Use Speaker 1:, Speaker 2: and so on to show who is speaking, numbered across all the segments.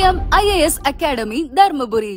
Speaker 1: Sriram IAS academy Dharmapuri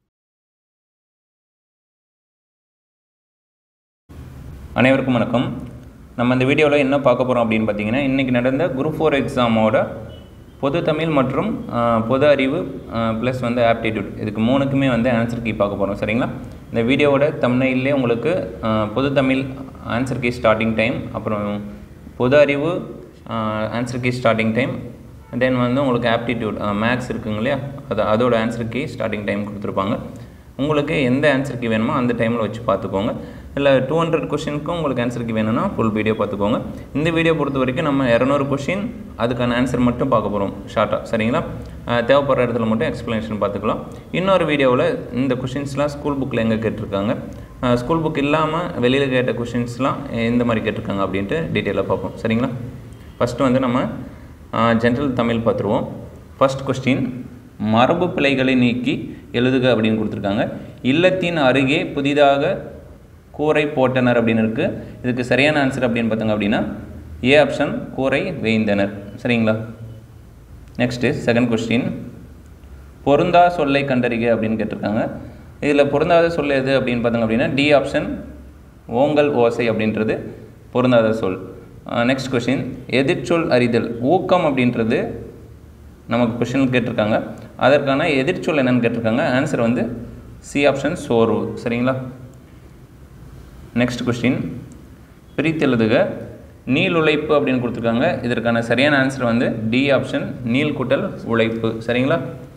Speaker 2: அனைவருக்கும் வணக்கம் நம்ம இந்த வீடியோவில் என்ன பார்க்க போகிறோம் அப்படின்னு பார்த்தீங்கன்னா இன்றைக்கி நடந்த குரூப் ஃபோர் எக்ஸாமோட பொது தமிழ் மற்றும் ஆஹ், பொது அறிவு ப்ளஸ் வந்து ஆப்டிடியூட் இதுக்கு மூணுக்குமே வந்து ஆன்சர் கீ பார்க்க போகிறோம் சரிங்களா இந்த வீடியோவோட தமிழ்லே உங்களுக்கு ஆஹ், பொது Tamil answer key starting time அப்புறம் பொது அறிவு answer key starting time then வந்து உங்களுக்கு ஆப்டிடியூட் மேக்ஸ் இருக்குங்க இல்லையா அது அதோட ஆன்சர் கீ ஸ்டார்டிங் டைம் கொடுத்துருப்பாங்க உங்களுக்கு எந்த ஆன்சர் கீ வேணுமோ அந்த டைமில் வச்சு பார்த்துக்கோங்க இல்லை டூ ஹண்ட்ரட் கொஷினுக்கும் உங்களுக்கு ஆன்சர் கீ வேணும்னா ஃபுல் வீடியோ பார்த்துக்கோங்க இந்த வீடியோ பொறுத்த வரைக்கும் நம்ம இரநூறு கொஷின் அதுக்கான ஆன்சர் மட்டும் பார்க்க போகிறோம் ஷார்ட்டாக சரிங்களா அஹ் தேவைப்படுற இடத்துல மட்டும் எக்ஸ்ப்ளனேஷன் பார்த்துக்கலாம் இன்னொரு வீடியோவில் இந்த கொஷின்ஸ்லாம் ஸ்கூல் புக்கில் எங்கே கேட்டிருக்காங்க ஸ்கூல் புக் இல்லாமல் வெளியில் கேட்ட கொஷின்ஸ்லாம் எந்த மாதிரி கேட்டிருக்காங்க அப்படின்ட்டு டீட்டெயிலாக பார்ப்போம் சரிங்களா ஃபஸ்ட்டு வந்து நம்ம ஜென்ரல் தமிழ் பார்த்துருவோம் ஃபர்ஸ்ட் கொஸ்டின் மரபு பிழைகளை நீக்கி எழுதுக அப்படின்னு கொடுத்துருக்காங்க இல்லத்தின் அருகே புதிதாக கூரை போட்டனர் அப்படின்னு இருக்குது இதுக்கு சரியான ஆன்சர் அப்படின்னு பார்த்தாங்க அப்படின்னா ஏ ஆப்ஷன் கூரை வேய்ந்தனர் சரிங்களா நெக்ஸ்ட்டு செகண்ட் கொஸ்டின் பொருந்தா சொல்லை கண்டறிக அப்படின்னு கேட்டிருக்காங்க இதில் பொருந்தாத சொல் எது அப்படின்னு பார்த்தாங்க அப்படின்னா டி ஆப்ஷன் ஓங்கல் ஓசை அப்படின்றது பொருந்தாத சொல் நெக்ஸ்ட் கொஷின் எதிர்ச்சொல் அறிதல் ஊக்கம் அப்படின்றது நமக்கு கொஷின் கேட்டிருக்காங்க அதற்கான எதிர்ச்சொல் என்னன்னு கேட்டிருக்காங்க ஆன்சர் வந்து சி ஆப்ஷன் சோர்வு சரிங்களா நெக்ஸ்ட் கொஸ்டின் பிரித்தெழுதுக நீள் உழைப்பு அப்படின்னு கொடுத்துருக்காங்க இதற்கான சரியான ஆன்சர் வந்து டி ஆப்ஷன் நீள் கூட்டல் உழைப்பு சரிங்களா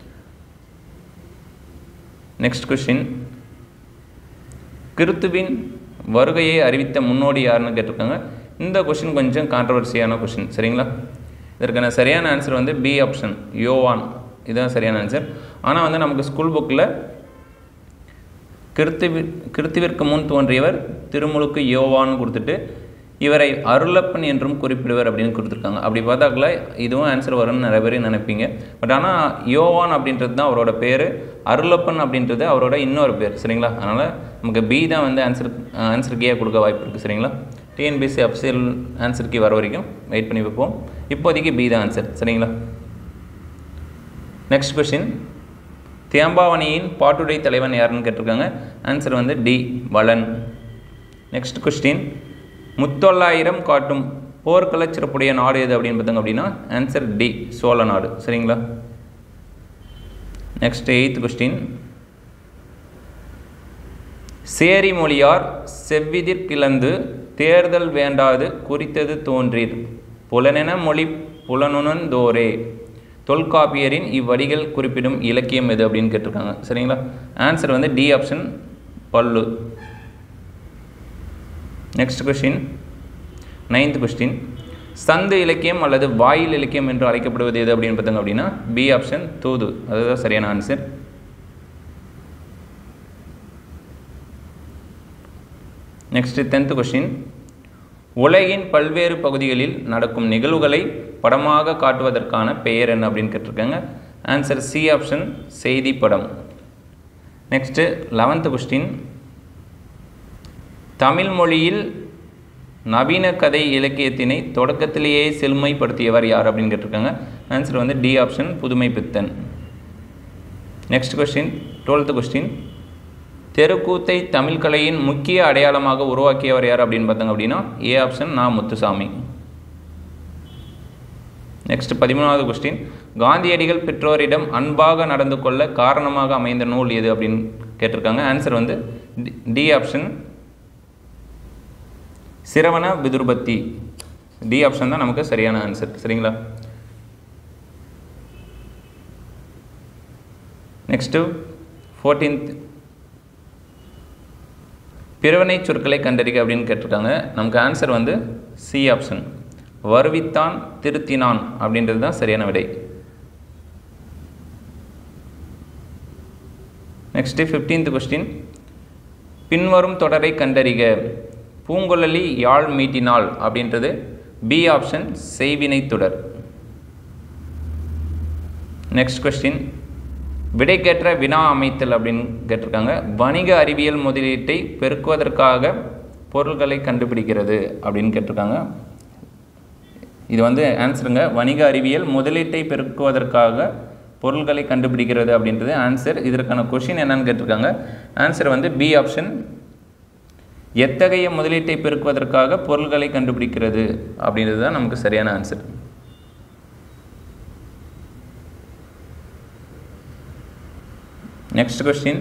Speaker 2: நெக்ஸ்ட் கொஸ்டின் கிறித்துவின் வருகையை அறிவித்த முன்னோடி யாருன்னு கேட்டிருக்காங்க இந்த கொஷின் கொஞ்சம் கான்ட்ரவர்சியான கொஷின் சரிங்களா இதற்கான சரியான ஆன்சர் வந்து பி ஆப்ஷன் யோவான் இதுதான் சரியான ஆன்சர் ஆனால் வந்து நமக்கு ஸ்கூல் புக்கில் கிறித்துவி கிறித்துவிற்கு முன் தோன்றியவர் திருமுழுக்கு யோவான்னு கொடுத்துட்டு இவரை அருளப்பன் என்றும் குறிப்பிடுவர் அப்படின்னு கொடுத்துருக்காங்க அப்படி பார்த்தாக்கல இதுவும் ஆன்சர் வரும்னு நிறைய பேர் நினைப்பீங்க பட் ஆனால் யோவான் அப்படின்றது தான் அவரோட பேர் அருளப்பன் அப்படின்றது அவரோட இன்னொரு பேர் சரிங்களா அதனால் நமக்கு பி தான் வந்து ஆன்சர் ஆன்சர் கீயாக கொடுக்க வாய்ப்பு இருக்குது சரிங்களா டிஎன்பிசி அஃபிஷியல் ஆன்சர் கீ வர வரைக்கும் வெயிட் பண்ணி வைப்போம் இப்போதைக்கு பி தான் ஆன்சர் சரிங்களா நெக்ஸ்ட் கொஷின் தேம்பாவணியின் பாட்டுடை தலைவன் யாருன்னு கேட்டிருக்காங்க ஆன்சர் வந்து டி வளன் நெக்ஸ்ட் கொஸ்டின் முத்தொள்ளாயிரம் காட்டும் போர்க்கள சிறப்புடைய நாடு எது அப்படின்னு பார்த்தாங்க அப்படின்னா ஆன்சர் டி சோழ நாடு சரிங்களா நெக்ஸ்ட் எயித் கொஸ்டின் சேரி மொழியார் செவ்விதிர் கிளந்து தேர்தல் வேண்டாது குறித்தது தோன்றீர் புலனென மொழி புலனுணர்ந்தோரே தொல்காப்பியரின் இவ்வடிகள் குறிப்பிடும் இலக்கியம் எது அப்படின்னு கேட்டிருக்காங்க சரிங்களா ஆன்சர் வந்து டி ஆப்ஷன் பல்லு நெக்ஸ்ட் கொஸ்டின் நைன்த் கொஸ்டின் சந்து இலக்கியம் அல்லது வாயில் இலக்கியம் என்று அழைக்கப்படுவது எது அப்படின்னு பார்த்தாங்க அப்படின்னா பி ஆப்ஷன் தூது அதுதான் சரியான ஆன்சர் நெக்ஸ்ட் டென்த் கொஸ்டின் உலகின் பல்வேறு பகுதிகளில் நடக்கும் நிகழ்வுகளை படமாக காட்டுவதற்கான பெயர் என்ன அப்படின்னு கேட்டிருக்காங்க ஆன்சர் சி ஆப்ஷன் செய்தி படம் நெக்ஸ்ட்டு லெவன்த்து கொஸ்டின் தமிழ் மொழியில் நவீன கதை இலக்கியத்தினை தொடக்கத்திலேயே செழுமைப்படுத்தியவர் யார் அப்படின்னு கேட்டிருக்காங்க ஆன்சர் வந்து D option Pudhumai Pithan next question twelfth question தெருக்கூத்தை தமிழ் கலையின் முக்கிய அடையாளமாக உருவாக்கியவர் யார் அப்படின்னு பார்த்தாங்க அப்படின்னா ஏ ஆப்ஷன் நா முத்துசாமி நெக்ஸ்ட் பதிமூணாவது கொஸ்டின் காந்தியடிகள் பெற்றோரிடம் அன்பாக நடந்து கொள்ள காரணமாக அமைந்த நூல் எது அப்படின்னு கேட்டிருக்காங்க ஆன்சர் வந்து டி- டி ஆப்ஷன் சிரவண விதுர்பத்தி டி ஆப்ஷன் தான் நமக்கு சரியான ஆன்சர் சரிங்களா நெக்ஸ்ட்டு ஃபோர்டீன்த் பிறவனை சொற்களை கண்டறிக அப்படின்னு கேட்டிருக்காங்க நமக்கு ஆன்சர் வந்து சி ஆப்ஷன் வருவித்தான் திருத்தினான் அப்படின்றது தான் சரியான விடை நெக்ஸ்ட்டு ஃபிஃப்டீன்த் கொஸ்டின் பின்வரும் தொடரை கண்டறிக பூங்குழலி யாழ் மீட்டினாள் அப்படின்றது பி ஆப்ஷன் செய்வினை தொடர் நெக்ஸ்ட் கொஸ்டின் விடைக்கேற்ற வினா அமைத்தல் அப்படின்னு கேட்டிருக்காங்க வணிக அறிவியல் முதலீட்டை பெருக்குவதற்காக பொருள்களை கண்டுபிடிக்கிறது அப்படின்னு கேட்டிருக்காங்க இது வந்து ஆன்சருங்க வணிக அறிவியல் முதலீட்டை பெருக்குவதற்காக பொருள்களை கண்டுபிடிக்கிறது அப்படின்றது ஆன்சர் இதற்கான கொஷின் என்னன்னு கேட்டிருக்காங்க ஆன்சர் வந்து பி ஆப்ஷன் எத்தகைய முதலீட்டை பெருக்குவதற்காக பொருள்களை கண்டுபிடிக்கிறது அப்படின்றது தான் நமக்கு சரியான ஆன்சர் நெக்ஸ்ட் கொஸ்டின்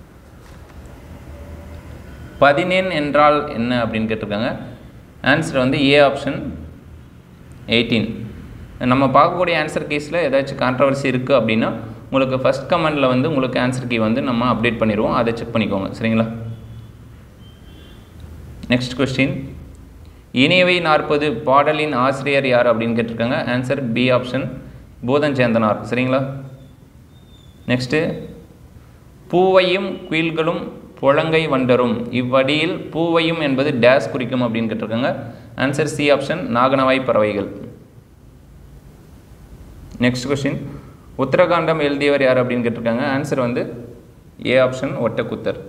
Speaker 2: பதினெண் என்றால் என்ன அப்படின்னு கேட்டிருக்காங்க ஆன்சர் வந்து ஏ ஆப்ஷன் எயிட்டீன் நம்ம பார்க்கக்கூடிய ஆன்சர் கேஸில் ஏதாச்சும் கான்ட்ரவர்சி இருக்குது அப்படின்னா உங்களுக்கு ஃபஸ்ட் கமெண்டில் வந்து உங்களுக்கு ஆன்சர் கீ வந்து நம்ம அப்டேட் பண்ணிடுவோம் அதை செக் பண்ணிக்கோங்க சரிங்களா நெக்ஸ்ட் கொஸ்டின் இனியவை நாற்பது பாடலின் ஆசிரியர் யார் அப்படின்னு கேட்டிருக்காங்க ஆன்சர் பி ஆப்ஷன் பூதஞ்சேந்தனார் சரிங்களா நெக்ஸ்ட்டு பூவையும் குயில்களும் புழங்கை வண்டரும் இவ்வடியில் பூவையும் என்பது டேஸ் குறிக்கும் அப்படின்னு கேட்டிருக்காங்க ஆன்சர் சி ஆப்ஷன் நாகனவாய் பறவைகள் நெக்ஸ்ட் கொஸ்டின் உத்தரகாண்டம் எழுதியவர் யார் அப்படின்னு கேட்டிருக்காங்க ஆன்சர் வந்து A option Ottakoothar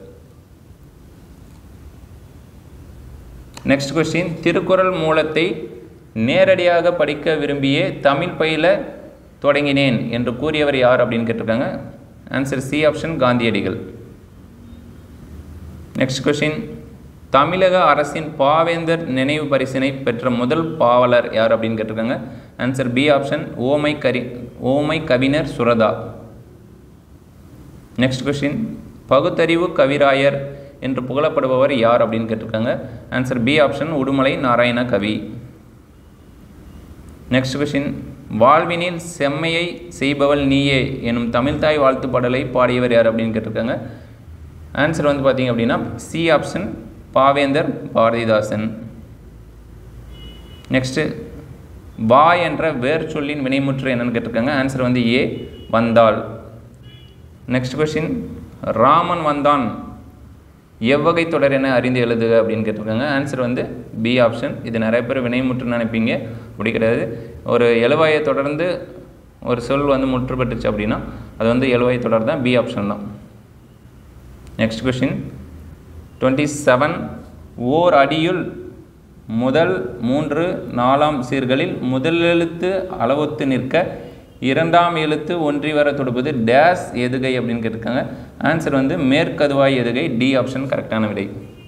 Speaker 2: next question Thirukkural மூலத்தை நேரடியாக படிக்க விரும்பியே தமிழ் பயில தொடங்கினேன் என்று கூறியவர் யார் அப்படின்னு கேட்டிருக்காங்க ஆன்சர் சி ஆப்ஷன் காந்தியடிகள் நெக்ஸ்ட் கொஸ்டின் தமிழக அரசின் பாவேந்தர் நினைவு பரிசினை பெற்ற முதல் பாவலர் யார் அப்படின்னு கேட்டிருக்காங்க ஆன்சர் பி ஆப்ஷன் ஓமை கரி ஓமை கவிஞர் சுரதா நெக்ஸ்ட் கொஸ்டின் பகுத்தறிவு கவிராயர் என்று புகழப்படுபவர் யார் அப்படின்னு கேட்டிருக்காங்க answer B option Udumalai Narayana Kavi next question வாழ்வினில் செம்மையை செய்பவள் நீயே எனும் தமிழ்தாய் வாழ்த்து பாடலை பாடியவர் யார் அப்படின்னு கேட்டிருக்காங்க ஆன்சர் வந்து பார்த்தீங்க அப்படின்னா C option Paventhar Bharathidasan next வா என்ற வேர் சொல்லின் வினைமுற்று என்னன்னு கேட்டிருக்காங்க ஆன்சர் வந்து ஏ வந்தாள் நெக்ஸ்ட் கொஸ்டின் ராமன் வந்தான் எவ்வகை தொடர் என அறிந்து எழுதுக அப்படின்னு கேட்டிருக்காங்க ஆன்சர் வந்து பி ஆப்ஷன் இது நிறைய பேர் வினைமுற்றுன்னு நினைப்பீங்க அப்படி கிடையாது ஒரு எழுவாயை தொடர்ந்து ஒரு சொல் வந்து முற்று பெற்றுச்சு அப்படின்னா அது வந்து எழுவாய் தொடர் தான் பி ஆப்ஷன் தான் நெக்ஸ்ட் கொஷின் டுவெண்ட்டி செவன் ஓர் அடியுள் முதல் மூன்று நாலாம் சீர்களில் முதல் எழுத்து அளவொத்து நிற்க இரண்டாம் எழுத்து ஒன்றி வர தொடுப்பது டேஸ் எதுகை அப்படின்னு கேட்டிருக்காங்க ஆன்சர் வந்து மேற்கதுவாய் எதுகை டி ஆப்ஷன் கரெக்டான விடை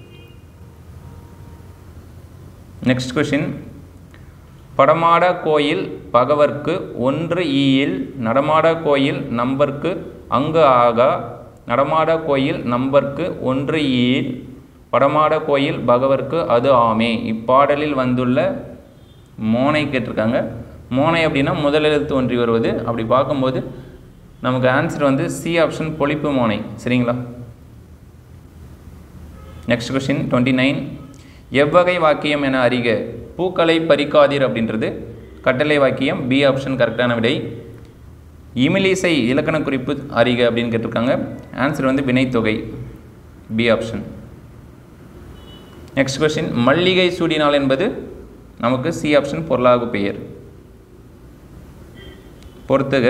Speaker 2: நெக்ஸ்ட் கொஷின் படமாட கோயில் பகவர்க்கு ஒன்று ஈயில் நடமாட கோயில் நம்பர்க்கு அங்கு ஆகா நடமாட கோயில் நம்பர்க்கு ஒன்று ஈயில் படமாட கோயில் பகவர்க்கு அது ஆமே இப்பாடலில் வந்துள்ள மோனை கேட்டிருக்காங்க மோனை அப்படின்னா முதல் எழுத்து ஒன்றி வருவது அப்படி பார்க்கும்போது நமக்கு ஆன்சர் வந்து சி ஆப்ஷன் பொழிப்பு மோனை சரிங்களா நெக்ஸ்ட் கொஸ்டின் டுவெண்ட்டி நைன் எவ்வகை வாக்கியம் என அறிக பூக்களை பறிக்காதீர் அப்படின்றது கட்டளை வாக்கியம் பி ஆப்ஷன் கரெக்டான விடை இமிலிசை இலக்கண குறிப்பு அறிக அப்படின்னு கேட்டிருக்காங்க ஆன்சர் வந்து வினைத்தொகை பி ஆப்ஷன் நெக்ஸ்ட் கொஸ்டின் மல்லிகை சூடினால் என்பது நமக்கு சி ஆப்ஷன் பொருளாகு பெயர் பொறுத்துக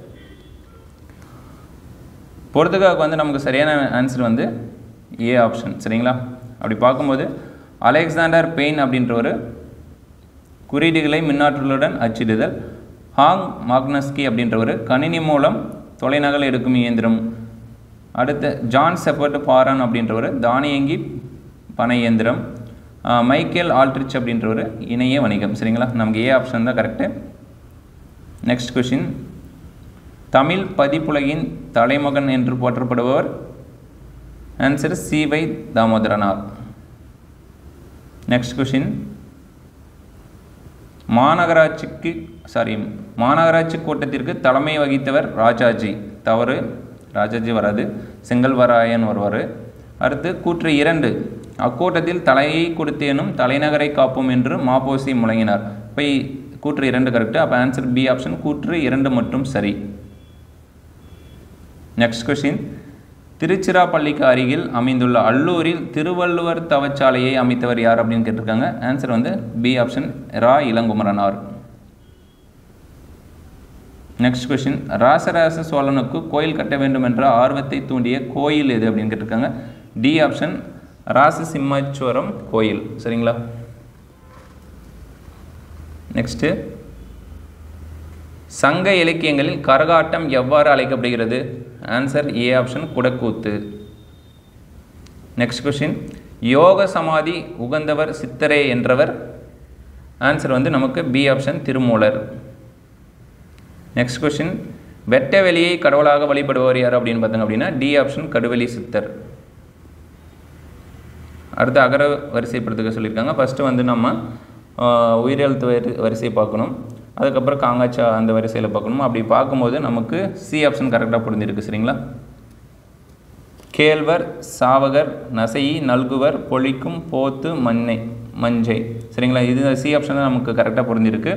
Speaker 2: பொறுத்துகாவுக்கு வந்து நமக்கு சரியான ஆன்சர் வந்து ஏ ஆப்ஷன் சரிங்களா அப்படி பார்க்கும்போது அலெக்சாண்டர் பெயின் அப்படின்ற ஒரு குறியீடுகளை மின்னாற்றலுடன் அச்சிடுதல் ஹாங் மாக்னஸ்கி அப்படின்ற ஒரு கணினி மூலம் தொலைநகல் எடுக்கும் இயந்திரம் அடுத்து ஜான் செப்பர்ட் பாரான் அப்படின்ற ஒரு தானியங்கி பனை இயந்திரம் மைக்கேல் ஆல்ட்ரிச் அப்படின்ற ஒரு இணைய வணிகம் சரிங்களா நமக்கு ஏ ஆப்ஷன் தான் கரெக்டு நெக்ஸ்ட் கொஷின் தமிழ் பதிப்புலகின் தலைமகன் என்று போற்றப்படுபவர் answer C Vai Thamotharanar next question மாநகராட்சிக்கு சாரி மாநகராட்சி கூட்டத்திற்கு தலைமை வகித்தவர் ராஜாஜி தவறு ராஜாஜி வராது செங்கல்வராயன் வருவார் அடுத்து கூற்று இரண்டு அக்கூட்டத்தில் தலையை கொடுத்தேனும் தலைநகரை காப்போம் என்று மாப்போசி முழங்கினார் இப்போ கூற்று இரண்டு கரெக்டு அப்போ ஆன்சர் பி ஆப்ஷன் கூற்று இரண்டு மட்டும் சரி நெக்ஸ்ட் கொஷின் திருச்சிராப்பள்ளிக்கு அருகில் அமைந்துள்ள அல்லூரில் திருவள்ளுவர் தவச்சாலையை அமைத்தவர் யார் அப்படின்னு கேட்டிருக்காங்க ஆன்சர் வந்து B option Ra Ilankumaranar next question Rajaraja சோழனுக்கு கோயில் கட்ட வேண்டும் என்ற ஆர்வத்தை தூண்டிய கோயில் எது அப்படின்னு கேட்டிருக்காங்க டி ஆப்ஷன் ராசசிம்மச்சுவரம் கோயில் சரிங்களா நெக்ஸ்ட்டு சங்க இலக்கியங்களில் கரகாட்டம் எவ்வாறு அழைக்கப்படுகிறது ஆன்சர் ஏ ஆப்ஷன் குடக்கூத்து நெக்ஸ்ட் கொஷின் யோக சமாதி உகந்தவர் சித்தரே என்றவர் ஆன்சர் வந்து நமக்கு B option Thirumoolar next question வெட்ட வெளியை கடவுளாக வழிபடுபவர் யார் அப்படின்னு பார்த்தாங்க அப்படின்னா டி ஆப்ஷன் கடுவெளி சித்தர் அடுத்து அகர வரிசைப்படுத்துக்க சொல்லியிருக்காங்க ஃபஸ்ட்டு வந்து நம்ம ஆஹ், உயிரெழுத்து வரி வரிசை பார்க்கணும் அதுக்கப்புறம் காங்காச்சா அந்த வரிசையில் பார்க்கணும் அப்படி பார்க்கும்போது நமக்கு சி ஆப்ஷன் கரெக்டாக புரிஞ்சிருக்கு சரிங்களா கேழ்வர் சாவகர் நசையி நல்குவர் பொழிக்கும் போத்து மண்ணை மஞ்சை சரிங்களா இது சி ஆப்ஷன் தான் நமக்கு கரெக்டாக புரிஞ்சிருக்கு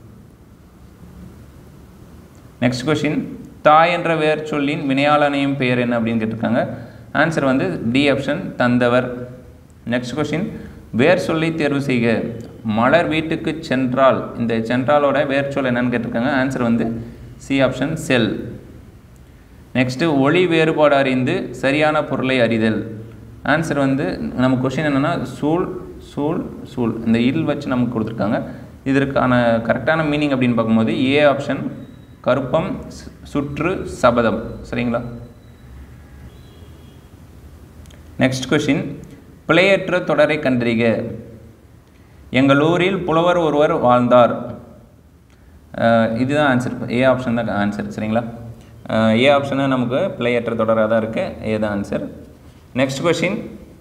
Speaker 2: நெக்ஸ்ட் கொஷின் தாய் என்ற வேர் சொல்லின் வினையாளனையும் பெயர் என்ன அப்படின்னு கேட்டிருக்காங்க ஆன்சர் வந்து டி ஆப்ஷன் தந்தவர் நெக்ஸ்ட் கொஷின் வேர் சொல்லி தேர்வு செய்க மலர் வீட்டுக்கு சென்றால் இந்த சென்றாலோட வேர் சொல் என்னன்னு கேட்டிருக்காங்க ஆன்சர் வந்து சி ஆப்ஷன் செல் நெக்ஸ்ட்டு ஒளி வேறுபாடு அறிந்து சரியான பொருளை அறிதல் ஆன்சர் வந்து நம்ம கொஷின் என்னென்னா சூழ் சூழ் சூழ் இந்த இல் வச்சு நமக்கு கொடுத்துருக்காங்க இதற்கான கரெக்டான மீனிங் அப்படின்னு பார்க்கும்போது ஏ ஆப்ஷன் கருப்பம் சு- சுற்று சபதம் சரிங்களா நெக்ஸ்ட் கொஷின் பிழையற்ற தொடரை கண்டறிக எங்கள் ஊரில் புலவர் ஒருவர் வாழ்ந்தார் அஹ் இதுதான் ஆன்சர் ஏ ஆப்ஷன் தான் ஆன்சர் சரிங்களா அஹ் ஏ ஆப்ஷன் தான் நமக்கு பிழையற்ற தொடராக தான் இருக்குது ஏ தான் ஆன்சர் நெக்ஸ்ட் கொஷின்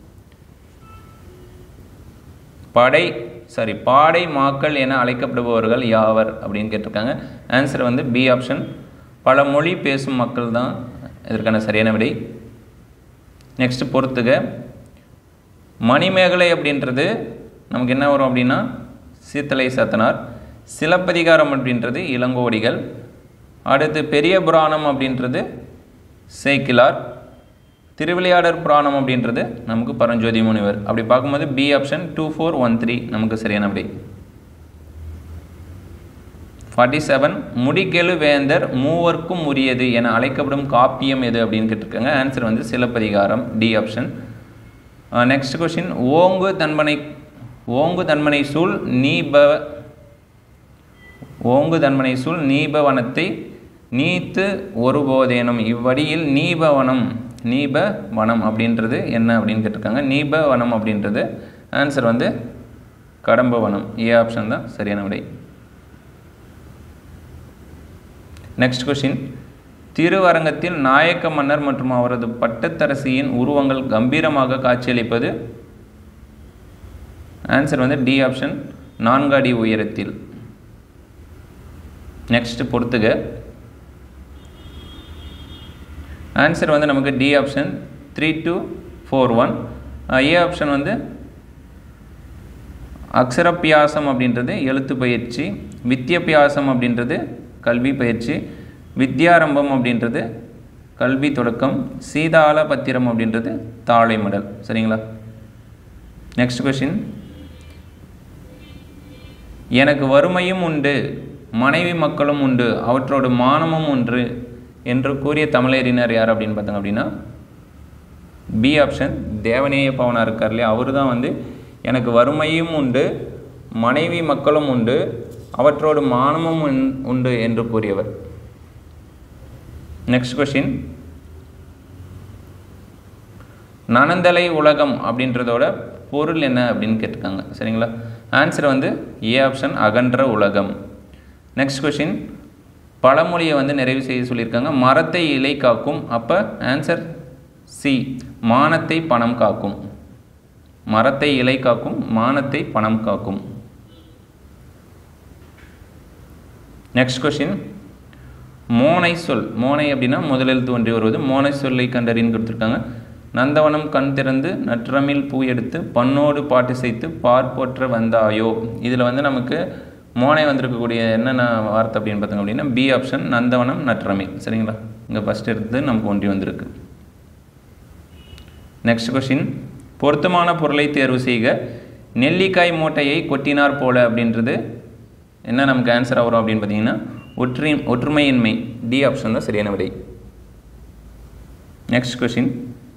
Speaker 2: படை சாரி பாடை மாக்கள் என அழைக்கப்படுபவர்கள் யாவர் அப்படின்னு கேட்டிருக்காங்க ஆன்சர் வந்து பி ஆப்ஷன் பல மொழி பேசும் மக்கள் தான் இதற்கான சரியான விடை நெக்ஸ்ட் பொறுத்துக மணிமேகலை அப்படின்றது நமக்கு என்ன வரும் அப்படின்னா சீத்தலை சாத்தனார் சிலப்பதிகாரம் அப்படின்றது இளங்கோடிகள் அடுத்து பெரிய புராணம் அப்படின்றது சேக்கிலார் திருவிளையாடற் புராணம் அப்படின்றது நமக்கு பரஞ்சோதி முனிவர் அப்படி பார்க்கும்போது B option two four one three நமக்கு சரியான விடை ஃபார்ட்டி செவன் முடிகெழு வேந்தர் மூவர்க்கும் உரியது என அழைக்கப்படும் காப்பியம் எது அப்படின்னு கேட்டிருக்காங்க ஆன்சர் வந்து Silappathikaram D option next question ஓங்கு தன்மனை ஓங்கு தன்மனை சூழ் நீப ஓங்கு தன்மனை சூழ் நீபவனத்தை நீத்து ஒருபோதேனும் இவ்வடியில் நீபவனம் நீபவனம் அப்படின்றது என்ன அப்படின்னு கேட்டிருக்காங்க நீபவனம் அப்படின்றது ஆன்சர் வந்து கடம்பவனம் ஏ ஆப்ஷன் தான் சரியான விடை நெக்ஸ்ட் கொஷின் திருவரங்கத்தில் நாயக்க மன்னர் மற்றும் அவரது பட்டத்தரசியின் உருவங்கள் கம்பீரமாக காட்சியளிப்பது ஆன்சர் வந்து டி ஆப்ஷன் நான்கு அடி உயரத்தில் நெக்ஸ்ட் பொறுத்துக ஆன்சர் வந்து நமக்கு D option three two four one A option வந்து அக்ஷரப்பியாசம் அப்படின்றது எழுத்து பயிற்சி வித்தியபியாசம் அப்படின்றது கல்வி பயிற்சி வித்யாரம்பம் அப்படின்றது கல்வி தொடக்கம் சீதால பத்திரம் அப்படின்றது தாழை மடல் சரிங்களா நெக்ஸ்ட் கொஷின் எனக்கு வறுமையும் உண்டு மனைவி மக்களும் உண்டு அவற்றோடு மானமும் ஒன்று என்று கூறிய தமிழறிஞர் யார் அப்படின்னு பார்த்தாங்க அப்படின்னா பி ஆப்ஷன் தேவநேய பவனா இருக்கார் இல்லையா அவர் தான் வந்து எனக்கு வறுமையும் உண்டு மனைவி மக்களும் உண்டு அவற்றோடு மானமும் உண்- உண்டு என்று கூறியவர் நெக்ஸ்ட் கொஷின் நனந்தலை உலகம் அப்படின்றதோட பொருள் என்ன அப்படின்னு கேட்டிருக்காங்க சரிங்களா ஆன்சர் வந்து ஏ ஆப்ஷன் அகன்ற உலகம் நெக்ஸ்ட் கொஷின் பழமொழியை வந்து நிறைவு செய்ய சொல்லியிருக்காங்க மரத்தை இலை காக்கும் அப்போ ஆன்சர் சி மானத்தை பணம் காக்கும் மரத்தை இலை காக்கும் மானத்தை பணம் காக்கும் நெக்ஸ்ட் கொஷின் மோனை சொல் மோனை அப்படின்னா முதலில் தோன்றி வருவது மோனை சொல்லை கண்டறின்னு கொடுத்துருக்காங்க நந்தவனம் கண் திறந்து நற்றமிழ் பூ எடுத்து பண்ணோடு பாட்டு செய்து பார் போற்ற வந்தாயோ இதில் வந்து நமக்கு மோனை வந்திருக்கக்கூடிய என்னென்ன வார்த்தை அப்படின்னு பார்த்தோங்க அப்படின்னா பி ஆப்ஷன் நந்தவனம் நற்றமிழ் சரிங்களா இங்கே ஃபஸ்ட் எடுத்து நமக்கு ஒன்றி வந்திருக்கு நெக்ஸ்ட் கொஷின் பொருத்தமான பொருளை தேர்வு செய்க நெல்லிக்காய் மூட்டையை கொட்டினார் போல அப்படின்றது என்ன நமக்கு ஆன்சர் வரும் அப்படின்னு பார்த்தீங்கன்னா ஒற்றை ஒற்றுமையின்மை டி ஆப்ஷன் தான் சரியான விடை நெக்ஸ்ட் கொஷின்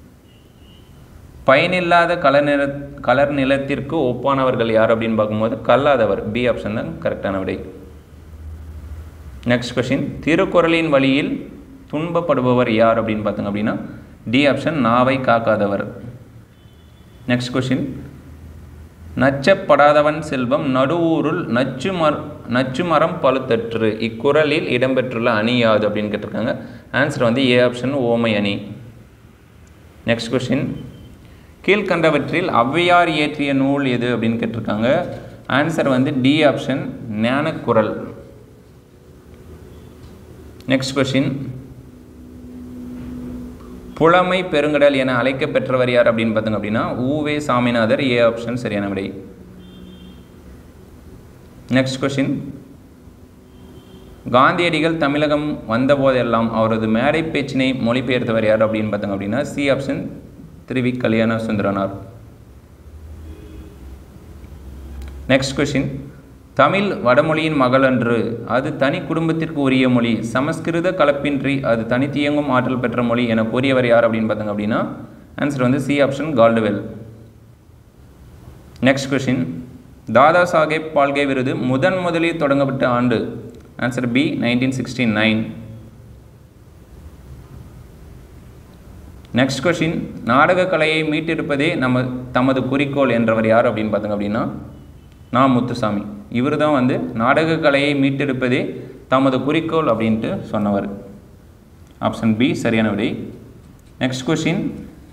Speaker 2: பயனில்லாத கலர் நிற கலர் நிலத்திற்கு ஒப்பானவர்கள் யார் அப்படின்னு பார்க்கும்போது கல்லாதவர் பி ஆப்ஷன் தான் கரெக்டான விடை நெக்ஸ்ட் கொஷின் திருக்குறளின் வழியில் துன்பப்படுபவர் யார் அப்படின்னு பார்த்தோங்க அப்படின்னா டி ஆப்ஷன் நாவை காக்காதவர் நெக்ஸ்ட் கொஷின் நச்சப்படாதவன் செல்வம் நடுவூருள் நச்சு மர நச்சு மரம் பழுத்தற்று இக்குறளில் இடம்பெற்றுள்ள அணி யாது அப்படின்னு கேட்டிருக்காங்க ஆன்சர் வந்து ஏ ஆப்ஷன் ஓமை அணி நெக்ஸ்ட் கொஷின் கீழ்கண்டவற்றில் ஔவையார் இயற்றிய நூல் எது அப்படின்னு கேட்டிருக்காங்க ஆன்சர் வந்து டி ஆப்ஷன் ஞானக்குரல் நெக்ஸ்ட் கொஷின் புலமை பெருங்கடல் என அழைக்கப்பெற்றவர் யார் அப்படின்னு பார்த்தோங்க அப்படின்னா ஊவே சாமிநாதர் ஏ ஆப்ஷன் சரியான விடை நெக்ஸ்ட் கொஷின் காந்தியடிகள் தமிழகம் வந்தபோதெல்லாம் அவரது மேடை பேச்சினை மொழிபெயர்த்தவர் யார் அப்படின்னு பார்த்தோங்க அப்படின்னா C option Thiruvi Kalyana Sundaranar next question Tamil வடமொழியின் மகளன்று அது தனி குடும்பத்திற்கு உரிய மொழி சமஸ்கிருத கலப்பின்றி அது தனித்தியங்கும் ஆற்றல் பெற்ற மொழி என கூறியவர் யார் அப்படின்னு பார்த்தாங்க அப்படின்னா ஆன்சர் வந்து C option Caldwell next question Dada Saheb Phalke விருது முதன் முதலில் தொடங்கப்பட்ட ஆண்டு answer B nineteen sixty nine next question நாடக கலையை மீட்டெடுப்பதே நம்ம தமது குறிக்கோள் என்றவர் யார் அப்படின்னு பார்த்தோங்க அப்படின்னா நா முத்துசாமி இவர் தான் வந்து நாடக கலையை மீட்டெடுப்பதே தமது குறிக்கோள் அப்படின்ட்டு சொன்னவர் ஆப்ஷன் பி சரியான விடை நெக்ஸ்ட் கொஷின்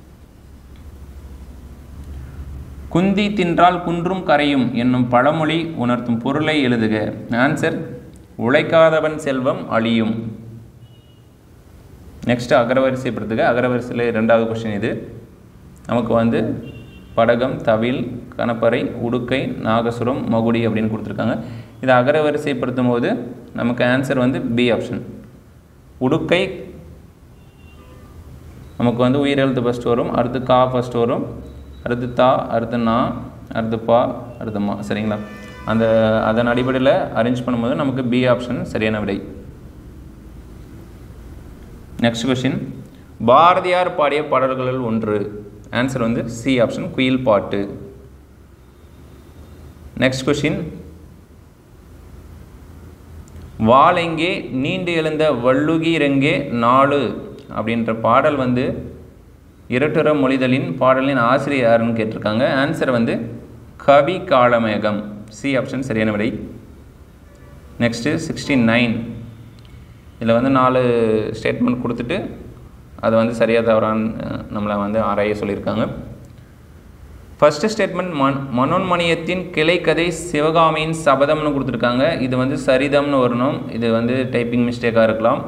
Speaker 2: குந்தி தின்றால் குன்றும் கரையும் என்னும் பழமொழி உணர்த்தும் பொருளை எழுதுக ஆன்சர் உழைக்காதவன் செல்வம் அழியும் நெக்ஸ்ட் அகரவரிசைப்படுத்துக அகரவரிசையில் ரெண்டாவது கொஷின் இது நமக்கு வந்து படகம் தவில் கணப்பறை உடுக்கை நாகசுரம் மகுடி அப்படின்னு கொடுத்துருக்காங்க இதை அகரவரிசைப்படுத்தும் போது நமக்கு ஆன்சர் வந்து பி ஆப்ஷன் உடுக்கை நமக்கு வந்து உயிரெழுத்து ஃபஸ்ட் வரும் அடுத்து கா ஃபஸ்ட் வரும் அடுத்து தா அடுத்து நா அடுத்து பா அடுத்து மா சரிங்களா அந்த அதன் அடிப்படையில் அரேஞ்ச் பண்ணும்போது நமக்கு பி ஆப்ஷன் சரியான விடை நெக்ஸ்ட் கொஷின் பாரதியார் பாடிய பாடல்களில் ஒன்று ஆன்சர் வந்து சி ஆப்ஷன் குயில் பாட்டு நெக்ஸ்ட் கொஷின் வாளெங்கே நீண்டு எழுந்த வள்ளுகீரெங்கே நாலு அப்படின்ற பாடல் வந்து இரட்டுற மொழிதலின் பாடலின் ஆசிரியர் யாருன்னு கேட்டிருக்காங்க ஆன்சர் வந்து கவி காளமேகம் சி ஆப்ஷன் சரியான விடை நெக்ஸ்ட்டு சிக்ஸ்டி நைன் இதில் வந்து நாலு ஸ்டேட்மெண்ட் கொடுத்துட்டு அதை வந்து சரியாக தவறான்னு நம்மளை வந்து ஆராய சொல்லியிருக்காங்க ஃபஸ்ட்டு ஸ்டேட்மெண்ட் மன் மனோன்மணியத்தின் கிளைக்கதை சிவகாமியின் சபதம்னு கொடுத்துருக்காங்க இது வந்து சரிதம்னு வரணும் இது வந்து டைப்பிங் மிஸ்டேக்காக இருக்கலாம்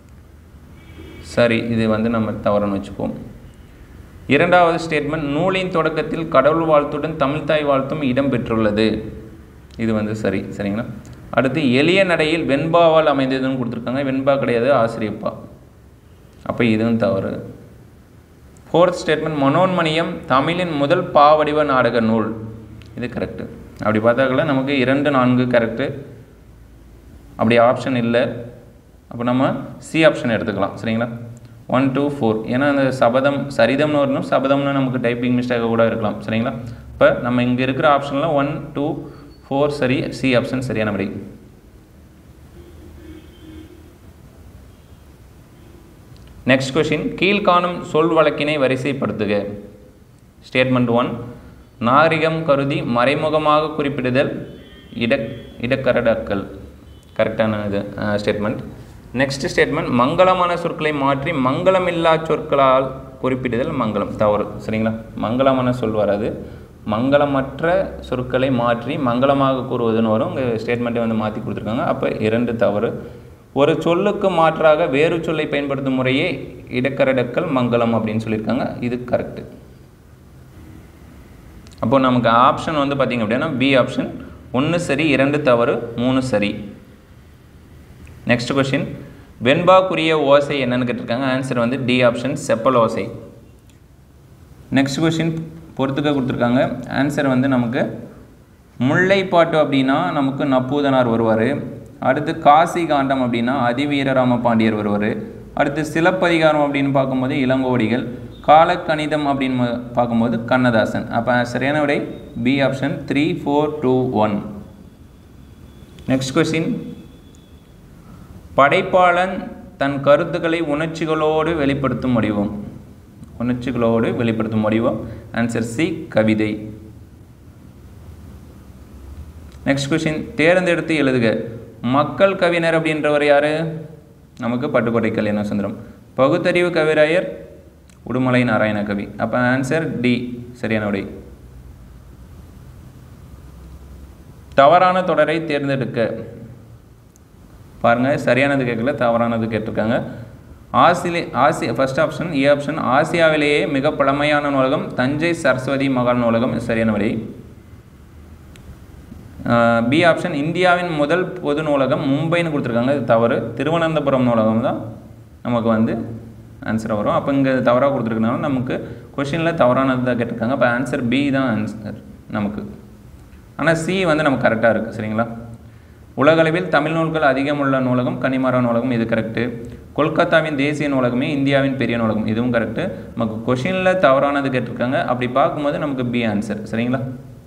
Speaker 2: சரி இது வந்து நம்ம தவறுன்னு வச்சுப்போம் இரண்டாவது ஸ்டேட்மெண்ட் நூலின் தொடக்கத்தில் கடவுள் வாழ்த்துடன் தமிழ்தாய் வாழ்த்தும் இடம்பெற்றுள்ளது இது வந்து சரி சரிங்களா அடுத்து எளிய நடையில் வெண்பாவால் அமைந்ததுன்னு கொடுத்துருக்காங்க வெண்பா கிடையாது ஆசிரியப்பா அப்போ இதுவும் தவறு ஃபோர்த் ஸ்டேட்மெண்ட் மனோன்மணியம் தமிழின் முதல் பாவடிவ நாடக நூல் இது கரெக்டு அப்படி பார்த்தாக்கல நமக்கு இரண்டு நான்கு கரெக்டு அப்படி ஆப்ஷன் இல்லை அப்போ நம்ம சி ஆப்ஷன் எடுத்துக்கலாம் சரிங்களா ஒன் டூ ஃபோர் ஏன்னா அந்த சபதம் சரிதம்னு வரணும் சபதம்னு நமக்கு டைப்பிங் மிஸ்டேக்காக கூட இருக்கலாம் சரிங்களா இப்போ நம்ம இங்கே இருக்கிற ஆப்ஷனில் ஒன் டூ ஃபோர் சரி சி ஆப்ஷன் சரியான விடை நெக்ஸ்ட் கொஷின் கீழ்காணும் சொல் வழக்கினை வரிசைப்படுத்துக ஸ்டேட்மெண்ட் ஒன் நாகரிகம் கருதி மறைமுகமாக குறிப்பிடுதல் இட இடக்கரடக்கல் கரெக்டான இது ஸ்டேட்மெண்ட் நெக்ஸ்ட் ஸ்டேட்மெண்ட் மங்களமான சொற்களை மாற்றி மங்களமில்லா சொற்களால் குறிப்பிடுதல் மங்களம் தவறு சரிங்களா மங்களமான சொல் வராது மங்களமற்ற சொற்களை மாற்றி மங்களமாக கூறுவதுன்னு வரும் உங்கள் ஸ்டேட்மெண்ட்டை வந்து மாற்றி கொடுத்துருக்காங்க அப்போ இரண்டு தவறு ஒரு சொல்லுக்கு மாற்றாக வேறு சொல்லை பயன்படுத்தும் முறையே இடக்கரடக்கல் மங்களம் அப்படின்னு சொல்லியிருக்காங்க இது கரெக்டு அப்போ நமக்கு ஆப்ஷன் வந்து பார்த்திங்க அப்படின்னா பி ஆப்ஷன் ஒன்று சரி இரண்டு தவறு மூணு சரி நெக்ஸ்ட் கொஷின் வெண்பாக்குரிய ஓசை என்னன்னு கேட்டிருக்காங்க ஆன்சர் வந்து டி ஆப்ஷன் செப்பல் ஓசை நெக்ஸ்ட் கொஷின் பொறுத்துக்க கொடுத்துருக்காங்க ஆன்சர் வந்து நமக்கு முல்லைப்பாட்டு அப்படின்னா நமக்கு நப்பூதனார் வருவார் அடுத்து காசி காண்டம் அப்படின்னா அதிவீரராம பாண்டியர் வருவார் அடுத்து சிலப்பதிகாரம் அப்படின்னு பார்க்கும்போது இளங்கோடிகள் காலக்கணிதம் அப்படின்னு பார்க்கும்போது கண்ணதாசன் அப்போ சரியான விடை B option three four two one next question படைப்பாளன் தன் கருத்துக்களை உணர்ச்சிகளோடு வெளிப்படுத்தும் வடிவம் உணர்ச்சிகளோடு வெளிப்படுத்தும் வடிவம் ஆன்சர் சி கவிதை நெக்ஸ்ட் கொஷின் தேர்ந்தெடுத்து எழுதுக மக்கள் கவிஞர் அப்படின்றவர் யார் நமக்கு பட்டுக்கோட்டை கல்யாண சுந்தரம் பகுத்தறிவு கவிராயர் உடுமலை நாராயண கவி அப்போ ஆன்சர் டி சரியான விடை தவறான தொடரை தேர்ந்தெடுக்க பாருங்கள் சரியானது கேட்கல தவறானது கேட்டிருக்காங்க ஆசிலே ஆசிய ஃபர்ஸ்ட் ஆப்ஷன் ஏ ஆப்ஷன் ஆசியாவிலேயே மிக பழமையான நூலகம் தஞ்சை சரஸ்வதி மகால் நூலகம் சரியான விடை பி ஆப்ஷன் இந்தியாவின் முதல் பொது நூலகம் மும்பைன்னு கொடுத்துருக்காங்க இது தவறு திருவனந்தபுரம் நூலகம் தான் நமக்கு வந்து ஆன்சராக வரும் அப்போ இங்கே தவறாக கொடுத்துருக்கனால நமக்கு கொஷினில் தவறானது தான் கேட்டிருக்காங்க அப்போ ஆன்சர் பி தான் ஆன்சர் நமக்கு ஆனால் சி வந்து நமக்கு கரெக்டாக இருக்குது சரிங்களா உலகளவில் தமிழ் நூல்கள் அதிகமுள்ள நூலகம் கனிமர நூலகம் இது கரெக்டு கொல்கத்தாவின் தேசிய நூலகமே இந்தியாவின் பெரிய நூலகம் இதுவும் கரெக்டு நமக்கு கொஷினில் தவறானது கேட்டிருக்காங்க அப்படி பார்க்கும்போது நமக்கு பி ஆன்சர் சரிங்களா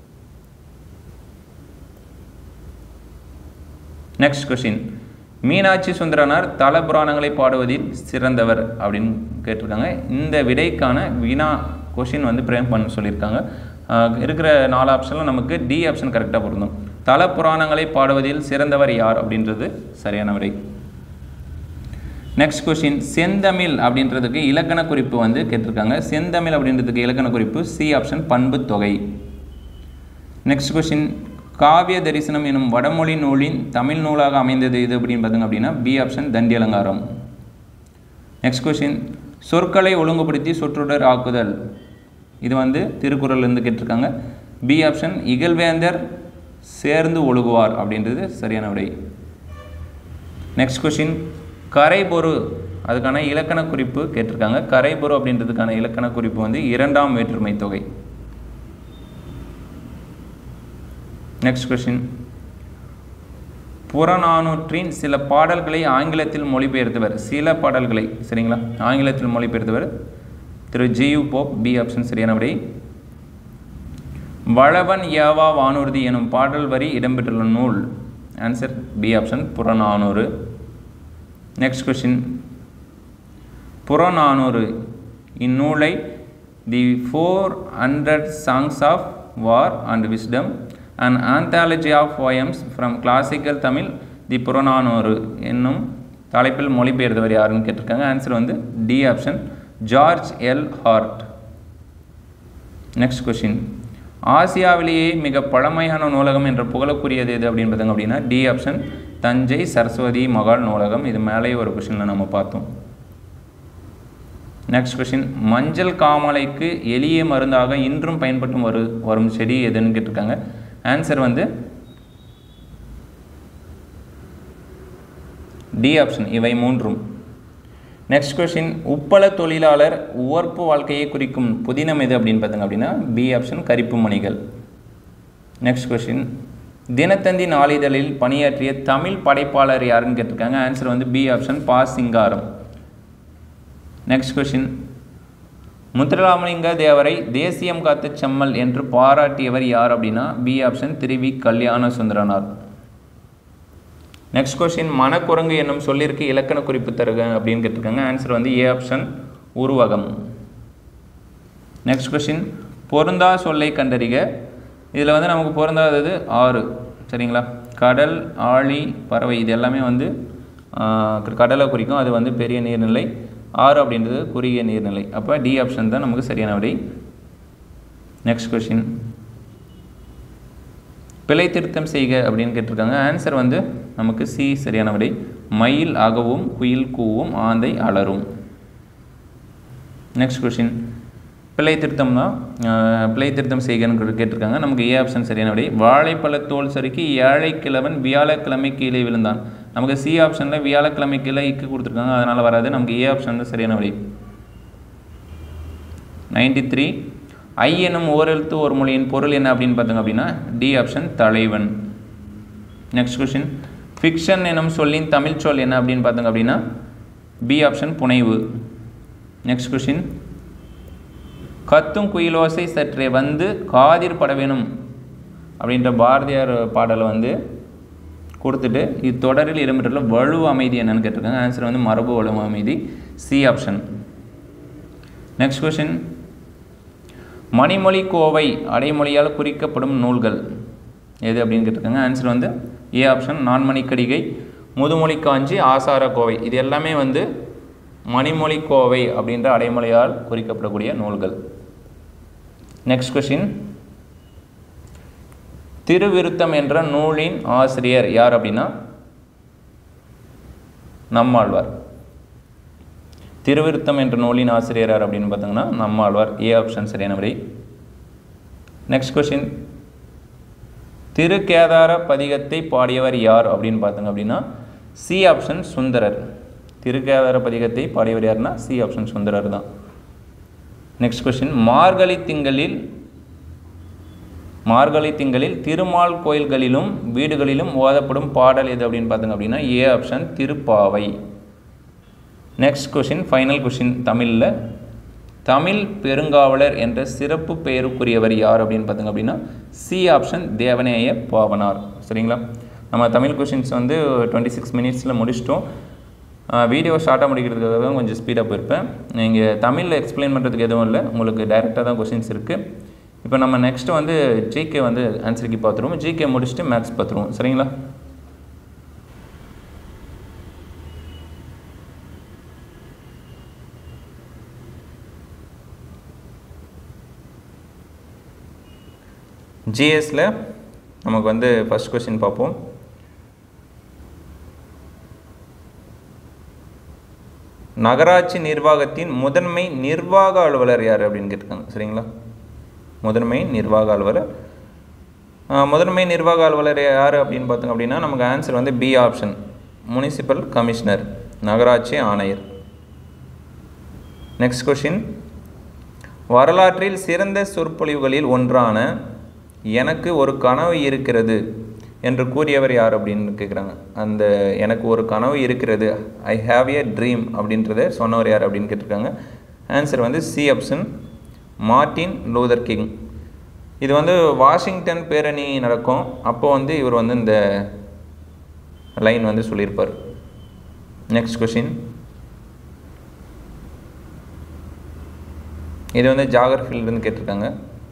Speaker 2: நெக்ஸ்ட் கொஷின் மீனாட்சி சுந்தரனார் தல புராணங்களை பாடுவதில் சிறந்தவர் அப்படின்னு கேட்டிருக்காங்க இந்த விடைக்கான வினா கொஷின் வந்து பிரேம் பண்ண சொல்லியிருக்காங்க ஆஹ் இருக்கிற நாலு ஆப்ஷனில் நமக்கு டி ஆப்ஷன் கரெக்டாக பொருந்தும் தல புராணங்களை பாடுவதில் சிறந்தவர் யார் அப்படின்றது சரியான விடை நெக்ஸ்ட் கொஷின் செந்தமிழ் அப்படின்றதுக்கு இலக்கண குறிப்பு வந்து கேட்டிருக்காங்க செந்தமிழ் அப்படின்றதுக்கு இலக்கண குறிப்பு சி ஆப்ஷன் பண்பு தொகை நெக்ஸ்ட் கொஷின் காவிய தரிசனம் எனும் வடமொழி நூலின் தமிழ் நூலாக அமைந்தது இது அப்படின்னு பார்த்தீங்க அப்படின்னா பி ஆப்ஷன் தண்டி அலங்காரம் நெக்ஸ்ட் கொஷின் சொற்களை ஒழுங்குபடுத்தி சொற்றொடர் ஆக்குதல் இது வந்து திருக்குறள்லேருந்து கேட்டிருக்காங்க பி ஆப்ஷன் இகழ்வேந்தர் சேர்ந்து ஒழுகுவார் அப்படின்றது சரியான விடை நெக்ஸ்ட் கொஷின் கரைபொரு அதுக்கான இலக்கண குறிப்பு கேட்டிருக்காங்க கரைபொரு அப்படின்றதுக்கான இலக்கண குறிப்பு வந்து இரண்டாம் வேற்றுமை தொகை நெக்ஸ்ட் கொஷின் புறநானூற்றின் சில பாடல்களை ஆங்கிலத்தில் மொழிபெயர்த்தவர் சில பாடல்களை சரிங்களா ஆங்கிலத்தில் மொழிபெயர்த்தவர் Thiru G U Pope B option சரியான விடை வளவன் யாவா வானூர்தி எனும் பாடல் வரி இடம்பெற்றுள்ள நூல் answer B option Purananuru next question Purananuru இந்நூலை the four hundred songs of war and wisdom and anthology of poems from classical Tamil the Purananuru என்னும் தலைப்பில் மொழிபெயர்த்தவர் யாருன்னு கேட்டிருக்காங்க ஆன்சர் வந்து D option George L Hart next question ஆசியாவிலேயே மிக பழமையான நூலகம் என்ற புகழுக்குரியது எது அப்படின்னு பார்த்தாங்க அப்படின்னா டி ஆப்ஷன் தஞ்சை சரஸ்வதி மகால் நூலகம் இது மேலேயே ஒரு கொஷினில் நம்ம பார்த்தோம் நெக்ஸ்ட் கொஷின் மஞ்சள் காமாலைக்கு எளிய மருந்தாக இன்றும் பயன்பட்டு வரு வரும் செடி எதுன்னு கேட்டிருக்காங்க ஆன்சர் வந்து டி ஆப்ஷன் இவை மூன்றும் நெக்ஸ்ட் கொஷின் உப்பள தொழிலாளர் உவர்ப்பு வாழ்க்கையை குறிக்கும் புதினம் எது அப்படின்னு பார்த்தாங்க அப்படின்னா பி ஆப்ஷன் கரிப்பு மணிகள் நெக்ஸ்ட் கொஷின் தினத்தந்தி நாளிதழில் பணியாற்றிய தமிழ் படைப்பாளர் யாருன்னு கேட்டிருக்காங்க ஆன்சர் வந்து பி ஆப்ஷன் பா சிங்காரம் நெக்ஸ்ட் கொஷின் முத்துராமலிங்க தேவரை தேசியம் காத்த செம்மல் என்று பாராட்டியவர் யார் அப்படின்னா B option Thiruvi Kalyana Sundaranar next question மனக்குரங்கு என்னும் சொல்லிற்கு இலக்கண குறிப்பு தருக அப்படின்னு கேட்டிருக்காங்க ஆன்சர் வந்து ஏ ஆப்ஷன் உருவகம் நெக்ஸ்ட் கொஷின் பொருந்தா சொல்லை கண்டறிக இதில் வந்து நமக்கு பொருந்தாதது ஆறு சரிங்களா கடல் ஆழி பறவை இது எல்லாமே வந்து ஆஹ், கடலை குறிக்கும் அது வந்து பெரிய நீர்நிலை ஆறு அப்படின்றது குறுகிய நீர்நிலை அப்போ டி ஆப்ஷன் தான் நமக்கு சரியான விடை நெக்ஸ்ட் கொஷின் பிழை திருத்தம் செய்க அப்படின்னு கேட்டிருக்காங்க ஆன்சர் வந்து நமக்கு சி சரியான விடை மயில் அகவும் குயில் கூவும் ஆந்தை அலரும் நெக்ஸ்ட் கொஷின் பிழை திருத்தம்னா அஹ், பிழை திருத்தம் செய்கன்னு கேட்டிருக்காங்க நமக்கு ஏ ஆப்ஷன் சரியான விடை வாழைப்பழத்தோல் சறுக்கி ஏழை கிழவன் வியாழக்கிழமை கீழே விழுந்தான் நமக்கு சி ஆப்ஷனில் வியாழக்கிழமை கீழே இக்கு கொடுத்துருக்காங்க அதனால் வராது நமக்கு ஏ ஆப்ஷன் தான் சரியான விடை நைன்டி த்ரீ ஐ எனும் ஓரெழுத்து ஒரு மொழியின் பொருள் என்ன அப்படின்னு பார்த்தோங்க அப்படின்னா டி ஆப்ஷன் தலைவன் நெக்ஸ்ட் கொஷின் ஃபிக்ஷன் எனும் சொல்லின் தமிழ் சொல் என்ன அப்படின்னு பார்த்தோங்க அப்படின்னா பி ஆப்ஷன் புனைவு நெக்ஸ்ட் கொஷின் கத்தும் குயிலோசை சற்றே வந்து காதிர் பட வேணும் அப்படின்ற பாரதியார் பாடலை வந்து கொடுத்துட்டு இத்தொடரில் இடம்பெற்றுள்ள வலு அமைதி என்னன்னு கேட்டிருக்காங்க ஆன்சர் வந்து மரபு வலு அமைதி சி ஆப்ஷன் நெக்ஸ்ட் கொஷின் மணிமொழி கோவை அடைமொழியால் குறிக்கப்படும் நூல்கள் எது அப்படின்னு கேட்டிருக்காங்க ஆன்சர் வந்து ஏ ஆப்ஷன் நான்மணிக்கடிகை முதுமொழி காஞ்சி ஆசார கோவை இது எல்லாமே வந்து மணிமொழி கோவை அப்படின்ற அடைமொழியால் குறிக்கப்படக்கூடிய நூல்கள் நெக்ஸ்ட் கொஷின் திருவிருத்தம் என்ற நூலின் ஆசிரியர் யார் அப்படின்னா நம்மாழ்வார் திருவிருத்தம் என்ற நூலின் ஆசிரியர் யார் அப்படின்னு பார்த்தீங்கன்னா நம்மாழ்வார் ஏ ஆப்ஷன் சரியான விடை நெக்ஸ்ட் கொஷின் திருக்கேதார பதிகத்தை பாடியவர் யார் அப்படின்னு பார்த்தோங்க அப்படின்னா சி ஆப்ஷன் சுந்தரர் திருக்கேதார பதிகத்தை பாடியவர் யாருன்னா சி ஆப்ஷன் சுந்தரர் தான் நெக்ஸ்ட் கொஷின் மார்கழி திங்களில் மார்கழி திங்களில் திருமால் கோயில்களிலும் வீடுகளிலும் ஓதப்படும் பாடல் எது அப்படின்னு பார்த்தோங்க அப்படின்னா A option Thiruppavai next question final question தமிழில் தமிழ் பெருங்காவலர் என்ற சிறப்பு பெயருக்குரியவர் யார் அப்படின்னு பார்த்தோங்க அப்படின்னா சி ஆப்ஷன் தேவநேய பாவனார் சரிங்களா நம்ம தமிழ் கொஷின்ஸ் வந்து டுவெண்ட்டி சிக்ஸ் மினிட்ஸில் முடிச்சிட்டோம் வீடியோ ஷார்ட்டாக முடிக்கிறதுக்காக தான் கொஞ்சம் ஸ்பீடாக போயிருப்பேன் நீங்கள் தமிழில் எக்ஸ்பிளைன் பண்ணுறதுக்கு எதுவும் இல்லை உங்களுக்கு டைரெக்டாக தான் கொஷின்ஸ் இருக்குது இப்போ நம்ம நெக்ஸ்ட்டு வந்து ஜிகே வந்து ஆன்சருக்கு பார்த்துருவோம் ஜிகே முடிச்சுட்டு மேக்ஸ் பார்த்துருவோம் சரிங்களா ஜிஎஸில் நமக்கு வந்து ஃபஸ்ட் கொஸ்டின் பார்ப்போம் நகராட்சி நிர்வாகத்தின் முதன்மை நிர்வாக அலுவலர் யார் அப்படின்னு கேட்டிருக்காங்க சரிங்களா முதன்மை நிர்வாக அலுவலர் ஆஹ், முதன்மை நிர்வாக அலுவலர் யார் அப்படின்னு பார்த்தோங்க அப்படின்னா நமக்கு ஆன்சர் வந்து பி ஆப்ஷன் முனிசிபல் கமிஷனர் நகராட்சி ஆணையர் நெக்ஸ்ட் கொஷின் வரலாற்றில் சிறந்த சொற்பொழிவுகளில் ஒன்றான எனக்கு ஒரு கனவு இருக்கிறது என்று கூறியவர் யார் அப்படின்னு கேட்குறாங்க அந்த எனக்கு ஒரு கனவு இருக்கிறது ஐ ஹாவ் எ ட்ரீம் அப்படின்றத சொன்னவர் யார் அப்படின்னு கேட்டிருக்காங்க ஆன்சர் வந்து C option Martin Luther King இது வந்து வாஷிங்டன் பேரணி நடக்கும் அப்போ வந்து இவர் வந்து இந்த லைன் வந்து சொல்லியிருப்பார் நெக்ஸ்ட் கொஷின் இது வந்து ஜாகிரஃபிலிருந்து கேட்டிருக்காங்க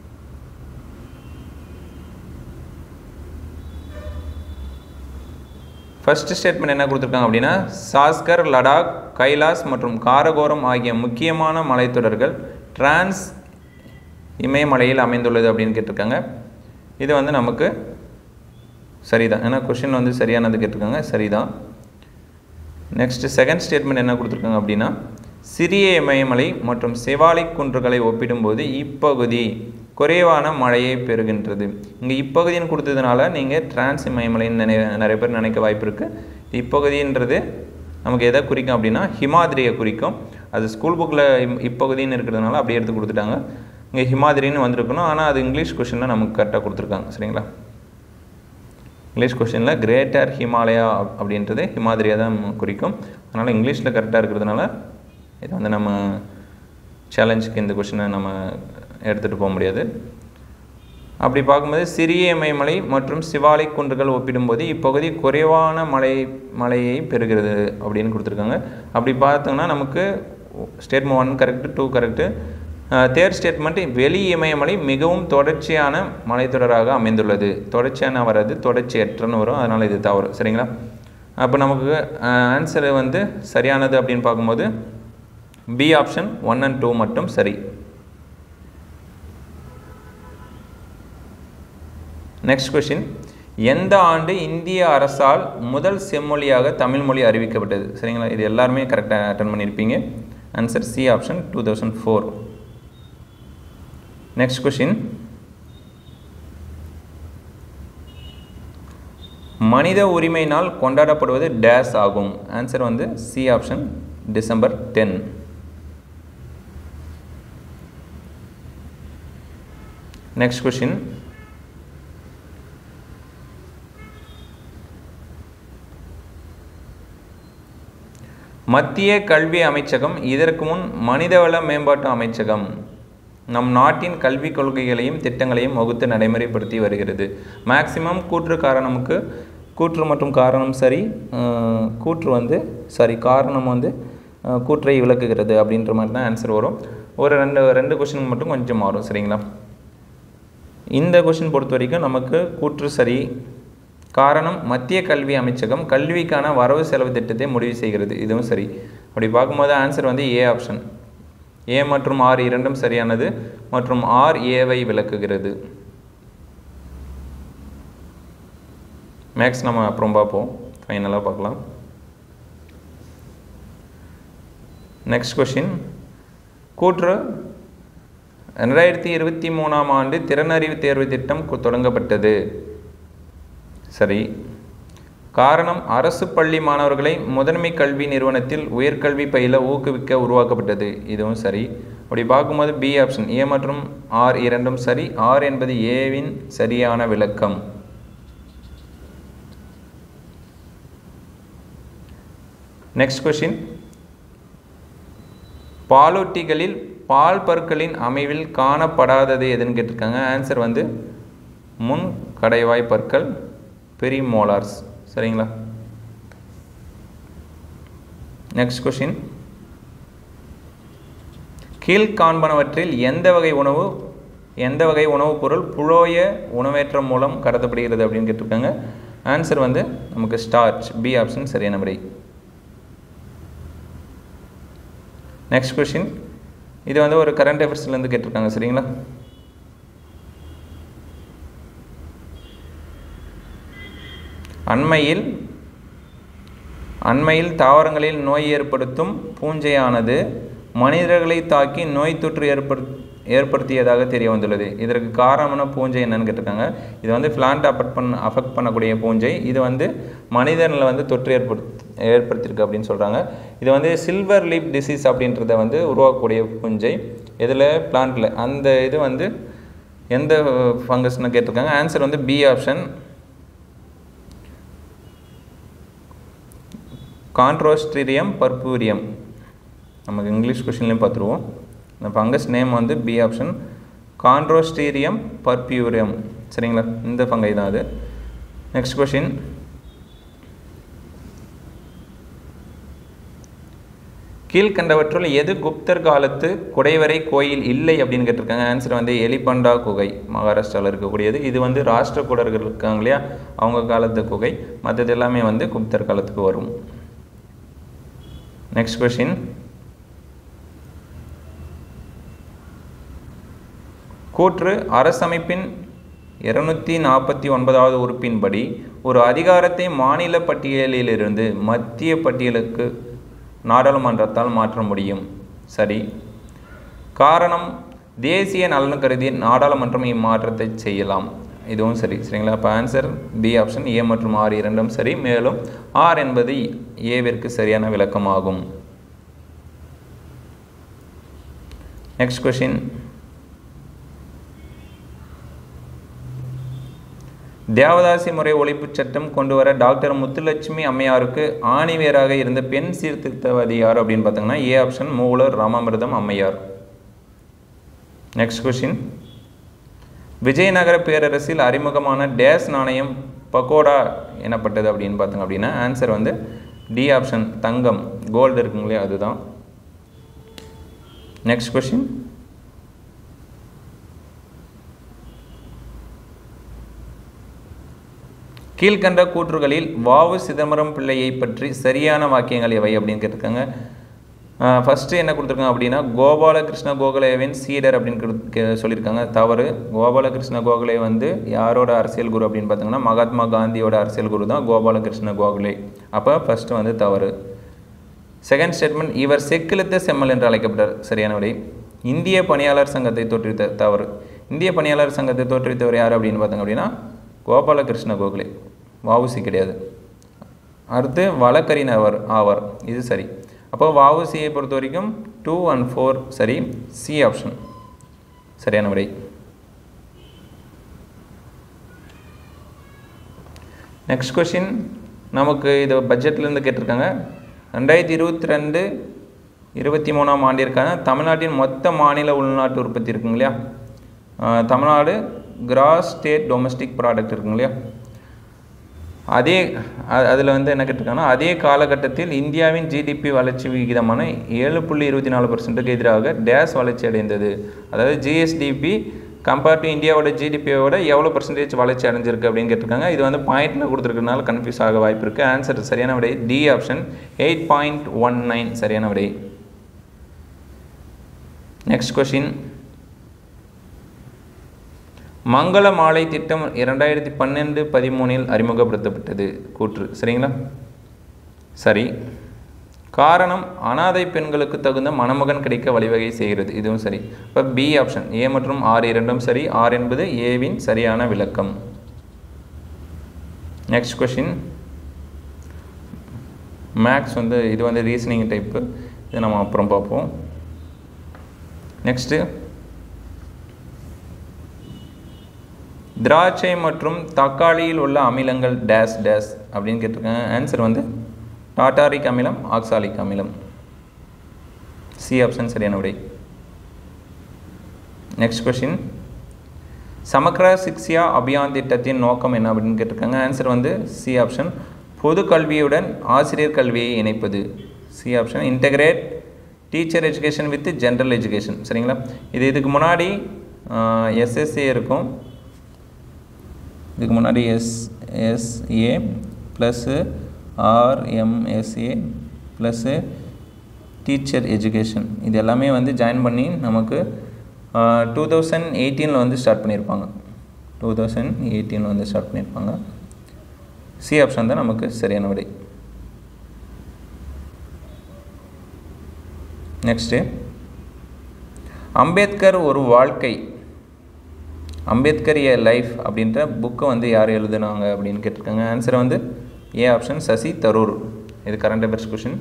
Speaker 2: ஃபர்ஸ்ட் ஸ்டேட்மெண்ட் என்ன கொடுத்துருக்காங்க அப்படின்னா சாஸ்கர் லடாக் கைலாஸ் மற்றும் காரகோரம் ஆகிய முக்கியமான மலைத்தொடர்கள் டிரான்ஸ் இமயமலையில் அமைந்துள்ளது அப்படின்னு கேட்டிருக்காங்க இது வந்து நமக்கு சரிதான் ஏன்னா கொஷின் வந்து சரியானது கேட்டிருக்காங்க சரிதான் நெக்ஸ்ட் செகண்ட் ஸ்டேட்மெண்ட் என்ன கொடுத்துருக்காங்க அப்படின்னா சிறிய இமயமலை மற்றும் சிவாலிக் குன்றுகளை ஒப்பிடும்போது இப்பகுதி குறைவான மழையை பெறுகின்றது இங்கே இப்பகுதின்னு கொடுத்ததுனால நீங்கள் டிரான்ஸ் இமயமலைன்னு நினை நிறைய பேர் நினைக்க வாய்ப்பு இருக்குது இப்பகுதின்றது நமக்கு எதை குறிக்கும் அப்படின்னா ஹிமாதிரியை குறிக்கும் அது ஸ்கூல் புக்கில் இப்பகுதின்னு இருக்கிறதுனால அப்படியே எடுத்து கொடுத்துட்டாங்க இங்கே ஹிமாதிரின்னு வந்திருக்கணும் ஆனால் அது இங்கிலீஷ் கொஷினில் நமக்கு கரெக்டாக கொடுத்துருக்காங்க சரிங்களா இங்கிலீஷ் கொஷினில் கிரேட்டர் ஹிமாலயா அப்- அப்படின்றது ஹிமாதிரியை தான் குறிக்கும் அதனால் இங்கிலீஷில் கரெக்டாக இருக்கிறதுனால இது வந்து நம்ம சேலஞ்சுக்கு இந்த கொஷினை நம்ம எடுத்துகிட்டு போக முடியாது அப்படி பார்க்கும்போது சிறிய இமயமலை மற்றும் சிவாலிக் குன்றுகள் ஒப்பிடும்போது இப்பகுதி குறைவான மழை மழையை பெறுகிறது அப்படின்னு கொடுத்துருக்காங்க அப்படி பார்த்தோம்னா நமக்கு statement one correct two correct third statement வெளி இமயமலை மிகவும் தொடர்ச்சியான மலைத்தொடராக அமைந்துள்ளது தொடர்ச்சியான வராது தொடர்ச்சியற்றன்னு வரும் அதனால் இது தவறு சரிங்களா அப்போ நமக்கு ஆன்சர் வந்து சரியானது அப்படின்னு பார்க்கும்போது B option one and two மட்டும் சரி நெக்ஸ்ட் கொஷின் எந்த ஆண்டு இந்திய அரசால் முதல் செம்மொழியாக தமிழ் மொழி அறிவிக்கப்பட்டது சரிங்களா இது எல்லாருமே கரெக்டாக அட்டன் பண்ணியிருப்பீங்க answer C option two thousand four next question மனித உரிமை நாள் கொண்டாடப்படுவது டேஸ் ஆகும் ஆன்சர் வந்து C option December ten next question மத்திய கல்வி அமைச்சகம் இதற்கு முன் மனிதவள மேம்பாட்டு அமைச்சகம் நம் நாட்டின் கல்விக் கொள்கைகளையும் திட்டங்களையும் வகுத்து நடைமுறைப்படுத்தி வருகிறது மேக்சிமம் கூற்று காரணமுக்கு கூற்று மற்றும் காரணம் சரி அஹ், கூற்று வந்து சாரி காரணம் வந்து அஹ், கூற்றை விளக்குகிறது அப்படின்ற மாதிரி தான் ஆன்சர் வரும் ஒரு ரெண்டு ரெண்டு கொஷின் மட்டும் கொஞ்சம் மாறும் சரிங்களா இந்த கொஷின் பொறுத்த வரைக்கும் நமக்கு கூற்று சரி காரணம் மத்திய கல்வி அமைச்சகம் கல்விக்கான வரவு செலவு திட்டத்தை முடிவு செய்கிறது இதுவும் சரி அப்படி பார்க்கும்போது ஆன்சர் வந்து ஏ ஆப்ஷன் ஏ மற்றும் ஆர் இரண்டும் சரியானது மற்றும் ஆர் ஏவை விளக்குகிறது மேக்ஸ் நம்ம அப்புறம் பார்ப்போம் ஃபைனலாக பார்க்கலாம் நெக்ஸ்ட் கொஷின் கூற்று ரெண்டாயிரத்தி இருபத்தி மூணாம் ஆண்டு திறனறிவு தேர்வு திட்டம் கு- தொடங்கப்பட்டது சரி காரணம் அரசு பள்ளி மாணவர்களை முதன்மை கல்வி நிறுவனத்தில் உயர்கல்வி பயில ஊக்குவிக்க உருவாக்கப்பட்டது இதுவும் சரி அப்படி பார்க்கும்போது பி ஆப்ஷன் ஏ மற்றும் ஆர் இரண்டும் சரி ஆர் என்பது ஏவின் சரியான விளக்கம் நெக்ஸ்ட் கொஷின் பாலூட்டிகளில் பால் பற்களின் அமைவில் காணப்படாதது எதுன்னு கேட்டிருக்காங்க ஆன்சர் வந்து முன் கடைவாய் பற்கள் பெரிமோலார்ஸ் சரிங்களா நெக்ஸ்ட் கொஷின் கீழ்காண்பனவற்றில் எந்த வகை உணவு எந்த வகை உணவுப் பொருள் புழோய உணவேற்றம் மூலம் கடத்தப்படுகிறது அப்படின்னு கேட்டிருக்காங்க ஆன்சர் வந்து நமக்கு ஸ்டார்ச் பி ஆப்ஷன் சரியான விடை நெக்ஸ்ட் கொஷின் இது வந்து ஒரு கரண்ட் அஃபேர்ஸ்லேருந்து கேட்டிருக்காங்க சரிங்களா அண்மையில் அண்மையில் தாவரங்களில் நோய் ஏற்படுத்தும் பூஞ்சையானது மனிதர்களை தாக்கி நோய் தொற்று ஏற்படு ஏற்படுத்தியதாக தெரிய வந்துள்ளது இதற்கு காரணமான பூஞ்சை என்னன்னு கேட்டிருக்காங்க இது வந்து பிளான்ட் அஃபெக்ட் பண்ண அஃபெக்ட் பண்ணக்கூடிய பூஞ்சை இது வந்து மனிதனில் வந்து தொற்று ஏற்படுத்தி ஏற்படுத்தியிருக்கு அப்படின்னு சொல்கிறாங்க இது வந்து சில்வர் லீப் டிசீஸ் அப்படின்றத வந்து உருவாக்கக்கூடிய பூஞ்சை இதில் பிளான்ட்டில் அந்த இது வந்து எந்த ஃபங்கஸ்னு கேட்டிருக்காங்க ஆன்சர் வந்து பி ஆப்ஷன் கான்ட்ரோஸ்ட்ரியம் பர்பூரியம் நமக்கு இங்கிலீஷ் கொஷின்லேயும் பார்த்துருவோம் இந்த ஃபங்கஸ் நேம் வந்து பி ஆப்ஷன் கான்ட்ரோஸ்டீரியம் பர்பியூரியம் சரிங்களா இந்த ஃபங்கை தான் அது நெக்ஸ்ட் கொஷின் கீழ்கண்டவற்றுள் எது குப்தர் காலத்து குடைவரை கோயில் இல்லை அப்படின்னு கேட்டிருக்காங்க ஆன்சர் வந்து எலிபண்டா குகை மகாராஷ்டிராவில் இருக்கக்கூடியது இது வந்து ராஷ்டிரகூடர்கள் இருக்காங்க இல்லையா அவங்க காலத்து குகை மற்றது எல்லாமே வந்து குப்தர் காலத்துக்கு வரும் நெக்ஸ்ட் கொஷின் கூற்று அரசமைப்பின் இருநூத்தி நாற்பத்தி ஒன்பதாவது உறுப்பின்படி ஒரு அதிகாரத்தை மாநில பட்டியலிலிருந்து மத்திய பட்டியலுக்கு நாடாளுமன்றத்தால் மாற்ற முடியும் சரி காரணம் தேசிய நலன் கருதி நாடாளுமன்றம் இம்மாற்றத்தை செய்யலாம் இதுவும் சரி சரிங்களா அப்போ ஆன்சர் பி ஆப்ஷன் ஏ மற்றும் ஆர் இரண்டும் சரி மேலும் ஆர் என்பது ஏவிற்கு சரியான விளக்கமாகும் நெக்ஸ்ட் கொஷின் தேவதாசி முறை ஒழிப்புச் சட்டம் கொண்டு வர டாக்டர் முத்துலட்சுமி அம்மையாருக்கு ஆணிவேராக இருந்த பெண் சீர்திருத்தவாதி யார் அப்படின்னு பார்த்தீங்கன்னா ஏ ஆப்ஷன் மூலர் ராமாமிர்தம் அம்மையார் நெக்ஸ்ட் கொஷின் விஜயநகர பேரரசில் அறிமுகமான டேஸ் நாணயம் பகோடா எனப்பட்டது அப்படின்னு பார்த்தோங்க அப்படின்னா ஆன்சர் வந்து டி ஆப்ஷன் தங்கம் கோல்டு இருக்குங்களே அதுதான் நெக்ஸ்ட் கொஷின் கீழ்கண்ட கூற்றுகளில் வாவு சிதம்பரம் பிள்ளையை பற்றி சரியான வாக்கியங்கள் எவை அப்படின்னு கேட்டிருக்காங்க ஃபஸ்ட்டு என்ன கொடுத்துருக்காங்க அப்படின்னா கோபாலகிருஷ்ண கோகலேவின் சீடர் அப்படின்னு கொடுத்து- கே- சொல்லியிருக்காங்க தவறு கோபாலகிருஷ்ண கோகலே வந்து யாரோட அரசியல் குரு அப்படின்னு பார்த்தீங்கன்னா மகாத்மா காந்தியோட அரசியல் குரு தான் கோபாலகிருஷ்ண கோகலே அப்போ ஃபஸ்ட்டு வந்து தவறு செகண்ட் ஸ்டேட்மெண்ட் இவர் செக்கிழுத்த செம்மல் என்று அழைக்கப்பட்டார் சரியான விடை இந்திய பணியாளர் சங்கத்தை தோற்றுவித்த தவறு இந்திய பணியாளர் சங்கத்தை தோற்றுவித்தவர் யார் அப்படின்னு பார்த்தாங்க அப்படின்னா கோபாலகிருஷ்ண கோகலே வஉசி கிடையாது அடுத்து வழக்கறிஞர் ஆவார் இது சரி அப்போ வஉசியை பொறுத்த வரைக்கும் டூ அண்ட் ஃபோர் சரி சி ஆப்ஷன் சரியான விடை நெக்ஸ்ட் கொஷின் நமக்கு இது பட்ஜெட்லேருந்து கேட்டிருக்காங்க ரெண்டாயிரத்தி இருபத்தி ரெண்டு இருபத்தி மூணாம் ஆண்டிற்கான தமிழ்நாட்டின் மொத்த மாநில உள்நாட்டு உற்பத்தி இருக்குங்க இல்லையா ஆஹ் Tamil Nadu gross state domestic product இருக்குங்க இல்லையா அதே அதில் வந்து என்ன கேட்டிருக்காங்கன்னா அதே காலகட்டத்தில் இந்தியாவின் ஜிடிபி வளர்ச்சி விகிதமான ஏழு புள்ளி இருபத்தி நாலு பர்சன்ட்டுக்கு எதிராக டேஸ் வளர்ச்சி அடைந்தது அதாவது ஜிஎஸ்டிபி கம்பேர் டு இந்தியாவோட ஜிடிபியோட எவ்வளோ பர்சன்டேஜ் வளர்ச்சி அடைஞ்சிருக்கு அப்படின்னு கேட்டிருக்காங்க இது வந்து பாயிண்டில் கொடுத்துருக்கனால கன்ஃபியூஸ் ஆக வாய்ப்பு இருக்குது ஆன்சர் சரியான விடை D option eight point one nine சரியான விடை நெக்ஸ்ட் கொஷின் மங்கள மாலை திட்டம் இரண்டாயிரத்தி பன்னெண்டு பதிமூணில் அறிமுகப்படுத்தப்பட்டது கூற்று சரிங்களா சரி காரணம் அனாதை பெண்களுக்கு தகுந்த மணமகன் கிடைக்க வழிவகை செய்கிறது இதுவும் சரி இப்போ பி ஆப்ஷன் ஏ மற்றும் ஆர் இரண்டும் சரி ஆர் என்பது ஏவின் சரியான விளக்கம் நெக்ஸ்ட் கொஷின் மேக்ஸ் வந்து இது வந்து ரீசனிங் டைப்பு இது நம்ம அப்புறம் பார்ப்போம் நெக்ஸ்ட்டு திராட்சை மற்றும் தக்காளியில் உள்ள அமிலங்கள் டேஸ் டேஸ் அப்படின்னு கேட்டிருக்காங்க ஆன்சர் வந்து டாட்டாரிக் அமிலம் ஆக்சாலிக் அமிலம் சி ஆப்ஷன் சரியான விடை நெக்ஸ்ட் கொஷின் சமக்ர சிக்ஷா அபியான் திட்டத்தின் நோக்கம் என்ன அப்படின்னு கேட்டிருக்காங்க ஆன்சர் வந்து சி ஆப்ஷன் பொது கல்வியுடன் ஆசிரியர் கல்வியை இணைப்பது C option integrated teacher education with general education சரிங்களா இது இதுக்கு முன்னாடி எஸ்எஸ்சி இருக்கும் இதுக்கு முன்னாடி S SA plus RMSA plus teacher education இது எல்லாமே வந்து ஜாயின் பண்ணி நமக்கு டூ தௌசண்ட் எயிட்டீனில் வந்து ஸ்டார்ட் பண்ணியிருப்பாங்க டூ தௌசண்ட் எயிட்டீனில் வந்து ஸ்டார்ட் பண்ணியிருப்பாங்க சி ஆப்ஷன் தான் நமக்கு சரியான விடை நெக்ஸ்ட்டு அம்பேத்கர் ஒரு வாழ்க்கை அம்பேத்கர் ஏ லைஃப் அப்படின்ற புக்கை வந்து யார் எழுதுனாங்க அப்படின்னு கேட்டிருக்காங்க ஆன்சர் வந்து ஏ ஆப்ஷன் சசி தரூர் இது current affairs question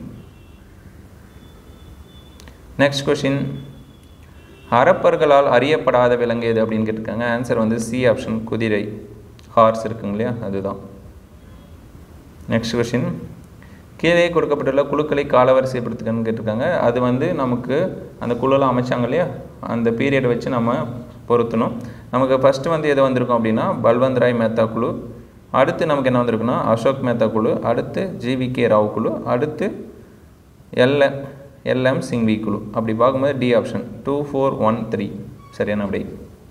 Speaker 2: next question ஹரப்பர்களால் அறியப்படாத விலங்கு எது அப்படின்னு கேட்டிருக்காங்க ஆன்சர் வந்து சி ஆப்ஷன் குதிரை ஹார்ஸ் இருக்குங்க இல்லையா அதுதான் நெக்ஸ்ட் கொஷின் கீழே கொடுக்கப்பட்டுள்ள குழுக்களை காலவரிசைப்படுத்துக்கன்னு கேட்டிருக்காங்க அது வந்து நமக்கு அந்த குழுலாம் அமைச்சாங்க இல்லையா அந்த பீரியடை வச்சு நம்ம பொருத்தணும் நமக்கு ஃபஸ்ட்டு வந்து எது வந்திருக்கும் அப்படின்னா பல்வந்த் ராய் மேத்தா குழு அடுத்து நமக்கு என்ன வந்திருக்குன்னா அசோக் மேத்தா குழு அடுத்து ஜிவி கே ராவ் குழு அடுத்து எல்ல எல்எம் சிங்வி குழு அப்படி பார்க்கும்போது D option two four one three சரியான அப்படி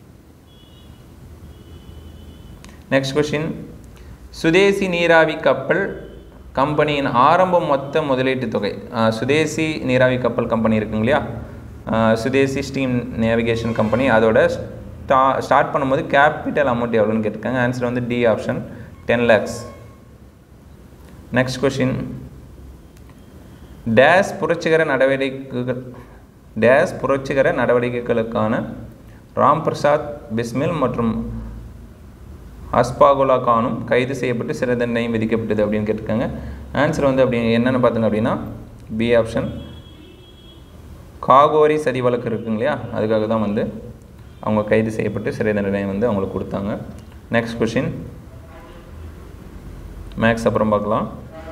Speaker 2: நெக்ஸ்ட் கொஷின் சுதேசி நீராவி கப்பல் கம்பெனியின் ஆரம்ப மொத்த முதலீட்டு தொகை சுதேசி நீராவி கப்பல் கம்பெனி இருக்குங்க இல்லையா சுதேசி ஸ்டீம் நேவிகேஷன் கம்பெனி அதோட ஸ்டா ஸ்டார்ட் பண்ணும்போது கேபிட்டல் அமௌண்ட் எவ்வளோன்னு கேட்டிருக்காங்க ஆன்சர் வந்து D option ten lakhs next question டேஸ் புரட்சிகர நடவடிக்கைகள் டேஸ் புரட்சிகர நடவடிக்கைகளுக்கான ராம் பிரசாத் பிஸ்மில் மற்றும் அஸ்பாகுலா கானும் கைது செய்யப்பட்டு சிறை தண்டனை விதிக்கப்பட்டது அப்படின்னு கேட்டிருக்காங்க ஆன்சர் வந்து அப்படி என்னென்னு பார்த்துங்க அப்படின்னா பி ஆப்ஷன் காகோரி சதி வழக்கு இருக்குங்க இல்லையா அதுக்காக தான் வந்து அவங்க கைது செய்யப்பட்டு சிறை தண்டனை வந்து அவங்களுக்கு கொடுத்தாங்க நெக்ஸ்ட் கொஷின் மேக்ஸ் அப்புறம் பார்க்கலாம்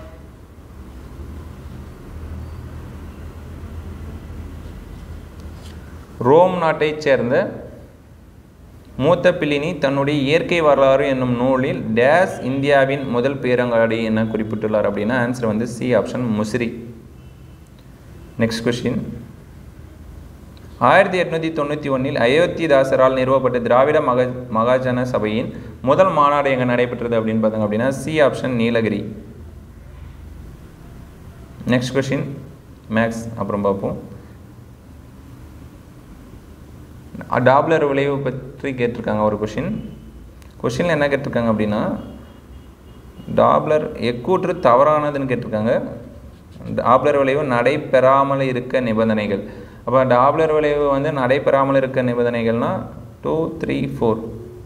Speaker 2: ரோம் நாட்டைச் சேர்ந்த மூத்த பில்லினி தன்னுடைய இயற்கை வரலாறு என்னும் நூலில் டேஸ் இந்தியாவின் முதல் பேரங்காடி என குறிப்பிட்டுள்ளார் அப்படின்னா ஆன்சர் வந்து C option Musiri next question ஆயிரத்தி எட்நூற்றி தொண்ணூற்றி ஒன்றில் அயோத்திதாசரால் நிறுவப்பட்ட திராவிட மக மகாஜன சபையின் முதல் மாநாடு எங்கே நடைபெற்றது அப்படின்னு பார்த்தாங்க அப்படின்னா C option Nilgiri next question மேக்ஸ் அப்புறம் பார்ப்போம் டாப்லர் விளைவு பற்றி கேட்டிருக்காங்க ஒரு கொஷின் கொஷினில் என்ன கேட்டிருக்காங்க அப்படின்னா டாப்லர் எக்கூற்று தவறானதுன்னு கேட்டிருக்காங்க டாப்லர் விளைவு நடைபெறாமல் இருக்க நிபந்தனைகள் அப்போ டாப்லர் விளைவு வந்து நடைபெறாமல் இருக்க நிபந்தனைகள்னால் டூ த்ரீ ஃபோர்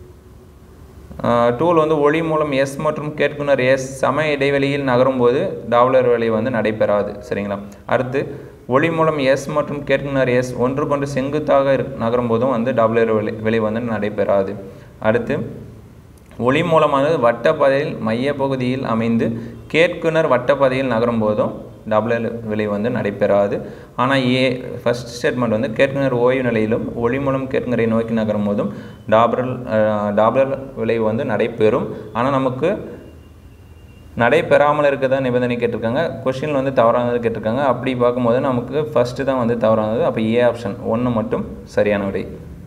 Speaker 2: டூல் வந்து ஒளி மூலம் எஸ் மற்றும் கேட்குனர் எஸ் சம இடைவெளியில் நகரும்போது டாப்லர் விளைவு வந்து நடைபெறாது சரிங்களா அடுத்து ஒளி மூலம் எஸ் மற்றும் கேட்குனர் எஸ் ஒன்றுக்கொன்று செங்குத்தாக இரு நகரும் போதும் வந்து டாப்லர் விளை விளைவு வந்து நடைபெறாது அடுத்து ஒளி மூலமானது வட்டப்பாதையில் மையப்பகுதியில் அமைந்து கேட்குனர் வட்டப்பாதையில் நகரும் போதும் டபுள் விளைவு வந்து நடைபெறாது ஆனால் ஏ ஃபஸ்ட் ஸ்டேட்மெண்ட் வந்து கேட்குனர் ஓய்வு நிலையிலும் ஒளி மூலம் கேட்குனரை நோக்கி நகரும் போதும் டாப்ரல் டாப்லர் விளைவு வந்து நடைபெறும் ஆனால் நமக்கு நடைபெறாமல் இருக்கதா நிபந்தனை கேட்டிருக்காங்க கொஷின் வந்து தவறானது கேட்டிருக்காங்க அப்படி பார்க்கும்போது நமக்கு ஃபஸ்ட்டு தான் வந்து தவறானது அப்போ ஏ ஆப்ஷன் ஒன்று மட்டும் சரியான விடை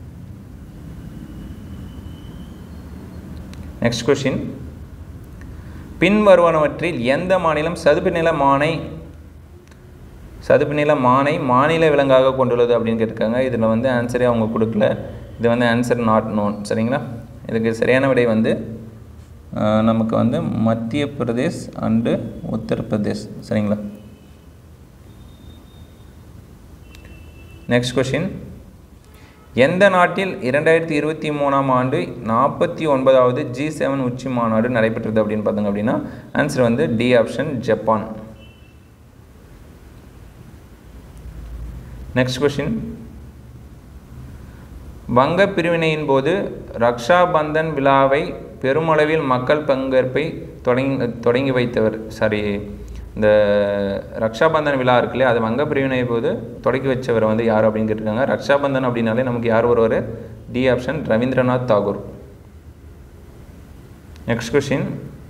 Speaker 2: நெக்ஸ்ட் கொஷின் பின்வருவனவற்றில் எந்த மாநிலம் சதுப்பு நில மானை சதுப்பு நில மானை மாநில விலங்காக கொண்டுள்ளது அப்படின்னு கேட்டிருக்காங்க இதில் வந்து ஆன்சரே அவங்க கொடுக்கல இது வந்து ஆன்சர் நாட் நோன் சரிங்களா இதுக்கு சரியான விடை வந்து ஆஹ், நமக்கு வந்து மத்திய பிரதேஷ் அண்டு உத்தரப்பிரதேஷ் சரிங்களா நெக்ஸ்ட் கொஷின் எந்த நாட்டில் இரண்டாயிரத்தி இருபத்தி மூணாம் ஆண்டு நாற்பத்தி ஒன்பதாவது ஜி செவன் உச்சி மாநாடு நடைபெற்றது அப்படின்னு பார்த்தோங்க அப்படின்னா ஆன்சர் வந்து D option Japan next question வங்க பிரிவினையின் போது ரக்ஷா பந்தன் விழாவை பெருமளவில் மக்கள் பங்கேற்பை தொடங்கி தொடங்கி வைத்தவர் சாரி இந்த ரக்ஷா பந்தன் விழா இருக்கு இல்லையா அது வங்க பிரிவினை போது தொடக்கி வச்சவர் வந்து யார் அப்படின்னு கேட்டிருக்காங்க ரக்ஷா பந்தன் அப்படின்னாலே நமக்கு யார் வருவார் D option Rabindranath Tagore next question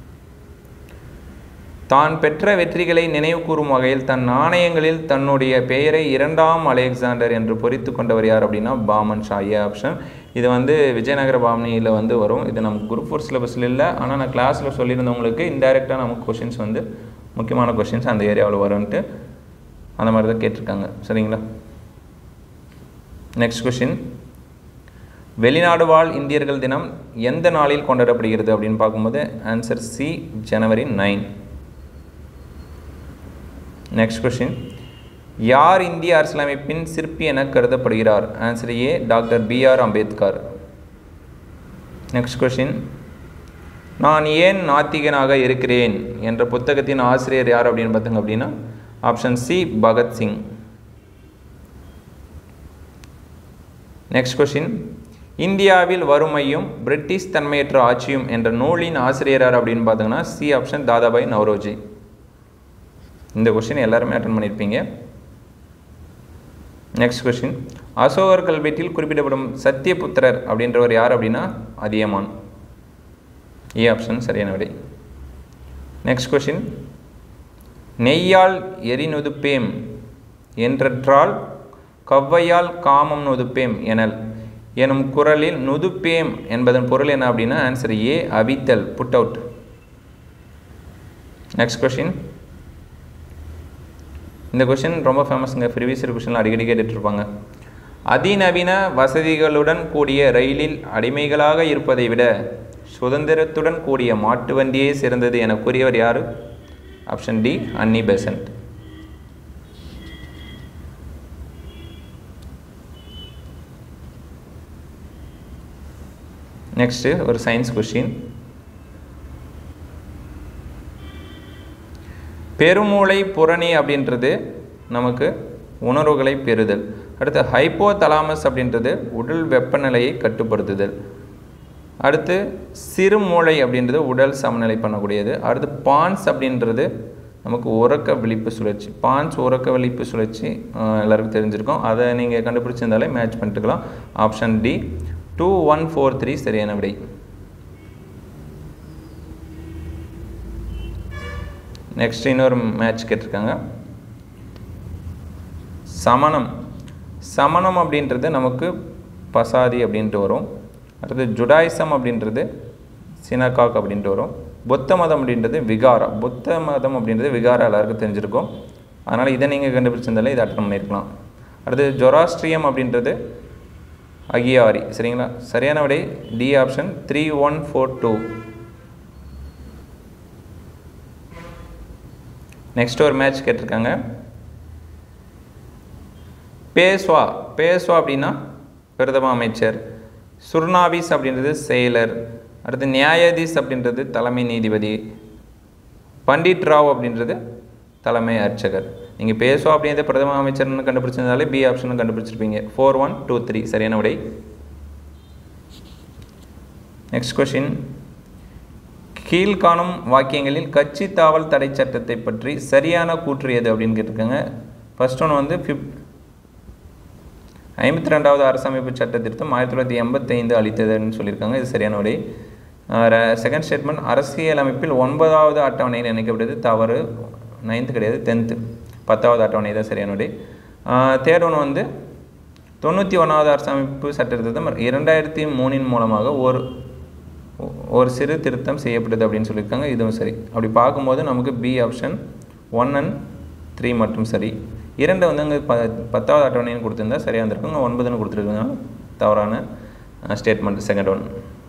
Speaker 2: தான் பெற்ற வெற்றிகளை நினைவு கூறும் வகையில் தன் நாணயங்களில் தன்னுடைய பெயரை இரண்டாம் அலெக்சாண்டர் என்று பொறித்து கொண்டவர் யார் அப்படின்னா பாமன் ஷா ஏ ஆப்ஷன் இது வந்து விஜயநகர பாமனியில் வந்து வரும் இது நமக்கு குரூப் ஃபோர் சிலபஸில் இல்லை ஆனால் நான் கிளாஸில் சொல்லியிருந்தவங்களுக்கு இன்டைரக்டாக நமக்கு கொஷின்ஸ் வந்து முக்கியமான கொஷின்ஸ் அந்த ஏரியாவில் வரும்ன்ட்டு அந்த மாதிரி தான் கேட்டிருக்காங்க சரிங்களா நெக்ஸ்ட் கொஷின் வெளிநாடு வாழ் இந்தியர்கள் தினம் எந்த நாளில் கொண்டாடப்படுகிறது அப்படின்னு பார்க்கும்போது answer C January nine next question யார் இந்திய அரசியலமைப்பின் சிற்பி என கருதப்படுகிறார் answer A doctor B R Ambedkar next question நான் ஏன் நாத்திகனாக இருக்கிறேன் என்ற புத்தகத்தின் ஆசிரியர் யார் அப்படின்னு பார்த்தீங்க அப்படின்னா option C Bhagat Singh next question இந்தியாவில் வறுமையும் பிரிட்டிஷ் தன்மையற்ற ஆட்சியும் என்ற நூலின் ஆசிரியர் யார் அப்படின்னு பார்த்தீங்கன்னா சி ஆப்ஷன் தாதாபாய் நவ்ரோஜி இந்த கொஷின் எல்லாருமே அட்டன் பண்ணியிருப்பீங்க நெக்ஸ்ட் கொஷின் அசோகர் கல்வெட்டில் குறிப்பிடப்படும் சத்தியபுத்திரர் அப்படின்றவர் யார் அப்படின்னா அதியமான் ஏ ஆப்ஷன் சரியான விடை நெக்ஸ்ட் கொஷின் நெய்யால் எரி நொதுப்பேம் என்றற்றால் கவ்வையால் காமம் நொதுப்பேம் எனல் எனும் குரலில் நுதுப்பேம் என்பதன் பொருள் என்ன அப்படின்னா ஆன்சர் ஏ அவித்தல் புட் அவுட் நெக்ஸ்ட் கொஷின் இந்த கொஷின் ரொம்ப ஃபேமஸுங்க ப்ரீவியஸ் இயர் கொஷினில் அடிக்கடி கேட்டுட்டு இருப்பாங்க அதிநவீன வசதிகளுடன் கூடிய ரயிலில் அடிமைகளாக இருப்பதை விட சுதந்திரத்துடன் கூடிய மாட்டு வண்டியே சிறந்தது என கூறியவர் யார் option D Annie Besant next ஒரு சயின்ஸ் கொஷின் பெருமூளை புரணி அப்படின்றது நமக்கு உணர்வுகளை பெறுதல் அடுத்து ஹைப்போ தலாமஸ் அப்படின்றது உடல் வெப்பநிலையை கட்டுப்படுத்துதல் அடுத்து சிறுமூளை அப்படின்றது உடல் சமநிலை பண்ணக்கூடியது அடுத்து பான்ஸ் அப்படின்றது நமக்கு உறக்க விழிப்பு சுழற்சி பான்ஸ் உறக்க விழிப்பு சுழற்சி ஆஹ், எல்லாருக்கும் தெரிஞ்சிருக்கும் அதை நீங்கள் கண்டுபிடிச்சிருந்தாலே மேட்ச் பண்ணிட்டுக்கலாம் option D two one four three சரியான விடை நெக்ஸ்ட் இன்னொரு மேட்ச் கேட்டிருக்காங்க சமணம் சமணம் அப்படின்றது நமக்கு பசாதி அப்படின்ட்டு வரும் அடுத்து ஜுடாயிசம் அப்படின்றது சினகாக் அப்படின்ட்டு வரும் புத்த மதம் அப்படின்றது விகாரா புத்த மதம் அப்படின்றது விகாரா எல்லாருக்கும் தெரிஞ்சிருக்கும் அதனால் இதை நீங்கள் கண்டுபிடிச்சிருந்தாலே இதை அட்டன் பண்ணியிருக்கலாம் அடுத்து ஜொராஸ்ட்ரியம் அப்படின்றது அகியாரி சரிங்களா சரியான விடை D option three one four two next ஒரு மேட்ச் கேட்டிருக்காங்க பேஸ்வா பேஸ்வா அப்படின்னா பிரதம அமைச்சர் சுர்னாவிஸ் அப்படின்றது செயலர் அடுத்து நியாயாதீஸ் அப்படின்றது தலைமை நீதிபதி பண்டிட் ராவ் அப்படின்றது தலைமை அர்ச்சகர் நீங்கள் பேசுவா அப்படின்றது பிரதம அமைச்சர்னு கண்டுபிடிச்சிருந்தாலே பி ஆப்ஷன் கண்டுபிடிச்சிருப்பீங்க ஃபோர் ஒன் டூ த்ரீ சரியான விடை நெக்ஸ்ட் கொஷின் கீழ்காணும் வாக்கியங்களில் கட்சி தாவல் தடை சட்டத்தை பற்றி சரியான கூற்று எது அப்படின்னு கேட்டிருக்காங்க ஃபர்ஸ்ட் ஒன்று வந்து ஃபிப் ஐம்பத்தி ரெண்டாவது அரசமைப்பு சட்ட திருத்தம் ஆயிரத்தி தொள்ளாயிரத்தி எண்பத்தைந்து அளித்ததுன்னு சொல்லியிருக்காங்க இது சரியான விடை செகண்ட் ஸ்டேட்மெண்ட் அரசியலமைப்பில் ஒன்பதாவது அட்டவணையில் இணைக்கப்படுது தவறு நைன்த்து கிடையாது டென்த்து பத்தாவது அட்டவணை தான் சரியான விடை தேர்ட் ஒன்று வந்து தொண்ணூற்றி ஒன்றாவது அரசமைப்பு சட்டத்திருத்தம் இரண்டாயிரத்தி மூணின் மூலமாக ஒரு ஒரு சிறு திருத்தம் செய்யப்பட்டது அப்படின்னு சொல்லியிருக்காங்க இதுவும் சரி அப்படி பார்க்கும்போது நமக்கு B option one and three மட்டும் சரி இரண்டு வந்து அங்கே ப பத்தாவது அட்டவணைன்னு கொடுத்துருந்தா சரியாக இருந்திருக்குங்க ஒன்பதுன்னு கொடுத்துருக்குங்க தவறான statement second one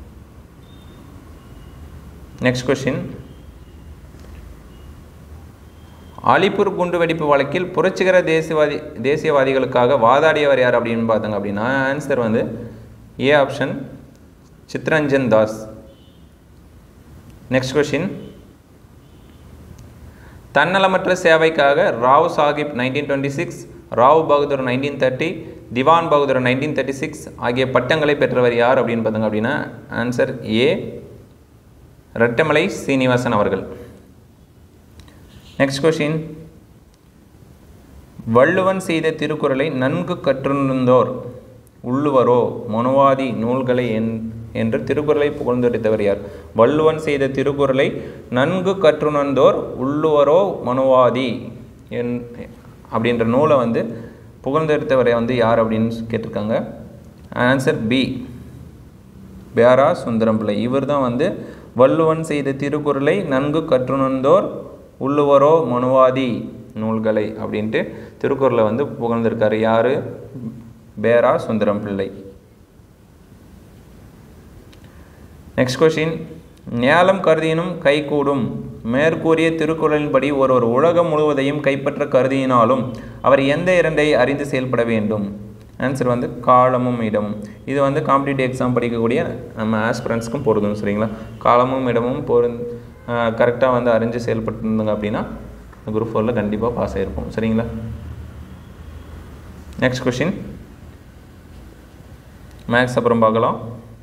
Speaker 2: next question Alipore குண்டு வெடிப்பு வழக்கில் புரட்சிகர தேசியவாதி தேசியவாதிகளுக்காக வாதாடியவர் யார் அப்படின்னு பார்த்தாங்க அப்படின்னா ஆன்சர் வந்து A option Chittaranjan Das next question தன்னலமற்ற சேவைக்காக Rao Sahib nineteen twenty six Rao Bahadur nineteen thirty Diwan Bahadur nineteen thirty six ஆகிய பட்டங்களை பெற்றவர் யார் அப்படின்னு பார்த்தாங்க அப்படின்னா ஆன்சர் ஏ ரெட்டமலை சீனிவாசன் அவர்கள் நெக்ஸ்ட் கொஷின் வள்ளுவன் செய்த திருக்குறளை நன்கு கற்றுணர்ந்தோர் உள்ளுவரோ மனுவாதி நூல்களை என் என்று திருக்குறளை புகழ்ந்துரைத்தவர் யார் வள்ளுவன் செய்த திருக்குறளை நன்கு கற்றுணர்ந்தோர் உள்ளுவரோ மனுவாதி என் அப்படின்ற நூலை வந்து புகழ்ந்தெடுத்தவரை வந்து யார் அப்படின்னு கேட்டிருக்காங்க ஆன்சர் பி பேரா சுந்தரம் பிள்ளை இவர் தான் வந்து வள்ளுவன் செய்த திருக்குறளை நன்கு கற்றுணர்ந்தோர் உள்ளுவரோ மனுவாதி நூல்களை அப்படின்ட்டு திருக்குறளை வந்து புகழ்ந்திருக்காரு யார் பேரா சுந்தரம் பிள்ளை நெக்ஸ்ட் கொஷின் ஞாலம் கருதியினும் கைகூடும் மேற்கூறிய திருக்குறளின்படி ஒருவர் உலகம் முழுவதையும் கைப்பற்ற கருதியினாலும் அவர் எந்த இரண்டை அறிந்து செயல்பட வேண்டும் ஆன்சர் வந்து காலமும் இடமும் இது வந்து காம்படிட்டிவ் எக்ஸாம் படிக்கக்கூடிய நம்ம ஆஸ்பிரண்ட்ஸ்க்கும் பொருந்தும் சரிங்களா காலமும் இடமும் பொருந் கரெக்டாக வந்து அறிஞ்சு செயல்பட்டுருந்தாங்க அப்படின்னா குரூப் ஃபோரில் கண்டிப்பாக பாஸ் ஆகிருப்போம் சரிங்களா நெக்ஸ்ட் கொஷின் மேக்ஸ் அப்புறம் பார்க்கலாம்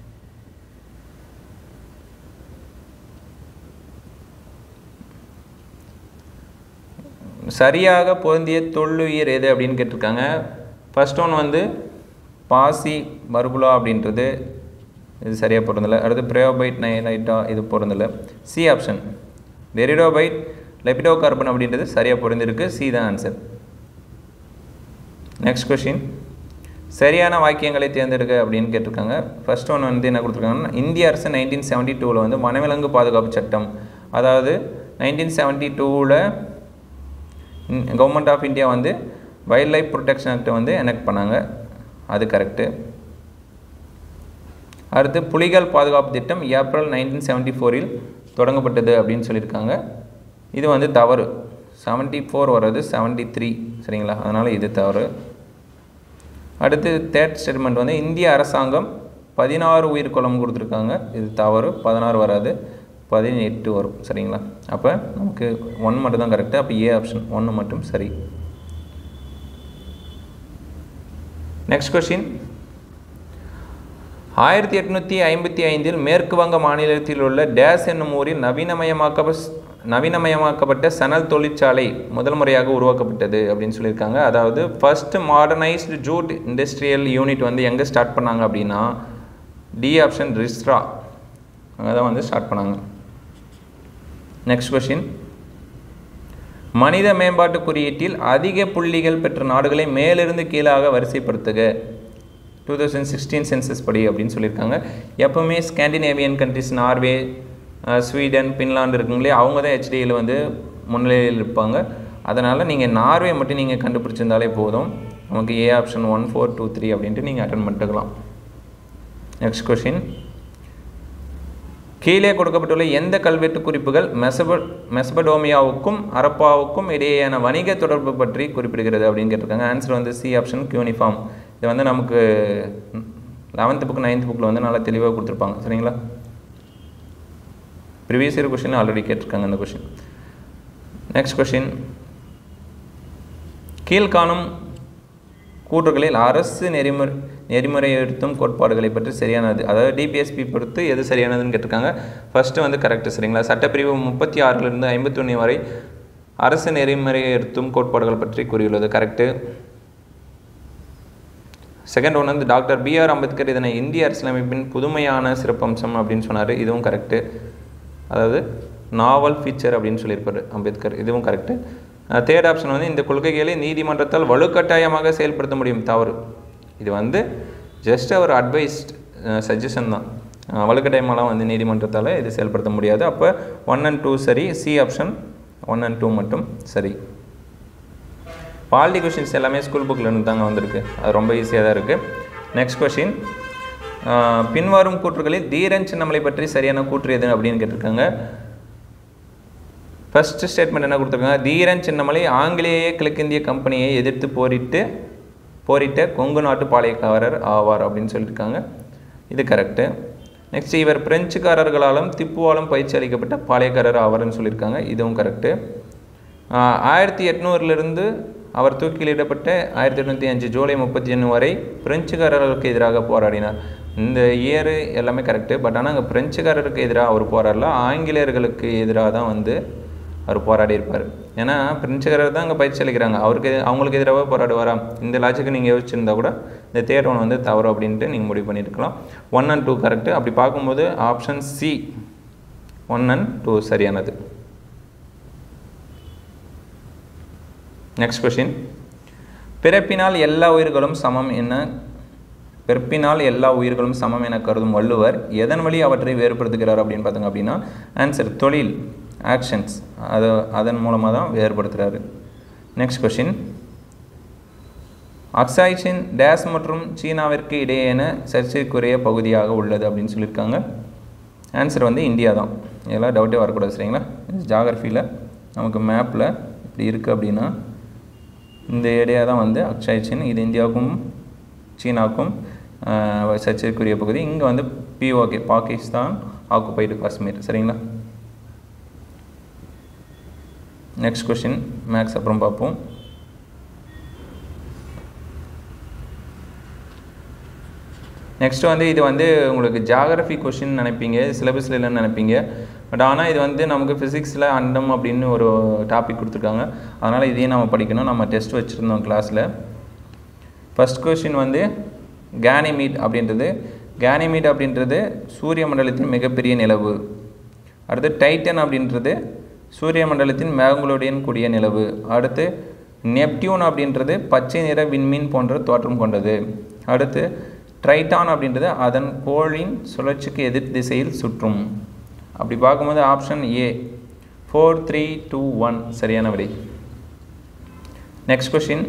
Speaker 2: சரியாக பொருந்திய தொல்லுயிர் எது அப்படின்னு கேட்டிருக்காங்க ஃபர்ஸ்ட் ஒன் வந்து பாசி பர்குலா அப்படின்றது இது சரியாக பொருந்தலை அடுத்து பிரயோபைட் நைலைட்டா இது பொருந்தலை C option pteridophyte lepidocarpon அப்படின்றது சரியாக பொருந்திருக்கு சி தான் ஆன்சர் நெக்ஸ்ட் கொஷின் சரியான வாக்கியங்களை தேர்ந்தெடுக்க அப்படின்னு கேட்டிருக்காங்க ஃபர்ஸ்ட் ஒன் வந்து என்ன கொடுத்துருக்காங்கன்னா இந்திய அரசு நைன்டீன் செவன்ட்டி டூவில் வந்து வனவிலங்கு பாதுகாப்பு சட்டம் அதாவது நைன்டீன் செவன்ட்டி டூவில் கவர்மெண்ட் ஆஃப் இந்தியா வந்து வைல்ட் லைஃப் ப்ரொடெக்ஷன் ஆக்டை வந்து எனக்ட் பண்ணாங்க அது கரெக்டு அடுத்து புலிகள் பாதுகாப்பு திட்டம் ஏப்ரல் நைன்டீன் செவன்ட்டி ஃபோரில் தொடங்கப்பட்டது அப்படின்னு சொல்லியிருக்காங்க இது வந்து தவறு செவன்ட்டி ஃபோர் வர்றது செவன்ட்டி த்ரீ சரிங்களா அதனால் இது தவறு அடுத்து தேர்ட் ஸ்டேட்மெண்ட் வந்து இந்திய அரசாங்கம் பதினாறு உயிர்கொலம் கொடுத்துருக்காங்க இது தவறு பதினாறு வராது பதினெட்டு வரும் சரிங்களா அப்போ நமக்கு ஒன் மட்டும் தான் கரெக்டு அப்போ ஏ ஆப்ஷன் ஒன்று மட்டும் சரி நெக்ஸ்ட் கொஷின் ஆயிரத்தி எட்நூற்றி ஐம்பத்தி ஐந்தில் மேற்கு வங்க மாநிலத்தில் உள்ள டேஸ் என்னும் ஊரில் நவீனமயமாக்க நவீனமயமாக்கப்பட்ட சணல் தொழிற்சாலை முதல் முறையாக உருவாக்கப்பட்டது அப்படின்னு சொல்லியிருக்காங்க அதாவது first modernised jute industrial unit வந்து எங்கே ஸ்டார்ட் பண்ணாங்க அப்படின்னா டி ஆப்ஷன் ரிஸ்ட்ரா அங்கே தான் வந்து ஸ்டார்ட் பண்ணாங்க நெக்ஸ்ட் கொஷின் மனித மேம்பாட்டு குறியீட்டில் அதிக புள்ளிகள் பெற்ற நாடுகளை மேலிருந்து கீழாக வரிசைப்படுத்துக டூ தௌசண்ட் சிக்ஸ்டீன் சென்சஸ் படி அப்படின்னு சொல்லியிருக்காங்க எப்போவுமே Scandinavian countries Norway Sweden Finland இருக்குங்களே அவங்க தான் ஹெச்டியில் வந்து முன்னிலையில் இருப்பாங்க அதனால் நீங்கள் நார்வே மட்டும் நீங்கள் கண்டுபிடிச்சிருந்தாலே போதும் நமக்கு A option one four two three அப்படின்ட்டு நீங்கள் அட்டன் பண்ணிட்டுக்கலாம் நெக்ஸ்ட் கொஷின் கீழே கொடுக்கப்பட்டுள்ள எந்த கல்வெட்டு குறிப்புகள் மெசப மெசபடோமியாவுக்கும் அரப்பாவுக்கும் இடையேயான வணிக தொடர்பு பற்றி குறிப்பிடுகிறது அப்படின்னு கேட்டிருக்காங்க ஆன்சர் வந்து சி ஆப்ஷன் யூனிஃபார்ம் இது வந்து நமக்கு லெவன்த்து புக் நைன்த் புக்கில் வந்து நல்லா தெளிவாக கொடுத்துருப்பாங்க சரிங்களா ப்ரீவியஸ் இயர் கொஷின் ஆல்ரெடி கேட்டிருக்காங்க இந்த கொஷின் நெக்ஸ்ட் கொஷின் கீழ்காணும் கூற்றுகளில் அரசு நெறிமுறை நெறிமுறைப்படுத்தும் கோட்பாடுகளை பற்றி சரியானது அதாவது டிபிஎஸ்பி பொறுத்து எது சரியானதுன்னு கேட்டிருக்காங்க ஃபஸ்ட்டு வந்து கரெக்டு சரிங்களா சட்டப்பிரிவு முப்பத்தி ஆறிலிருந்து ஐம்பத்தொன்று வரை அரசு நெறிமுறைப்படுத்தும் கோட்பாடுகள் பற்றி கூறியுள்ளது கரெக்டு செகண்ட் ஒன் வந்து டாக்டர் பிஆர் அம்பேத்கர் இதனை இந்திய அரசியலமைப்பின் புதுமையான சிறப்பம்சம் அப்படின்னு சொன்னார் இதுவும் கரெக்டு அதாவது நாவல் ஃபீச்சர் அப்படின்னு சொல்லியிருப்பார் அம்பேத்கர் இதுவும் கரெக்டு தேர்ட் ஆப்ஷன் வந்து இந்த கொள்கைகளை நீதிமன்றத்தால் வலுக்கட்டாயமாக செயல்படுத்த முடியும் தவறு இது வந்து ஜஸ்ட் அவர் அட்வைஸ்ட் சஜஷன் தான் அஹ் வலுக்கட்டாயமாலாம் வந்து நீதிமன்றத்தால் இது செயல்படுத்த முடியாது அப்போ ஒன் அண்ட் டூ சரி C option one and two மட்டும் சரி பாலிட்டி கொஷின்ஸ் எல்லாமே ஸ்கூல் புக்கில் இருந்து தாங்க வந்திருக்கு அது ரொம்ப ஈஸியாக தான் இருக்குது நெக்ஸ்ட் கொஷின் பின்வரும் கூற்றுகளில் தீரன் சின்னமலை பற்றி சரியான கூற்று எது அப்படின்னு கேட்டிருக்காங்க ஃபர்ஸ்ட் ஸ்டேட்மெண்ட் என்ன கொடுத்துருக்காங்க தீரன் சின்னமலை ஆங்கிலேய கிழக்கிந்திய கம்பெனியை எதிர்த்து போரிட்டு போரிட்ட கொங்கு நாட்டு பாளையக்காரர் ஆவார் அப்படின்னு சொல்லியிருக்காங்க இது கரெக்டு நெக்ஸ்ட் இவர் பிரெஞ்சுக்காரர்களாலும் திப்புவாலும் பயிற்சி அளிக்கப்பட்ட பாளையக்காரர் ஆவார்னு சொல்லியிருக்காங்க இதுவும் கரெக்டு ஆயிரத்தி எட்நூறுலேருந்து அவர் தூக்கிலிடப்பட்ட ஆயிரத்தி எட்நூற்றி அஞ்சு ஜூலை முப்பத்தி ஒன்று வரை பிரெஞ்சுக்காரர்களுக்கு எதிராக போராடினார் இந்த இயர் எல்லாமே கரெக்டு பட் ஆனால் அங்கே பிரெஞ்சுக்காரருக்கு எதிராக அவர் போராடல ஆங்கிலேயர்களுக்கு எதிராக தான் வந்து அவர் போராடி இருப்பார் ஏன்னா பிரெஞ்சுக்காரர் தான் அங்கே பயிற்சி அளிக்கிறாங்க அவருக்கு அவங்களுக்கு எதிராக போராடுவாரா இந்த லாஜிக்கு நீங்கள் யோசிச்சிருந்தா கூட இந்த தேர்ட் ஒன் வந்து தவறு அப்படின்ட்டு நீங்கள் முடிவு பண்ணியிருக்கலாம் ஒன் அண்ட் டூ கரெக்டு அப்படி பார்க்கும்போது option C one and two சரியானது நெக்ஸ்ட் கொஷின் பிறப்பினால் எல்லா உயிர்களும் சமம் என பிறப்பினால் எல்லா உயிர்களும் சமம் என கருதும் வள்ளுவர் எதன் வழி அவற்றை வேறுபடுத்துகிறார் அப்படின்னு பார்த்தோங்க அப்படின்னா ஆன்சர் தொழில் ஆக்ஷன்ஸ் அதை அதன் மூலமாக தான் வேறுபடுத்துகிறாரு நெக்ஸ்ட் கொஷின் அக்சாய்ச்சின் டேஸ் மற்றும் சீனாவிற்கு இடையேயான சர்ச்சைக்குரிய பகுதியாக உள்ளது அப்படின்னு சொல்லியிருக்காங்க ஆன்சர் வந்து இந்தியா தான் இதெல்லாம் டவுட்டே வரக்கூடாது சரிங்களா ஜாகிரஃபியில் நமக்கு மேப்பில் இப்படி இருக்குது அப்படின்னா இந்த ஏரியா தான் வந்து அக்ஷாய்ச்சின் இது இந்தியாவுக்கும் சீனாவுக்கும் ஆஹ், சர்ச்சைக்குரிய பகுதி இங்கே வந்து பிஓகே பாகிஸ்தான் ஆக்குபைடு காஷ்மீர் சரிங்களா நெக்ஸ்ட் கொஷின் மேக்ஸ் அப்புறம் பார்ப்போம் நெக்ஸ்ட் வந்து இது வந்து உங்களுக்கு ஜாகிரஃபி கொஷின் நினைப்பீங்க சிலபஸில் இல்லைன்னு நினைப்பீங்க பட் ஆனால் இது வந்து நமக்கு ஃபிசிக்ஸில் அண்டம் அப்படின்னு ஒரு டாபிக் கொடுத்துருக்காங்க அதனால் இதையும் நம்ம படிக்கணும் நம்ம டெஸ்ட் வச்சுருந்தோம் கிளாஸில் ஃபர்ஸ்ட் கொஷின் வந்து கேனிமீட் அப்படின்றது கேனிமீட் அப்படின்றது சூரிய மண்டலத்தின் மிகப்பெரிய நிலவு அடுத்து டைட்டன் அப்படின்றது சூரிய மண்டலத்தின் மேகங்களுடன் கூடிய நிலவு அடுத்து நெப்டியூன் அப்படின்றது பச்சை நிற விண்மீன் போன்ற தோற்றம் கொண்டது அடுத்து ட்ரைட்டான் அப்படின்றது அதன் கோளின் சுழற்சிக்கு எதிர் திசையில் சுற்றும் அப்படி பார்க்கும்போது option A four three two one சரியான விடை நெக்ஸ்ட் கொஷின்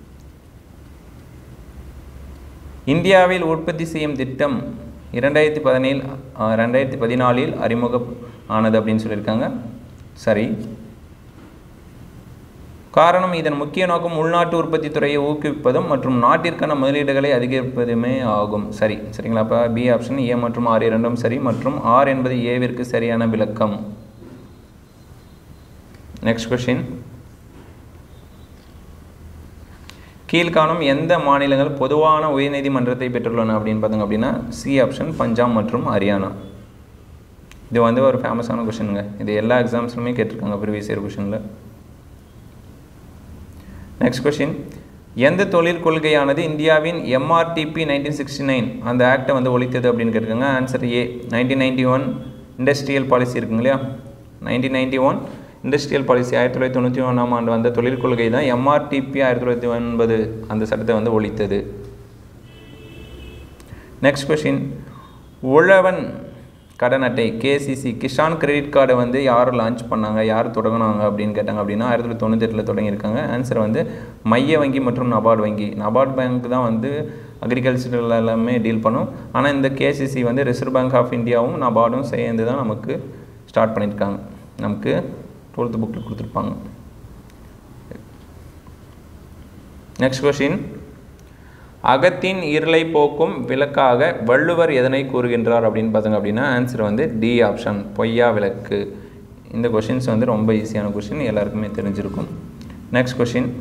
Speaker 2: இந்தியாவில் உற்பத்தி செய்யும் திட்டம் இரண்டாயிரத்தி பதினேழு ரெண்டாயிரத்தி பதினாலில் அறிமுகம் ஆனது அப்படின்னு சொல்லியிருக்காங்க சரி காரணம் இதன் முக்கிய நோக்கம் உள்நாட்டு உற்பத்தி துறையை ஊக்குவிப்பதும் மற்றும் நாட்டிற்கான முதலீடுகளை அதிகரிப்பதுமே ஆகும் சரி சரிங்களா அப்போ பி ஆப்ஷன் ஏ மற்றும் ஆர் இரண்டும் சரி மற்றும் ஆர் என்பது ஏவிற்கு சரியான விளக்கம் நெக்ஸ்ட் கொஷின் கீழ்காணும் எந்த மாநிலங்கள் பொதுவான உயர்நீதிமன்றத்தை பெற்றுள்ளன அப்படின்னு பார்த்தோங்க அப்படின்னா சி ஆப்ஷன் பஞ்சாப் மற்றும் ஹரியானா இது வந்து ஒரு ஃபேமஸான கொஷினுங்க இது எல்லா எக்ஸாம்ஸ்லுமே கேட்டிருக்காங்க ப்ரீவியஸ் இயர் கொஷினில் நெக்ஸ்ட் கொஷின் எந்த தொழில் கொள்கையானது இந்தியாவின் எம்ஆர்டிபி நைன்டீன் சிக்ஸ்டி நைன் அந்த ஆக்டை வந்து ஒழித்தது அப்படின்னு கேட்டிருக்காங்க answer A nineteen ninety one industrial policy இருக்குங்க இல்லையா nineteen ninety one industrial policy ஆயிரத்தி தொள்ளாயிரத்தி தொண்ணூற்றி ஒன்றாம் ஆண்டு வந்த தொழில் கொள்கை தான் எம்ஆர்டிபி ஆயிரத்தி தொள்ளாயிரத்தி ஒன்பது அந்த சட்டத்தை வந்து ஒழித்தது நெக்ஸ்ட் கொஷின் உழவன் கடன் அட்டை கேசிசி கிஷான் கிரெடிட் கார்டை வந்து யார் லான்ச் பண்ணாங்க யார் தொடங்கினாங்க அப்படின்னு கேட்டாங்க அப்படின்னா ஆயிரத்தி தொள்ளாயிரத்தி தொண்ணூத்தெட்டில் தொடங்கியிருக்காங்க ஆன்சர் வந்து மைய வங்கி மற்றும் நபார்டு வங்கி நபார்டு பேங்க் தான் வந்து அக்ரிகல்ச்சரில் எல்லாமே டீல் பண்ணும் ஆனால் இந்த கேசிசி வந்து ரிசர்வ் பேங்க் ஆஃப் இந்தியாவும் நபார்டும் சேர்ந்து தான் நமக்கு ஸ்டார்ட் பண்ணியிருக்காங்க நமக்கு டுவெல்த் புக்கில் கொடுத்துருப்பாங்க நெக்ஸ்ட் கொஷின் அகத்தின் இருளை போக்கும் விளக்காக வள்ளுவர் எதனை கூறுகின்றார் அப்படின்னு பார்த்தோங்க அப்படின்னா ஆன்சர் வந்து டி ஆப்ஷன் பொய்யா விளக்கு இந்த கொஷின்ஸ் வந்து ரொம்ப ஈஸியான கொஷின் எல்லாருக்குமே தெரிஞ்சிருக்கும் நெக்ஸ்ட் கொஷின்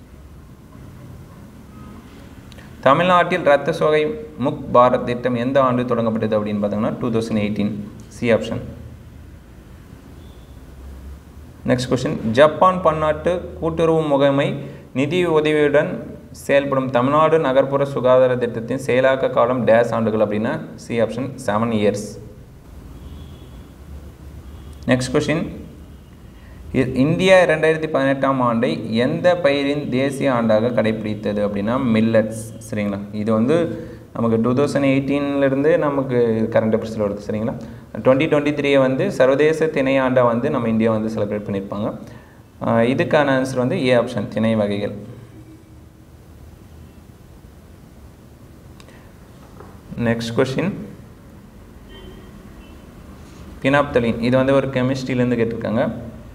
Speaker 2: தமிழ்நாட்டில் இரத்த சோகை முக் பாரத் திட்டம் எந்த ஆண்டு தொடங்கப்பட்டது அப்படின்னு பார்த்தோங்கன்னா two thousand eighteen C option next question Japan பன்னாட்டு கூட்டுறவு முகமை நிதி உதவியுடன் செயல்படும் தமிழ்நாடு நகர்ப்புற சுகாதார திட்டத்தின் செயலாக்க காலம் டேஸ் ஆண்டுகள் அப்படின்னா C option seven years next question India ரெண்டாயிரத்தி பதினெட்டாம் ஆண்டை எந்த பயிரின் தேசிய ஆண்டாக கடைபிடித்தது அப்படின்னா மில்லட்ஸ் சரிங்களா இது வந்து நமக்கு டூ தௌசண்ட் எயிட்டீன்லேருந்து நமக்கு கரண்ட் அஃபேர்ஸில் வருது சரிங்களா டுவெண்ட்டி டுவெண்ட்டி த்ரீயை வந்து சர்வதேச திணை ஆண்டை வந்து நம்ம இந்தியா வந்து செலிப்ரேட் பண்ணியிருப்பாங்க ஆஹ் இதுக்கான ஆன்சர் வந்து ஏ ஆப்ஷன் திணை வகைகள் நெக்ஸ்ட் கொஷின் பினாப்தலின் இது வந்து ஒரு கெமிஸ்ட்ரியிலேருந்து கேட்டிருக்காங்க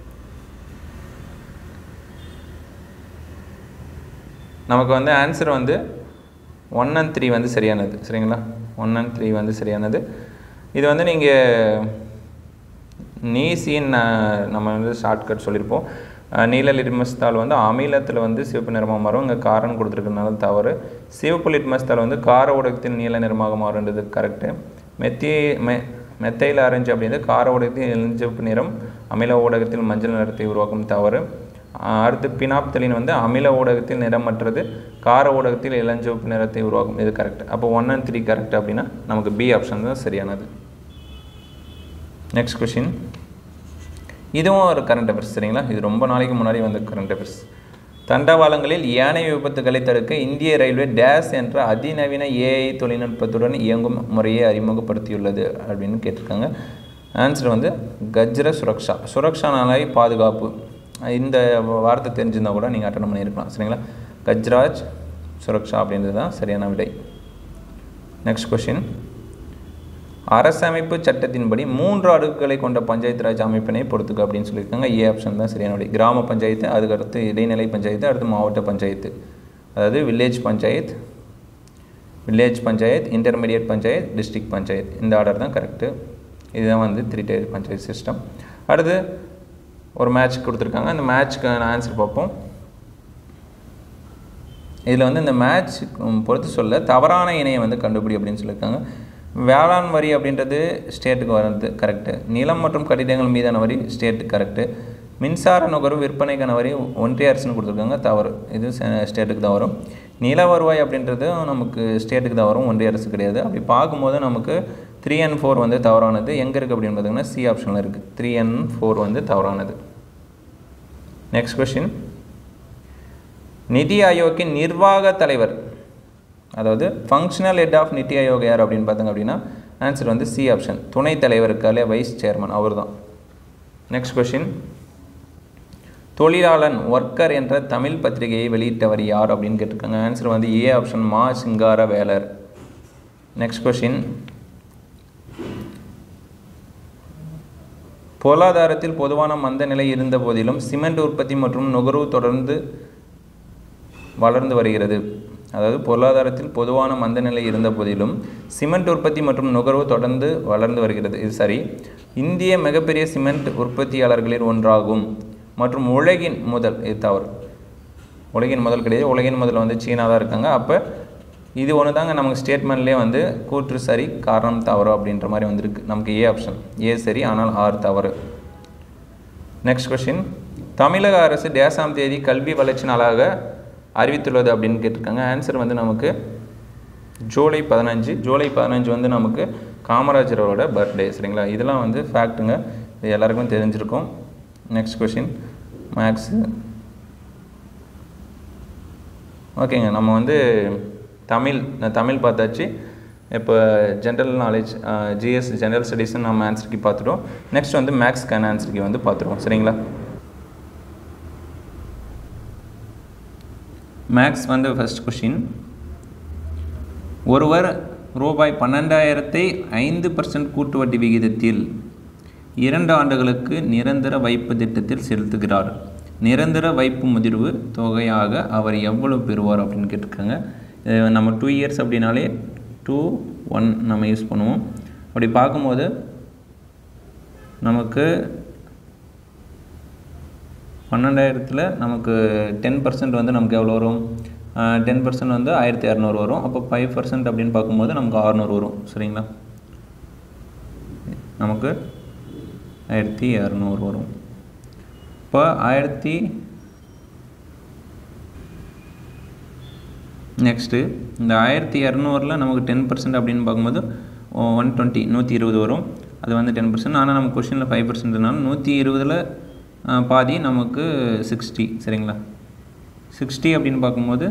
Speaker 2: நமக்கு வந்து ஆன்சர் வந்து ஒன் அண்ட் த்ரீ வந்து சரியானது சரிங்களா ஒன் அண்ட் த்ரீ வந்து சரியானது இது வந்து நீங்கள் நீசின்னு நம்ம வந்து ஷார்ட்கட் சொல்லியிருப்போம் அஹ் நீல லிட்மஸ் தாள் வந்து அமிலத்தில் வந்து சிவப்பு நிறமாக மாறும் இங்கே காரன் கொடுத்துருக்கனால தவறு சிவப்பு லிட்மஸ் தாள் வந்து கார ஊடகத்தில் நீல நிறமாக மாறுன்றது கரெக்டு மெத்தி மெ மெத்தையில் ஆரஞ்சு அப்படின்றது கார ஊடகத்தில் இளஞ்சிவப்பு நிறம் அமில ஊடகத்தில் மஞ்சள் நிறத்தை உருவாக்கும் தவறு ஆஹ் அடுத்து பினாப்தலின் வந்து அமில ஊடகத்தில் நிறமற்றது கார ஊடகத்தில் இளஞ்சிவப்பு நிறத்தை உருவாக்கும் இது கரெக்ட் அப்போ ஒன் அண்ட் த்ரீ கரெக்ட் அப்படின்னா நமக்கு பி ஆப்ஷன் தான் சரியானது நெக்ஸ்ட் கொஷின் இதுவும் ஒரு கரண்ட் அஃபேர்ஸ் சரிங்களா இது ரொம்ப நாளைக்கு முன்னாடி வந்த கரண்ட் அஃபேர்ஸ் தண்டவாளங்களில் யானை விபத்துகளை தடுக்க இந்திய ரயில்வே டேஸ் என்ற அதிநவீன ஏஐ தொழில்நுட்பத்துடன் இயங்கும் முறையை அறிமுகப்படுத்தியுள்ளது அப்படின்னு கேட்டிருக்காங்க ஆன்சர் வந்து கஜ்ர சுரக்ஷா சுரக்ஷானாலே பாதுகாப்பு இந்த வார்த்தை தெரிஞ்சிருந்தா கூட நீங்கள் அட்டன் பண்ணியிருக்கலாம் சரிங்களா கஜ்ராஜ் சுரக்ஷா அப்படின்றது தான் சரியான விடை நெக்ஸ்ட் கொஷின் அரசமைப்பு சட்டத்தின்படி மூன்று அடுக்குகளை கொண்ட பஞ்சாயத்து ராஜ் அமைப்பினை பொறுத்துக்க அப்படின்னு சொல்லியிருக்காங்க ஏ ஆப்ஷன் தான் சரியான விடை கிராம பஞ்சாயத்து அதுக்கடுத்து இடைநிலை பஞ்சாயத்து அடுத்து மாவட்ட பஞ்சாயத்து அதாவது village panchayat village panchayat intermediate panchayat district panchayat இந்த ஆர்டர் தான் கரெக்டு இதுதான் வந்து த்ரீ டயர் பஞ்சாயத் சிஸ்டம் அடுத்து ஒரு மேட்ச் கொடுத்துருக்காங்க அந்த மேட்ச்க்கான ஆன்சர் பார்ப்போம் இதில் வந்து இந்த மேட்ச் பொறுத்து சொல்ல தவறான இணையை வந்து கண்டுபிடி அப்படின்னு சொல்லியிருக்காங்க வேளாண் வரி அப்படின்றது ஸ்டேட்டுக்கு வர்றது கரெக்டு நிலம் மற்றும் கட்டிடங்கள் மீதான வரி ஸ்டேட்டுக்கு கரெக்டு மின்சார நுகர்வு விற்பனைக்கான வரி ஒன்றிய அரசுன்னு கொடுத்துருக்காங்க தவறு இது ஸ்டேட்டுக்கு தான் வரும் நில வருவாய் அப்படின்றது நமக்கு ஸ்டேட்டுக்கு தான் வரும் ஒன்றிய அரசு கிடையாது அப்படி பார்க்கும்போது நமக்கு த்ரீ அண்ட் ஃபோர் வந்து தவறானது எங்கே இருக்குது அப்படின்னு பார்த்தீங்கன்னா சி ஆப்ஷனில் இருக்குது த்ரீ அண்ட் ஃபோர் வந்து தவறானது நெக்ஸ்ட் கொஷின் நிதி ஆயோக்கின் நிர்வாக தலைவர் அதாவது ஃபங்க்ஷனல் ஹெட் ஆஃப் நிதி ஆயோக் யார் அப்படின்னு பார்த்தாங்க அப்படின்னா ஆன்சர் வந்து சி ஆப்ஷன் துணைத் தலைவர் இருக்காலே வைஸ் சேர்மன் அவர் தான் நெக்ஸ்ட் கொஷின் தொழிலாளன் ஒர்க்கர் என்ற தமிழ் பத்திரிகையை வெளியிட்டவர் யார் அப்படின்னு கேட்டிருக்காங்க ஆன்சர் வந்து ஏ ஆப்ஷன் மா சிங்கார வேலர் நெக்ஸ்ட் கொஷின் பொருளாதாரத்தில் பொதுவான மந்த நிலை இருந்த போதிலும் சிமெண்ட் உற்பத்தி மற்றும் நுகர்வு தொடர்ந்து வளர்ந்து வருகிறது அதாவது பொருளாதாரத்தில் பொதுவான மந்த நிலை இருந்த போதிலும் சிமெண்ட் உற்பத்தி மற்றும் நுகர்வு தொடர்ந்து வளர்ந்து வருகிறது இது சரி இந்திய மிகப்பெரிய சிமெண்ட் உற்பத்தியாளர்களில் ஒன்றாகும் மற்றும் உலகின் முதல் இது தவறு உலகின் முதல் கிடையாது உலகின் முதல்ல வந்து சீனா தான் இருக்காங்க அப்போ இது ஒன்று தாங்க நமக்கு ஸ்டேட்மெண்ட்லேயே வந்து கூற்று சரி காரணம் தவறு அப்படின்ற மாதிரி வந்திருக்கு நமக்கு ஏ ஆப்ஷன் ஏ சரி ஆனால் ஆர் தவறு நெக்ஸ்ட் கொஷின் தமிழக அரசு டேசாம் தேதி கல்வி வளர்ச்சி நாளாக அறிவித்துள்ளது அப்படின்னு கேட்டிருக்காங்க ஆன்சர் வந்து நமக்கு ஜூலை பதினஞ்சு ஜூலை பதினஞ்சு வந்து நமக்கு காமராஜரோட பர்த்டே சரிங்களா இதெல்லாம் வந்து ஃபேக்ட்டுங்க இது எல்லாருக்குமே தெரிஞ்சிருக்கும் நெக்ஸ்ட் கொஷின் மேக்ஸு ஓகேங்க நம்ம வந்து தமிழ் தமிழ் பார்த்தாச்சு இப்போ ஜென்ரல் நாலேஜ் ஜிஎஸ் ஜென்ரல் ஸ்டடீஸ்னு நம்ம ஆன்சருக்கு பார்த்துட்டோம் நெக்ஸ்ட் வந்து மேக்ஸ்க்கான ஆன்சருக்கு வந்து பார்த்துருவோம் சரிங்களா மேக்ஸ் வந்து ஃபஸ்ட் கொஷின் ஒருவர் ரூபாய் பன்னெண்டாயிரத்தை ஐந்து பர்சன்ட் கூட்டு வட்டி விகிதத்தில் இரண்டு ஆண்டுகளுக்கு நிரந்தர வைப்பு திட்டத்தில் செலுத்துகிறார் நிரந்தர வைப்பு முதிர்வு தொகையாக அவர் எவ்வளவு பெறுவார் அப்படின்னு கேட்டிருக்காங்க இது நம்ம டூ இயர்ஸ் அப்படின்னாலே டூ ஒன் நம்ம யூஸ் பண்ணுவோம் அப்படி பார்க்கும்போது நமக்கு பன்னெண்டாயிரத்தில் நமக்கு டென் பர்சன்ட் வந்து நமக்கு எவ்வளோ வரும் டென் பர்சன்ட் வந்து ஆயிரத்தி இரநூறு வரும் அப்போ ஃபைவ் பர்சன்ட் அப்படின்னு பார்க்கும்போது நமக்கு அறநூறு வரும் சரிங்களா நமக்கு ஆயிரத்தி இரநூறு வரும் அப்போ ஆயிரத்தி நெக்ஸ்ட்டு இந்த ஆயிரத்தி இரநூறில் நமக்கு டென் பர்சன்ட் அப்படின்னு பார்க்கும்போது ஒன் டுவெண்ட்டி நூற்றி இருபது வரும் அது வந்து டென் பர்சன்ட் ஆனால் நம்ம கொஷினில் ஃபைவ் பர்சன்ட்னால நூற்றி இருபதில் பாதி நமக்கு சிக்ஸ்டி சரிங்களா சிக்ஸ்டி அப்படின்னு பார்க்கும்போது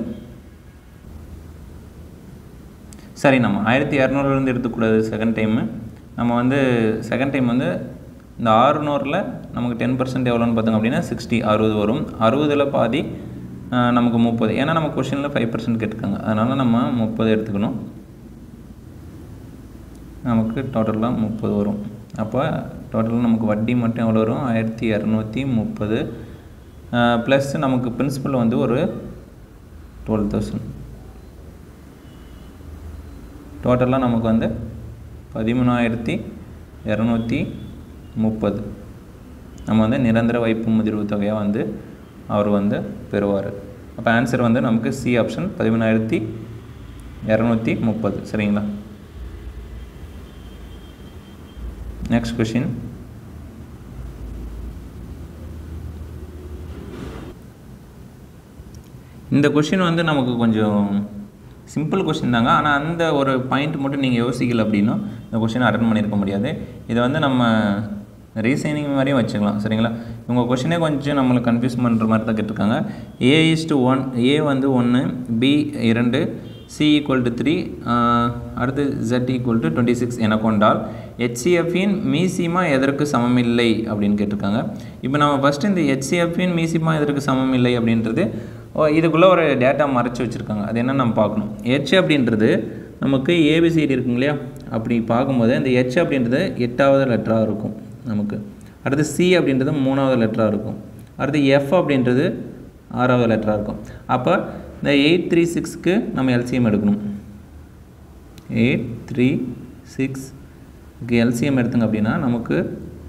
Speaker 2: சரி நம்ம ஆயிரத்தி இரநூறுலேருந்து எடுத்துக்கூடாது செகண்ட் டைமு நம்ம வந்து செகண்ட் டைம் வந்து இந்த ஆறுநூறில் நமக்கு டென் பர்சன்ட் எவ்வளோன்னு பார்த்தோங்க அப்படின்னா சிக்ஸ்டி அறுபது வரும் அறுபதில் பாதி ஆஹ், நமக்கு முப்பது ஏன்னா நம்ம கொஷினில் ஃபைவ் பர்சன்ட் கேட்டிருக்காங்க அதனால் நம்ம முப்பது எடுத்துக்கணும் நமக்கு டோட்டலாக முப்பது வரும் அப்போ டோட்டலாக நமக்கு வட்டி மட்டும் எவ்வளோ வரும் ஆயிரத்தி இரநூத்தி முப்பது ப்ளஸ் நமக்கு பிரின்சிபல் வந்து ஒரு டுவெல் தௌசண்ட் டோட்டலாக நமக்கு வந்து பதிமூணாயிரத்தி இரநூத்தி முப்பது நம்ம வந்து நிரந்தர வைப்பு முதிர்வு தொகையாக வந்து அவர் வந்து பெறுவார் அப்போ ஆன்சர் வந்து நமக்கு சி ஆப்ஷன் பதிமூணாயிரத்தி இரநூத்தி முப்பது சரிங்களா நெக்ஸ்ட் கொஷின் இந்த கொஷின் வந்து நமக்கு கொஞ்சம் சிம்பிள் கொஷின் தாங்க ஆனால் அந்த ஒரு பாயிண்ட் மட்டும் நீங்கள் யோசிக்கல அப்படின்னா இந்த கொஷினை அட்டன் பண்ணியிருக்க முடியாது இதை வந்து நம்ம ரீசைனிங் மாதிரியும் வச்சுக்கலாம் சரிங்களா இவங்க கொஷினே கொஞ்சம் நம்மளுக்கு கன்ஃபியூஸ் பண்ணுற மாதிரி தான் கேட்டிருக்காங்க A is to one A வந்து ஒன்று பி இரண்டு சி ஈக்குவல் டு த்ரீ அடுத்து Z equal to twenty six என கொண்டால் ஹெச்சிஎஃப்பின் மீசிமா எதற்கு சமமில்லை அப்படின்னு கேட்டிருக்காங்க இப்போ நம்ம ஃபஸ்ட்டு இந்த ஹெச்சிஎஃப்பின் மீசிமா எதற்கு சமமில்லை அப்படின்றது ஓ, இதுக்குள்ளே ஒரு டேட்டா மறைச்சி வச்சுருக்காங்க அது என்ன நம்ம பார்க்கணும் ஹெச் அப்படின்றது நமக்கு ஏபிசிடி இருக்குங்க இல்லையா அப்படி பார்க்கும்போது இந்த ஹெச் அப்படின்றது எட்டாவது லெட்டராக இருக்கும் நமக்கு அடுத்து சி அப்படின்றது மூணாவது லெட்டராக இருக்கும் அடுத்து எஃப் அப்படின்றது ஆறாவது லெட்டராக இருக்கும் அப்போ இந்த எயிட் த்ரீ சிக்ஸ்க்கு நம்ம எல்சிஎம் எடுக்கணும் எயிட் த்ரீ சிக்ஸ்க்கு எல்சிஎம் எடுத்துங்க அப்படின்னா நமக்கு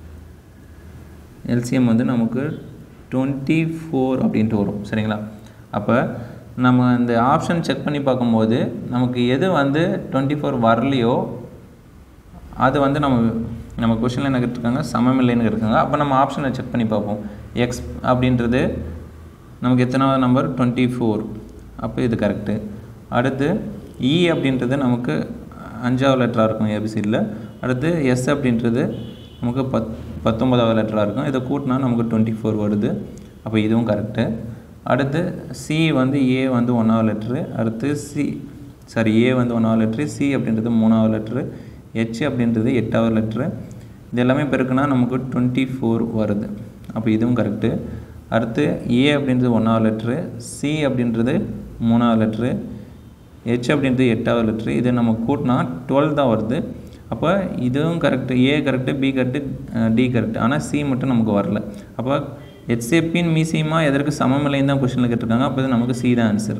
Speaker 2: எல்சிஎம் வந்து நமக்கு டுவெண்ட்டி ஃபோர் அப்படின்ட்டு வரும் சரிங்களா அப்போ நம்ம இந்த ஆப்ஷன் செக் பண்ணி பார்க்கும்போது நமக்கு எது வந்து டுவெண்ட்டி ஃபோர் வரலையோ அது வந்து நம்ம நம்ம கொஷினில் என்ன கேட்டிருக்காங்க சமமில்லைன்னு இருக்காங்க அப்போ நம்ம ஆப்ஷனை செக் பண்ணி பார்ப்போம் எக்ஸ் அப்படின்றது நமக்கு எத்தனாவது நம்பர் டுவெண்ட்டி ஃபோர் அப்போ இது கரெக்டு அடுத்து இ அப்படின்றது நமக்கு அஞ்சாவது லெட்டராக இருக்கும் ஏபிசியில் அடுத்து எஸ் அப்படின்றது நமக்கு பத் பத்தொன்பதாவது லெட்டராக இருக்கும் இதை கூட்டினா நமக்கு டுவெண்ட்டி ஃபோர் வருது அப்போ இதுவும் கரெக்டு அடுத்து சி வந்து ஏ வந்து ஒன்றாவது லெட்ரு அடுத்து சி சாரி ஏ வந்து ஒன்றாவது லெட்ரு சி அப்படின்றது மூணாவது லெட்ரு ஹெச் அப்படின்றது எட்டாவது லெட்ரு இது எல்லாமே பெருக்குனா நமக்கு டுவெண்ட்டி ஃபோர் வருது அப்போ இதுவும் கரெக்டு அடுத்து ஏ அப்படின்றது ஒன்றாவது லெட்ரு சி அப்படின்றது மூணாவது லெட்ரு ஹெச் அப்படின்றது எட்டாவது லெட்ரு இது நம்ம கூட்டினா டுவெல் தான் வருது அப்போ இதுவும் correct A correct B correct D correct ஆனால் சி மட்டும் நமக்கு வரல அப்போ ஹெச்ஏபின் மீசியமா எதற்கு சமமில்லைன்னு தான் கொஷனில் கேட்டிருக்காங்க அப்போ இது நமக்கு சி தான் ஆன்சர்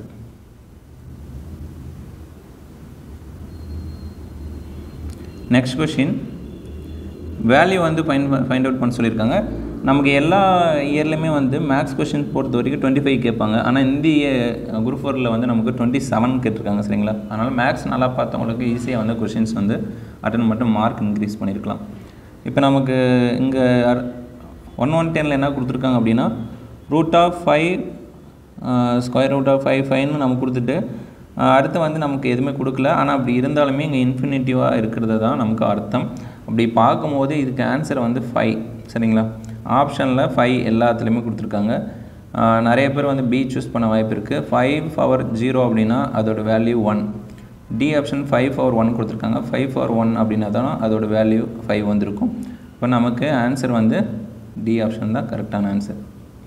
Speaker 2: நெக்ஸ்ட் கொஷின் வேல்யூ வந்து ஃபைண்ட் ஃபைண்ட் அவுட் பண்ண சொல்லியிருக்காங்க நமக்கு எல்லா இயர்லையுமே வந்து மேக்ஸ் கொஷின் பொறுத்த வரைக்கும் டுவெண்ட்டி ஃபைவ் கேட்பாங்க ஆனால் இந்த குரூப் ஃபோரில் வந்து நமக்கு டுவெண்ட்டி செவன் கேட்டிருக்காங்க சரிங்களா அதனால் மேக்ஸ் நல்லா பார்த்தவங்களுக்கு ஈஸியாக வந்து கொஷின்ஸ் வந்து அட்டன் மட்டும் மார்க் இன்க்ரீஸ் பண்ணியிருக்கலாம் இப்போ நமக்கு இங்கே ஒன் ஒன் டெனில் என்ன கொடுத்துருக்காங்க அப்படின்னா root of five square root of five ஃபைவ்னு நம்ம கொடுத்துட்டு அஹ், அடுத்து வந்து நமக்கு எதுவுமே கொடுக்கல ஆனால் அப்படி இருந்தாலுமே இங்கே இன்ஃபினிட்டிவாக இருக்கிறது தான் நமக்கு அர்த்தம் அப்படி பார்க்கும்போது இதுக்கு ஆன்சர் வந்து ஃபைவ் சரிங்களா ஆப்ஷனில் ஃபைவ் எல்லாத்துலேயுமே கொடுத்துருக்காங்க அஹ், நிறைய பேர் வந்து பி சூஸ் பண்ண வாய்ப்பு இருக்குது ஃபைவ் பவர் ஜீரோ அப்படின்னா அதோட value one D option five power one கொடுத்துருக்காங்க ஃபைவ் பவர் ஒன் அப்படின்னா தான் அதோட வேல்யூ ஃபைவ் வந்திருக்கும் இப்போ நமக்கு ஆன்சர் வந்து டி ஆப்ஷன் தான் கரெக்டான ஆன்சர்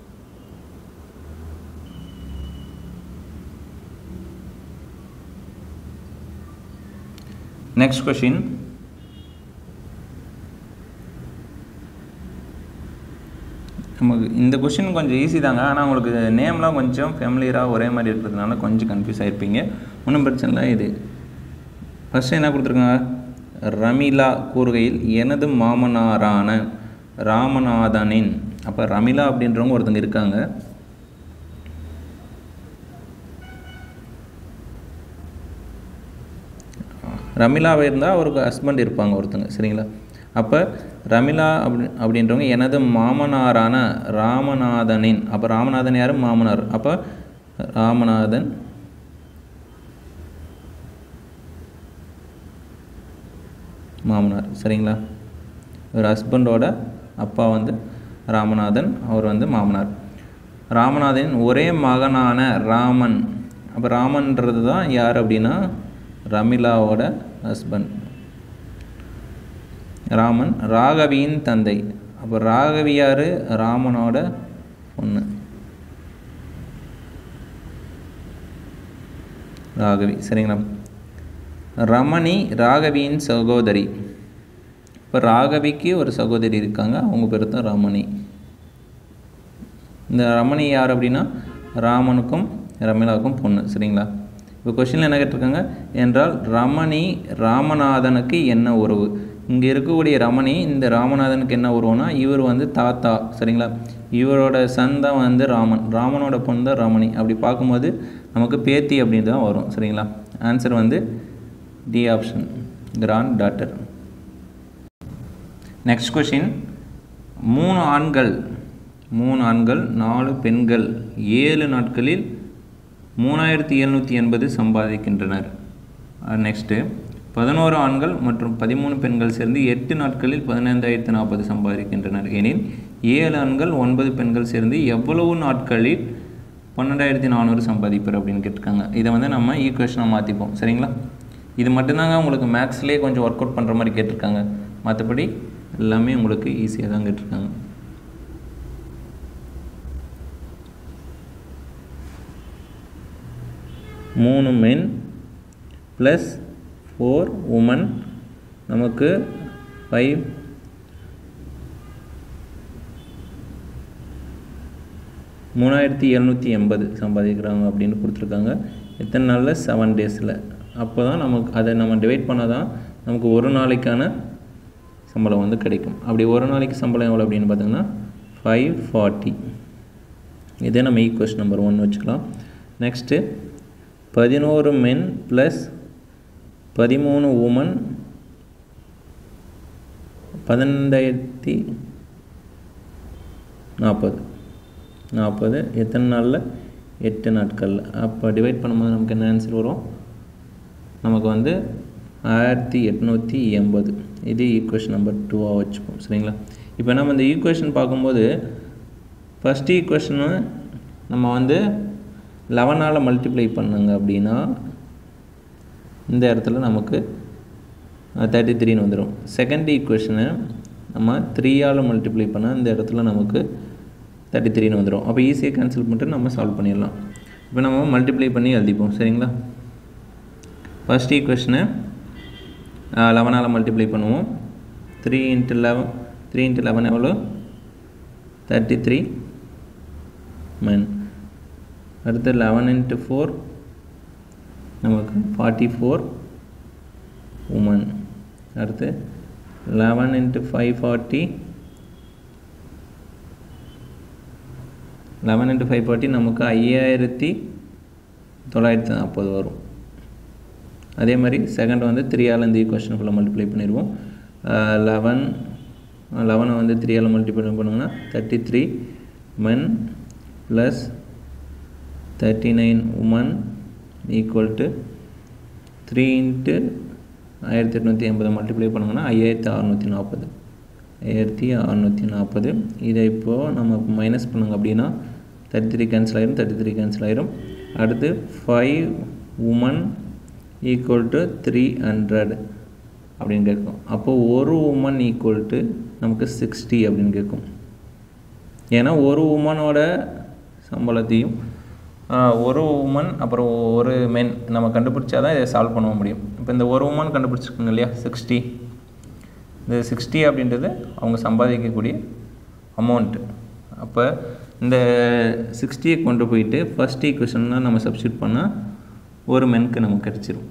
Speaker 2: நெக்ஸ்ட் கொஷின் நமக்கு இந்த கொஷின் கொஞ்சம் ஈஸி தாங்க ஆனால் உங்களுக்கு நேம்லாம் கொஞ்சம் ஃபெமிலியராக ஒரே மாதிரி இருக்கிறதுனால கொஞ்சம் கன்ஃபியூஸ் ஆகிருப்பீங்க ஒன்றும் பிரச்சனை இல்லை இது ஃபஸ்ட்டு என்ன கொடுத்துருக்காங்க ரமிலா கூறுகையில் எனது மாமனாரான ராமநாதனின் அப்போ ரமிலா அப்படின்றவங்க ஒருத்தங்க இருக்காங்க ரமிலாவை இருந்தால் அவருக்கு ஹஸ்பண்ட் இருப்பாங்க ஒருத்தங்க சரிங்களா அப்போ ரமிளா அப்படி அப்படின்றவங்க எனது மாமனாரான ராமநாதனின் அப்போ ராமநாதன் யார் மாமனார் அப்போ ராமநாதன் மாமனார் சரிங்களா ஒரு ஹஸ்பண்டோட அப்பா வந்து ராமநாதன் அவர் வந்து மாமனார் ராமநாதனின் ஒரே மகனான ராமன் அப்போ ராமன்றது தான் யார் அப்படின்னா ரமிளாவோட ஹஸ்பண்ட் ராமன் ராகவியின் தந்தை அப்போ ராகவி யார் ராமனோட பொண்ணு ராகவி சரிங்களா ரமணி ராகவியின் சகோதரி இப்போ ராகவிக்கு ஒரு சகோதரி இருக்காங்க அவங்க பேர் தான் ரமணி இந்த ரமணி யார் அப்படின்னா ராமனுக்கும் ரமிளாவுக்கும் பொண்ணு சரிங்களா இப்போ கொஷினில் என்ன கேட்டிருக்காங்க என்றால் ரமணி ராமநாதனுக்கு என்ன உறவு இங்கே இருக்கக்கூடிய ரமணி இந்த ராமநாதனுக்கு என்ன உறவுனா இவர் வந்து தாத்தா சரிங்களா இவரோட சன் தான் வந்து ராமன் ராமனோட பொண்ணு தான் ரமணி அப்படி பார்க்கும்போது நமக்கு பேத்தி அப்படின்னு தான் வரும் சரிங்களா ஆன்சர் வந்து D option granddaughter next question மூணு ஆண்கள் மூணு ஆண்கள் நாலு பெண்கள் ஏழு நாட்களில் மூணாயிரத்தி எழுநூற்றி எண்பது சம்பாதிக்கின்றனர் நெக்ஸ்ட்டு பதினோரு ஆண்கள் மற்றும் பதிமூணு பெண்கள் சேர்ந்து எட்டு நாட்களில் பதினைந்தாயிரத்து நாற்பது சம்பாதிக்கின்றனர் எனில் ஏழு ஆண்கள் ஒன்பது பெண்கள் சேர்ந்து எவ்வளவு நாட்களில் பன்னெண்டாயிரத்தி நானூறு சம்பாதிப்பர் அப்படின்னு கேட்டிருக்காங்க இதை வந்து நம்ம ஈக்குவேஷனாக மாற்றிப்போம் சரிங்களா இது மட்டும்தாங்க உங்களுக்கு மேக்ஸ்லேயே கொஞ்சம் ஒர்க் அவுட் பண்ணுற மாதிரி கேட்டிருக்காங்க மற்றபடி எல்லாமே உங்களுக்கு ஈஸியாக தான் கேட்டிருக்காங்க மூணு மென் ப்ளஸ் ஃபோர் உமன் நமக்கு ஃபைவ் மூணாயிரத்தி எழுநூற்றி எண்பது சம்பாதிக்கிறாங்க அப்படின்னு கொடுத்துருக்காங்க எத்தனை நாளில் செவன் டேஸில் அப்போ தான் நமக்கு அதை நம்ம டிவைட் பண்ணால் தான் நமக்கு ஒரு நாளைக்கான சம்பளம் வந்து கிடைக்கும் அப்படி ஒரு நாளைக்கு சம்பளம் எவ்வளோ அப்படின்னு பார்த்தீங்கன்னா ஃபைவ் ஃபார்ட்டி இதே நம்ம ஈக்குவேஷன் நம்பர் ஒன் வச்சுக்கலாம் நெக்ஸ்ட்டு பதினோரு மென் ப்ளஸ் பதிமூணு உமன் பன்னெண்டாயிரத்தி நாற்பது நாற்பது எத்தனை நாளில் எட்டு நாட்களில் அப்போ டிவைட் பண்ணும்போது நமக்கு என்ன ஆன்சர் வரும் நமக்கு வந்து ஆயிரத்தி எட்நூற்றி எண்பது இது ஈக்குவேஷன் நம்பர் டூவாக வச்சுப்போம் சரிங்களா இப்போ நம்ம இந்த ஈக்குவேஷன் பார்க்கும்போது ஃபஸ்ட் ஈக்குவேஷனு நம்ம வந்து லெவனால் மல்டிப்ளை பண்ணுங்க அப்படின்னா இந்த இடத்துல நமக்கு தேர்ட்டி த்ரீன்னு வந்துடும் செகண்ட் ஈக்குவேஷனை நம்ம த்ரீயால் மல்டிப்ளை பண்ணால் இந்த இடத்துல நமக்கு தேர்ட்டி த்ரீன்னு வந்துடும் அப்போ ஈஸியாக கேன்சல் பண்ணிட்டு நம்ம சால்வ் பண்ணிடலாம் இப்போ நம்ம மல்டிப்ளை பண்ணி எழுதிப்போம் சரிங்களா ஃபஸ்ட் ஈக்குவேஷனை லெவனால் மல்டிப்ளை பண்ணுவோம் three into eleven three into eleven எவ்வளோ தேர்ட்டி த்ரீ மென் அடுத்து லெவன் இன்ட்டு ஃபோர் நமக்கு ஃபார்ட்டி ஃபோர் உமன் அடுத்து eleven into five forty eleven into five forty நமக்கு ஐயாயிரத்தி தொள்ளாயிரத்தி நாற்பது வரும் அதே மாதிரி செகண்ட் வந்து த்ரீயால் இந்த ஈக்குவேஷன் ஃபுல்லாக மல்டிப்ளை பண்ணிடுவோம் லெவன் லெவனை வந்து த்ரீயால் மல்டிப்ளை பண்ணுங்கன்னா thirty three men plus thirty nine women equal to three into ஆயிரத்தி எட்நூற்றி எண்பது மல்டிப்ளை பண்ணுங்கன்னா ஐயாயிரத்தி அறநூற்றி நாற்பது ஐயாயிரத்தி அறநூற்றி நாற்பது இதை இப்போது நம்ம மைனஸ் பண்ணுங்க அப்படின்னா தேர்ட்டி த்ரீ கேன்சல் ஆயிரும் தேர்ட்டி த்ரீ கேன்சல் ஆயிரும் அடுத்து five women equal to three hundred அப்படின்னு கேட்கும் அப்போது ஒரு உமன் ஈக்குவல் டு நமக்கு சிக்ஸ்டி அப்படின்னு கேட்கும் ஏன்னா ஒரு உமனோட சம்பளத்தையும் ஒரு உமன் அப்புறம் ஒரு மென் நம்ம கண்டுபிடிச்சா தான் இதை சால்வ் பண்ண முடியும் இப்போ இந்த ஒரு உமன் கண்டுபிடிச்சிருக்கோங்க இல்லையா சிக்ஸ்டி இந்த சிக்ஸ்டி அப்படின்றது அவங்க சம்பாதிக்கக்கூடிய அமௌண்ட்டு அப்போ இந்த சிக்ஸ்டியை கொண்டு போயிட்டு ஃபஸ்ட் ஈக்குவேஷன் தான் நம்ம சப்ஸ்டியூட் பண்ணால் ஒரு மென்க்கு நமக்கு கிடச்சிரும்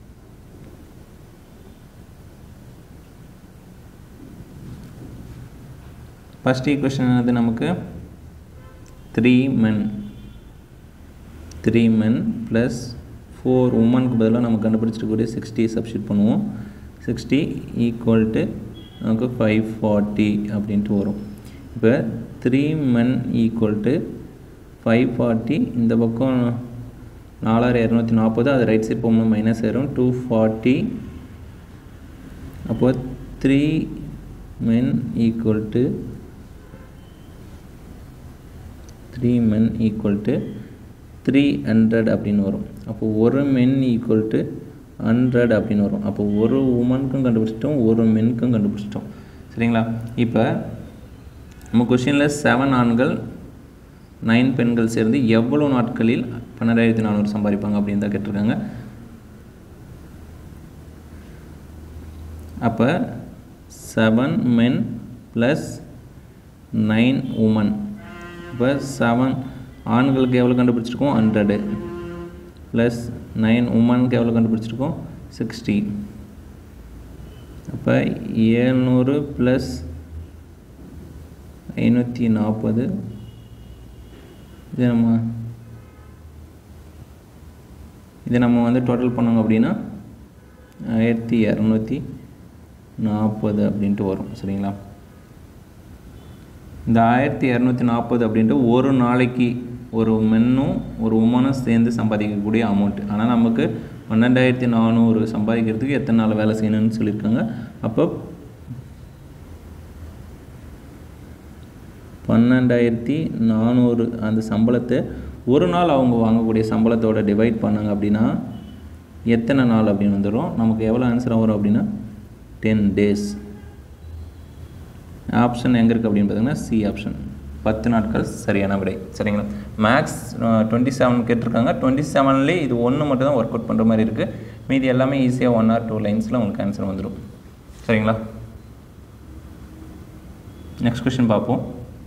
Speaker 2: ஃபஸ்ட் ஈக்குவேஷன் என்னது நமக்கு three men three men plus four உமனுக்கு பதிலாக நம்ம கண்டுபிடிச்சிருக்கக்கூடிய சிக்ஸ்டி சப்ஸ்டியூட் பண்ணுவோம் சிக்ஸ்டி ஈக்குவல் டு நமக்கு ஃபைவ் ஃபார்ட்டி அப்படின்ட்டு வரும் இப்போ three men equal to five forty இந்த பக்கம் நாலாயிரம் இரநூத்தி நாற்பது அது ரைட் சைட் போகும்போது மைனஸ் ஆயிரும் டூ ஃபார்ட்டி அப்போ three men equal to three men equal to three hundred அப்படின்னு வரும் அப்போ ஒரு மென் ஈக்குவல் டு ஹண்ட்ரட் அப்படின்னு வரும் அப்போ ஒரு உமனுக்கும் கண்டுபிடிச்சிட்டோம் ஒரு மென்க்கும் கண்டுபிடிச்சிட்டோம் சரிங்களா இப்போ நம்ம கொஷினில் செவன் ஆண்கள் நைன் பெண்கள் சேர்ந்து எவ்வளோ நாட்களில் பன்னெண்டாயிரத்தி நானூறு சம்பாதிப்பாங்க அப்படின்னு தான் கேட்டிருக்காங்க அப்போ seven men plus nine women இப்போ செவன் ஆண்களுக்கு எவ்வளோ கண்டுபிடிச்சிருக்கோம் ஹண்ட்ரடு ப்ளஸ் நைன் உமனுக்கு எவ்வளோ கண்டுபிடிச்சிருக்கோம் சிக்ஸ்டி அப்போ ஏழ்நூறு ப்ளஸ் ஐநூற்றி நாற்பது இது நம்ம இது நம்ம வந்து டோட்டல் பண்ணோங்க அப்படின்னா ஆயிரத்தி இரநூத்தி நாற்பது அப்படின்ட்டு வரும் சரிங்களா இந்த ஆயிரத்தி இரநூத்தி நாற்பது அப்படின்ட்டு ஒரு நாளைக்கு ஒரு மென்னும் ஒரு உமனும் சேர்ந்து சம்பாதிக்கக்கூடிய அமௌண்ட் ஆனால் நமக்கு பன்னெண்டாயிரத்தி நானூறு சம்பாதிக்கிறதுக்கு எத்தனை நாள் வேலை செய்யணும்னு சொல்லியிருக்காங்க அப்போ பன்னெண்டாயிரத்தி நானூறு அந்த சம்பளத்தை ஒரு நாள் அவங்க வாங்கக்கூடிய சம்பளத்தோட டிவைட் பண்ணாங்க அப்படின்னா எத்தனை நாள் அப்படின்னு வந்துடும் நமக்கு எவ்வளோ ஆன்சர் வரும் அப்படின்னா டென் டேஸ் ஆப்ஷன் எங்கே இருக்குது அப்படின்னு பார்த்தீங்கன்னா சி ஆப்ஷன் பத்து நாட்கள் சரியான விடை சரிங்களா மேக்ஸ் டுவெண்ட்டி செவன் கேட்டிருக்காங்க டுவெண்ட்டி செவன்லேயே இது ஒன்று மட்டும் தான் ஒர்க் அவுட் பண்ணுற மாதிரி இருக்குது மீதி எல்லாமே ஈஸியாக ஒன் ஆர் டூ லைன்ஸில் உங்களுக்கு ஆன்சர் வந்துடும் சரிங்களா நெக்ஸ்ட் கொஷின் பார்ப்போம்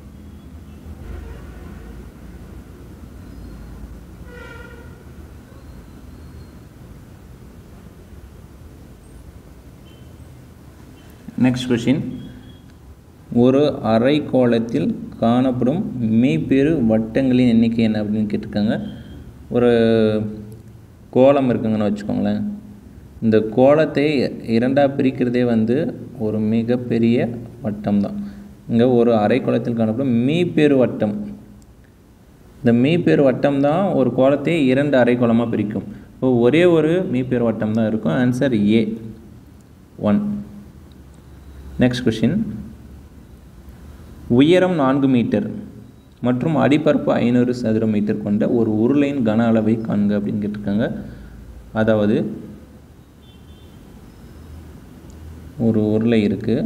Speaker 2: நெக்ஸ்ட் கொஷின் ஒரு அரைக்கோளத்தில் காணப்படும் மீப்பெரு வட்டங்களின் எண்ணிக்கை என்ன அப்படின்னு கேட்டிருக்காங்க ஒரு கோலம் இருக்குங்கன்னு வச்சுக்கோங்களேன் இந்த கோலத்தை இரண்டாக பிரிக்கிறதே வந்து ஒரு மிகப்பெரிய வட்டம் தான் இங்கே ஒரு அரைக்கோளத்தில் காணப்படும் மீப்பெரு வட்டம் இந்த மீப்பேர் வட்டம் தான் ஒரு கோலத்தை இரண்டு அரைக்கோளமாக பிரிக்கும் இப்போ ஒரே ஒரு மீப்பேர் வட்டம் தான் இருக்கும் answer A one next question உயரம் நான்கு மீட்டர் மற்றும் அடிப்பரப்பு ஐநூறு சதுர மீட்டர் கொண்ட ஒரு உருளையின் கன அளவை காண்க அப்படின்னு கேட்டிருக்காங்க அதாவது ஒரு உருளை இருக்குது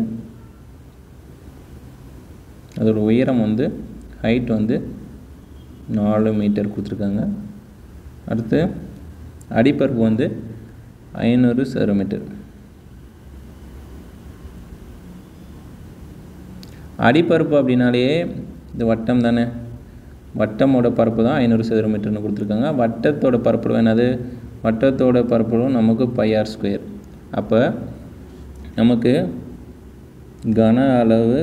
Speaker 2: அதோட உயரம் வந்து ஹைட் வந்து நாலு மீட்டர் கொடுத்துருக்காங்க அடுத்து அடிப்பரப்பு வந்து ஐநூறு சதுர மீட்டர் அடிப்பரப்பு அப்படின்னாலே இது வட்டம் தானே வட்டமோட பரப்பு தான் ஐநூறு சதுர மீட்டர்னு கொடுத்துருக்காங்க வட்டத்தோட பரப்பு என்னது வட்டத்தோட பரப்பளவும் நமக்கு பையார் ஸ்கொயர் அப்போ நமக்கு கன அளவு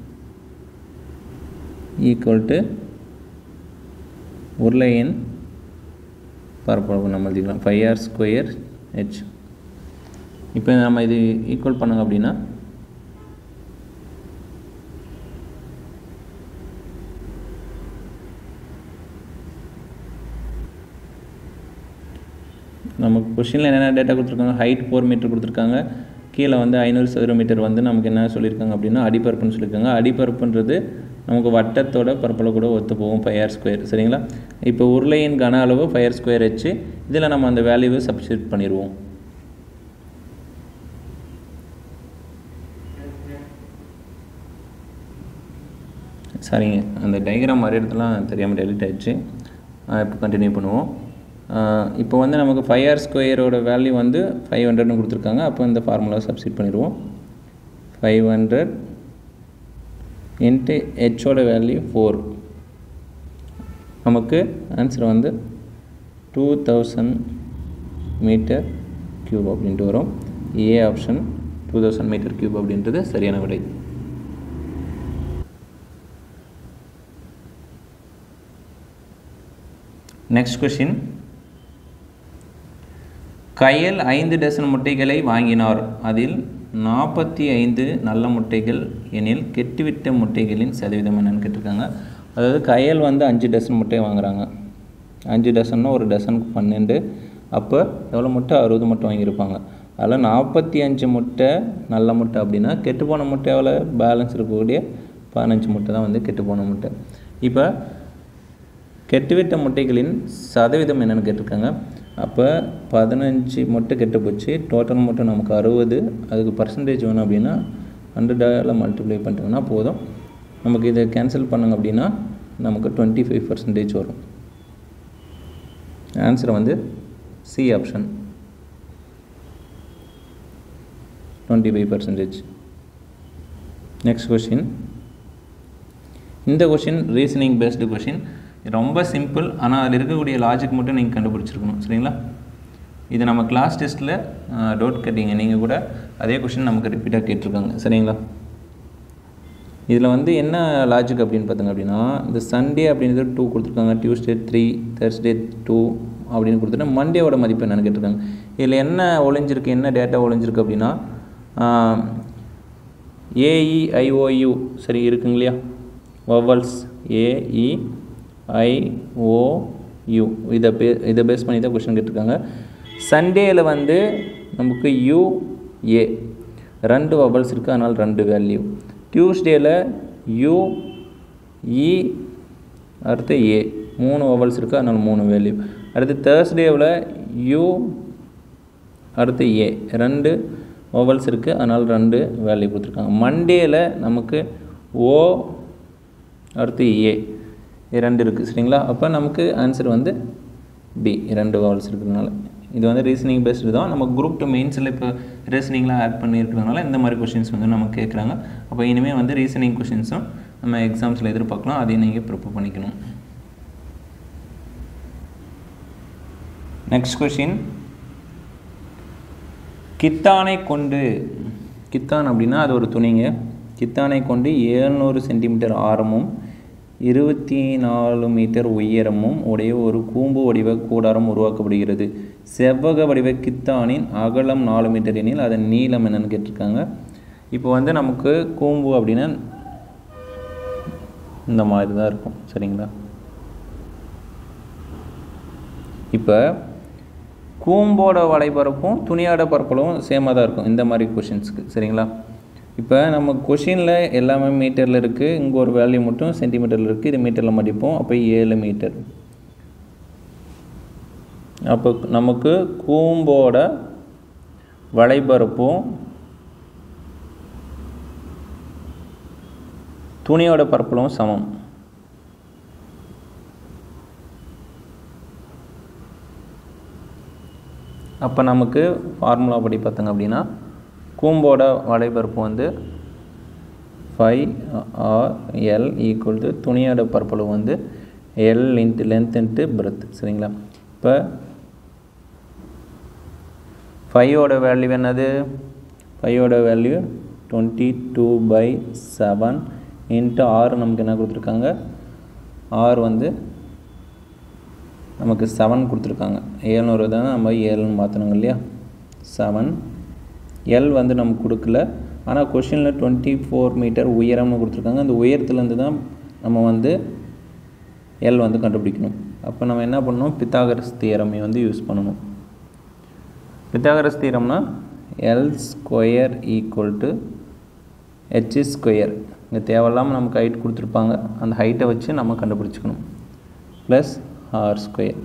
Speaker 2: ஈக்குவல் டு உருளையின் பரப்பளவு நம்ம எழுதிக்கலாம் ஃபைவ் ஆர் ஸ்கொயர் ஹெச் இப்போ நம்ம இது ஈக்குவல் பண்ணுங்க அப்படின்னா நமக்கு கொஷினில் என்னென்ன டேட்டா கொடுத்துருக்காங்க ஹைட் ஃபோர் மீட்டர் கொடுத்துருக்காங்க கீழே வந்து ஐநூறு சதுர மீட்டர் வந்து நமக்கு என்ன சொல்லியிருக்காங்க அப்படின்னா அடிப்பரப்புன்னு சொல்லியிருக்காங்க அடிப்பரப்புன்றது நமக்கு வட்டத்தோட பரப்பளவு கூட ஒத்து போகும் ஃபைவ் ஸ்கொயர் சரிங்களா இப்போ உருளையின் கன அளவு ஃபைவ் ஸ்கொயர் வச்சு இதில் நம்ம அந்த வேல்யூவை சப்ஸ்டியூட் பண்ணிடுவோம் சரிங்க அந்த டயக்ராம் வரையறதுலாம் தெரியாமல் டெலிட் ஆயிடுச்சு இப்போ கண்டினியூ பண்ணுவோம் இப்போ வந்து நமக்கு ஃபைவ் ஆர் ஸ்கொயரோட வேல்யூ வந்து ஃபைவ் ஹண்ட்ரட்னு கொடுத்துருக்காங்க அப்போ இந்த ஃபார்முலாவை சப்ஸ்டியூட் பண்ணிடுவோம் ஃபைவ் ஹண்ட்ரட் இன்ட்டு ஹெச்சோட வேல்யூ ஃபோர் நமக்கு ஆன்சர் வந்து டூ தௌசண்ட் மீட்டர் க்யூப் அப்படின்ட்டு வரும் A option two thousand metre cube அப்படின்றது சரியான விடை நெக்ஸ்ட் கொஷின் கயல் ஐந்து டசன் முட்டைகளை வாங்கினார் அதில் நாற்பத்தி ஐந்து நல்ல முட்டைகள் எனில் கெட்டுவிட்ட முட்டைகளின் சதவீதம் என்னன்னு கேட்டிருக்காங்க அதாவது கையல் வந்து அஞ்சு டசன் முட்டை வாங்குறாங்க அஞ்சு டசன்னா ஒரு டசனுக்கு பன்னெண்டு அப்போ எவ்வளோ முட்டை அறுபது முட்டை வாங்கியிருப்பாங்க அதில் நாற்பத்தி அஞ்சு முட்டை நல்ல முட்டை அப்படின்னா கெட்டுப்போன முட்டை எவ்வளோ பேலன்ஸ் இருக்கக்கூடிய பதினஞ்சு முட்டை தான் வந்து கெட்டுப்போன முட்டை இப்போ கெட்டுவிட்ட முட்டைகளின் சதவீதம் என்னென்னு கேட்டிருக்காங்க அப்போ பதினஞ்சு முட்டை கெட்டு போச்சு டோட்டல் முட்டை நமக்கு அறுபது அதுக்கு பர்சன்டேஜ் வேணும் அப்படின்னா ஹண்ட்ரடால் மல்டிப்ளை பண்ணிட்டோம்னா போதும் நமக்கு இதை கேன்சல் பண்ணுங்க அப்படின்னா நமக்கு டுவெண்ட்டி ஃபைவ் பர்சன்டேஜ் வரும் ஆன்சர் வந்து C option twenty five percentage next question இந்த கொஷின் ரீசனிங் பேஸ்டு கொஷின் ரொம்ப சிம்பிள் ஆனால் அதில் இருக்கக்கூடிய லாஜிக் மட்டும் நீங்கள் கண்டுபிடிச்சிருக்கணும் சரிங்களா இது நம்ம கிளாஸ் டெஸ்ட்டில் டவுட் கேட்டீங்க நீங்கள் கூட அதே கொஷின் நமக்கு ரிப்பீட்டாக கேட்டிருக்காங்க சரிங்களா இதில் வந்து என்ன லாஜிக் அப்படின்னு பார்த்தீங்க அப்படின்னா இந்த சண்டே அப்படின்றது டூ கொடுத்துருக்காங்க டியூஸ்டே த்ரீ தேர்ஸ்டே டூ அப்படின்னு கொடுத்துட்டு மண்டேவோட மதிப்பு என்னென்னு கேட்டிருக்காங்க இதில் என்ன ஒளிஞ்சிருக்கு என்ன டேட்டா ஒளிஞ்சிருக்கு அப்படின்னா ஏஇஐஓயு சரி இருக்குங்க இல்லையா வவல்ஸ் ஏஇ ஐஓயு இதை பே இதை பேஸ் பண்ணி தான் கொஷின் கேட்டிருக்காங்க சண்டேயில் வந்து நமக்கு யூ ஏ ரெண்டு வவல்ஸ் இருக்குது அதனால் ரெண்டு வேல்யூ டியூஸ்டேயில் யூ இ அடுத்து ஏ மூணு வவல்ஸ் இருக்குது அதனால் மூணு வேல்யூ அடுத்து தேர்ஸ்டேவில் யூ அடுத்து ஏ ரெண்டு வவல்ஸ் இருக்குது அதனால் ரெண்டு வேல்யூ கொடுத்துருக்காங்க மண்டேயில் நமக்கு ஓ அடுத்து ஏ ரெண்டு இருக்குது சரிங்களா அப்போ நமக்கு ஆன்சர் வந்து பி ரெண்டு வவல்ஸ் இருக்கிறதுனால இது வந்து ரீசனிங் பேஸ்டு தான் நம்ம குரூப் டூ மெயின்ஸில் இப்போ ரீசனிங்லாம் ஆட் பண்ணியிருக்கிறதுனால இந்த மாதிரி கொஷின்ஸ் வந்து நம்ம கேட்குறாங்க அப்போ இனிமேல் வந்து ரீசனிங் கொஷின்ஸும் நம்ம எக்ஸாம்ஸில் எதிர்பார்க்கலாம் அதையும் நீங்கள் ப்ரிப்பேர் பண்ணிக்கணும் நெக்ஸ்ட் கொஷின் கித்தானை கொண்டு கித்தான் அப்படின்னா அது ஒரு துணிங்க கித்தானை கொண்டு ஏழ்நூறு சென்டிமீட்டர் ஆரமும் இருபத்தி நாலு மீட்டர் உயரமும் உடைய ஒரு கூம்பு வடிவ கூடாரம் உருவாக்கப்படுகிறது செவ்வக வடிவ கித்தானின் அகலம் நாலு மீட்டர் எனில் அதன் நீளம் என்னன்னு கேட்டிருக்காங்க இப்போ வந்து நமக்கு கூம்பு அப்படின்னா இந்த மாதிரி தான் இருக்கும் சரிங்களா இப்போ கூம்போட வலைபரப்பும் துணியோட பரப்பளவும் சேமாக தான் இருக்கும் இந்த மாதிரி கொஷின்ஸ்க்கு சரிங்களா இப்போ நம்ம கொஷினில் எல்லாமே மீட்டரில் இருக்குது இங்கே ஒரு வேல்யூ மட்டும் சென்டிமீட்டரில் இருக்குது இது மீட்டரில் மடிப்போம் அப்போ ஏழு மீட்டர் அப்போ நமக்கு கூம்போட வலைபரப்பும் துணியோட பரப்பளவும் சமம் அப்போ நமக்கு ஃபார்முலா படி பார்த்தோங்க அப்படின்னா கூம்போட வலைபரப்பு வந்து five R L equal to துணியோட பரப்பளவு வந்து L into length into breadth சரிங்களா இப்போ ஃபைவோட வேல்யூ என்னது ஃபைவோட value twenty two by seven into ஆறு நமக்கு என்ன கொடுத்துருக்காங்க ஆறு வந்து நமக்கு செவன் கொடுத்துருக்காங்க ஏழ்நூறு தானே நம்ம ஏழுன்னு மாற்றணுங்க இல்லையா செவன் எல் வந்து நமக்கு கொடுக்கல ஆனால் கொஷினில் டுவெண்ட்டி ஃபோர் மீட்டர் உயரம்னு கொடுத்துருக்காங்க அந்த உயரத்துலேருந்து தான் நம்ம வந்து எல் வந்து கண்டுபிடிக்கணும் அப்போ நம்ம என்ன பண்ணணும் பித்தாகரஸ் தியரமை வந்து யூஸ் பண்ணணும் பித்தாகரஸ் தியரம்னா L square equal to H square இங்கே தேவையில்லாமல் நமக்கு ஹைட் கொடுத்துருப்பாங்க அந்த ஹைட்டை வச்சு நம்ம கண்டுபிடிச்சிக்கணும் ப்ளஸ் ஆர் ஸ்கொயர்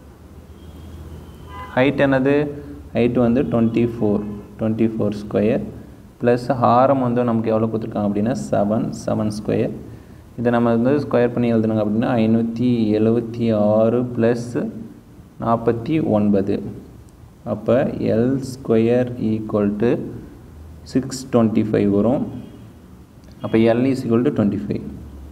Speaker 2: ஹைட் என்னது ஹைட் வந்து twenty four twenty four square plus ஹாரம் வந்து நமக்கு எவ்வளோ கொடுத்துருக்காங்க அப்படின்னா செவன் செவன் ஸ்கொயர் இதை நம்ம வந்து ஸ்கொயர் பண்ணி எழுதுனாங்க அப்படின்னா ஐநூற்றி எழுபத்தி ஆறு ப்ளஸ் நாற்பத்தி ஒன்பது அப்போ L square equal to six twenty five வரும் அப்போ L is equal to twenty five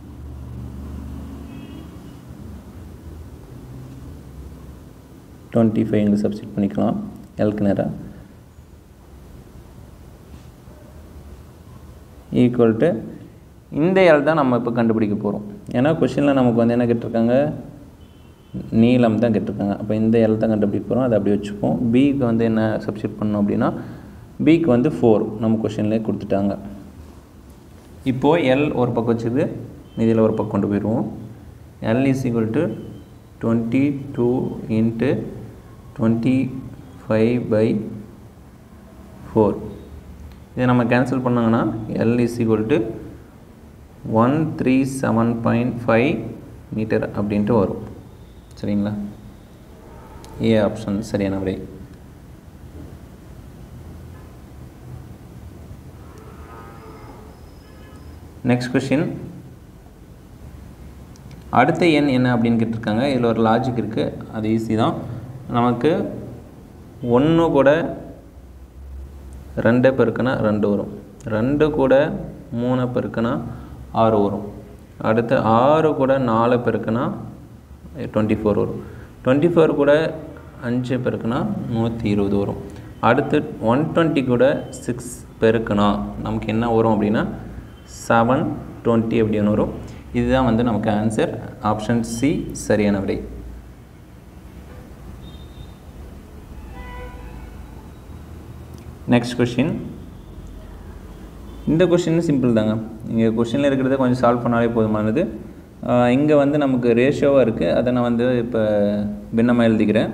Speaker 2: twenty five இங்கே சப்ஸ்டிட் பண்ணிக்கலாம் எல்க்கு நேராக ஈக்குவல் டு இந்த எல் தான் நம்ம இப்போ கண்டுபிடிக்க போகிறோம் ஏன்னா கொஷினில் நமக்கு வந்து என்ன கேட்டிருக்காங்க நீளம் தான் கேட்டிருக்காங்க அப்போ இந்த எல் தான் கண்டுபிடிக்க போகிறோம் அதை அப்படி வச்சுப்போம் பிக்கு வந்து என்ன சப்ஸ்டிட் பண்ணோம் அப்படின்னா பிக்கு வந்து ஃபோர் நம்ம கொஷின்லேயே கொடுத்துட்டாங்க இப்போது எல் ஒரு பக்கம் வச்சுது இதில் ஒரு பக்கம் கொண்டு போயிடுவோம் L is equal to twenty two into twenty five by four இதை நம்ம கேன்சல் பண்ணாங்கன்னா L is equal to one three seven point five metre அப்படின்ட்டு வரும் சரிங்களா ஏ ஆப்ஷன் சரியான விடை நெக்ஸ்ட் கொஷின் அடுத்த எண் என்ன அப்படின்னு கேட்டிருக்காங்க இதில் ஒரு லாஜிக் இருக்குது அது ஈஸி தான் நமக்கு ஒன்று கூட ரெண்டு பெருக்குனா ரெண்டு வரும் ரெண்டு கூட மூணு பெருக்குனா ஆறு வரும் அடுத்து ஆறு கூட நாலு பெருக்குனா டுவெண்ட்டி ஃபோர் வரும் டுவெண்ட்டி ஃபோர் கூட அஞ்சு பெருக்குனா நூற்றி இருபது வரும் அடுத்து ஒன் டுவெண்ட்டி கூட சிக்ஸ் பெருக்குனா நமக்கு என்ன வரும் அப்படின்னா செவன் டுவெண்ட்டி அப்படின்னு வரும் இதுதான் வந்து நமக்கு ஆன்சர் ஆப்ஷன் சி சரியான விடை நெக்ஸ்ட் கொஷின் இந்த கொஷின் சிம்பிள் தாங்க இங்கே கொஷினில் இருக்கிறத கொஞ்சம் சால்வ் பண்ணாலே போதுமானது இங்கே வந்து நமக்கு ரேஷியோவாக இருக்குது அதை நான் வந்து இப்போ பின்னமாக எழுதிக்கிறேன்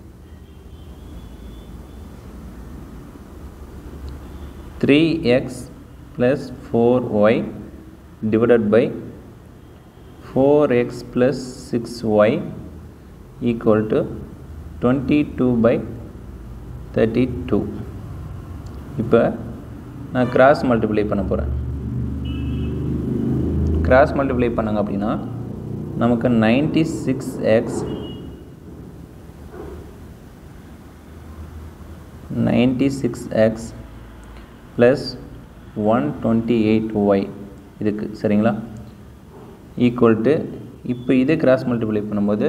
Speaker 2: three X plus four Y divided by four X plus six Y equal to twenty two by thirty two இப்போ நான் கிராஸ் மல்டிப்ளை பண்ண போகிறேன் கிராஸ் மல்டிப்ளை பண்ணாங்க அப்படின்னா நமக்கு ninety six X ninety six X plus one twenty eight Y இதுக்கு சரிங்களா equal to இப்போ இது கிராஸ் மல்டிப்ளை பண்ணும்போது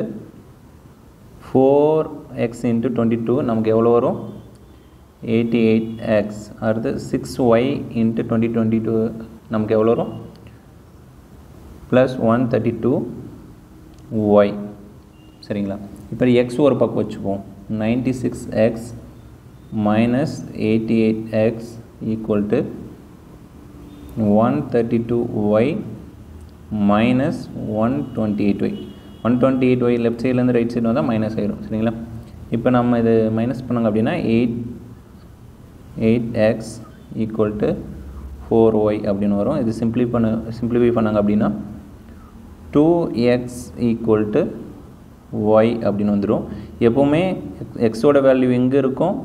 Speaker 2: four X into twenty two நமக்கு எவ்வளோ வரும் எயிட்டி எயிட் எக்ஸ் அடுத்து six Y into twenty twenty two நமக்கு எவ்வளோ வரும் plus one thirty two Y சரிங்களா இப்போ எக்ஸ் ஒரு பக்கம் வச்சுக்குவோம் ninety six X minus eighty eight X equal to one thirty two Y minus one twenty eight Y one twenty eight Y left சைட்லேருந்து right side வந்தால் minus ஆயிரும் சரிங்களா இப்போ நம்ம இது மைனஸ் பண்ணாங்க அப்படின்னா eight eight X equal to four Y அப்படின்னு வரும் இது சிம்பிளி பண்ண சிம்பிளிஃபை பண்ணாங்க அப்படின்னா two X equal to Y அப்படின்னு வந்துடும் எப்போவுமே எக்ஸோட வேல்யூ எங்கே இருக்கும்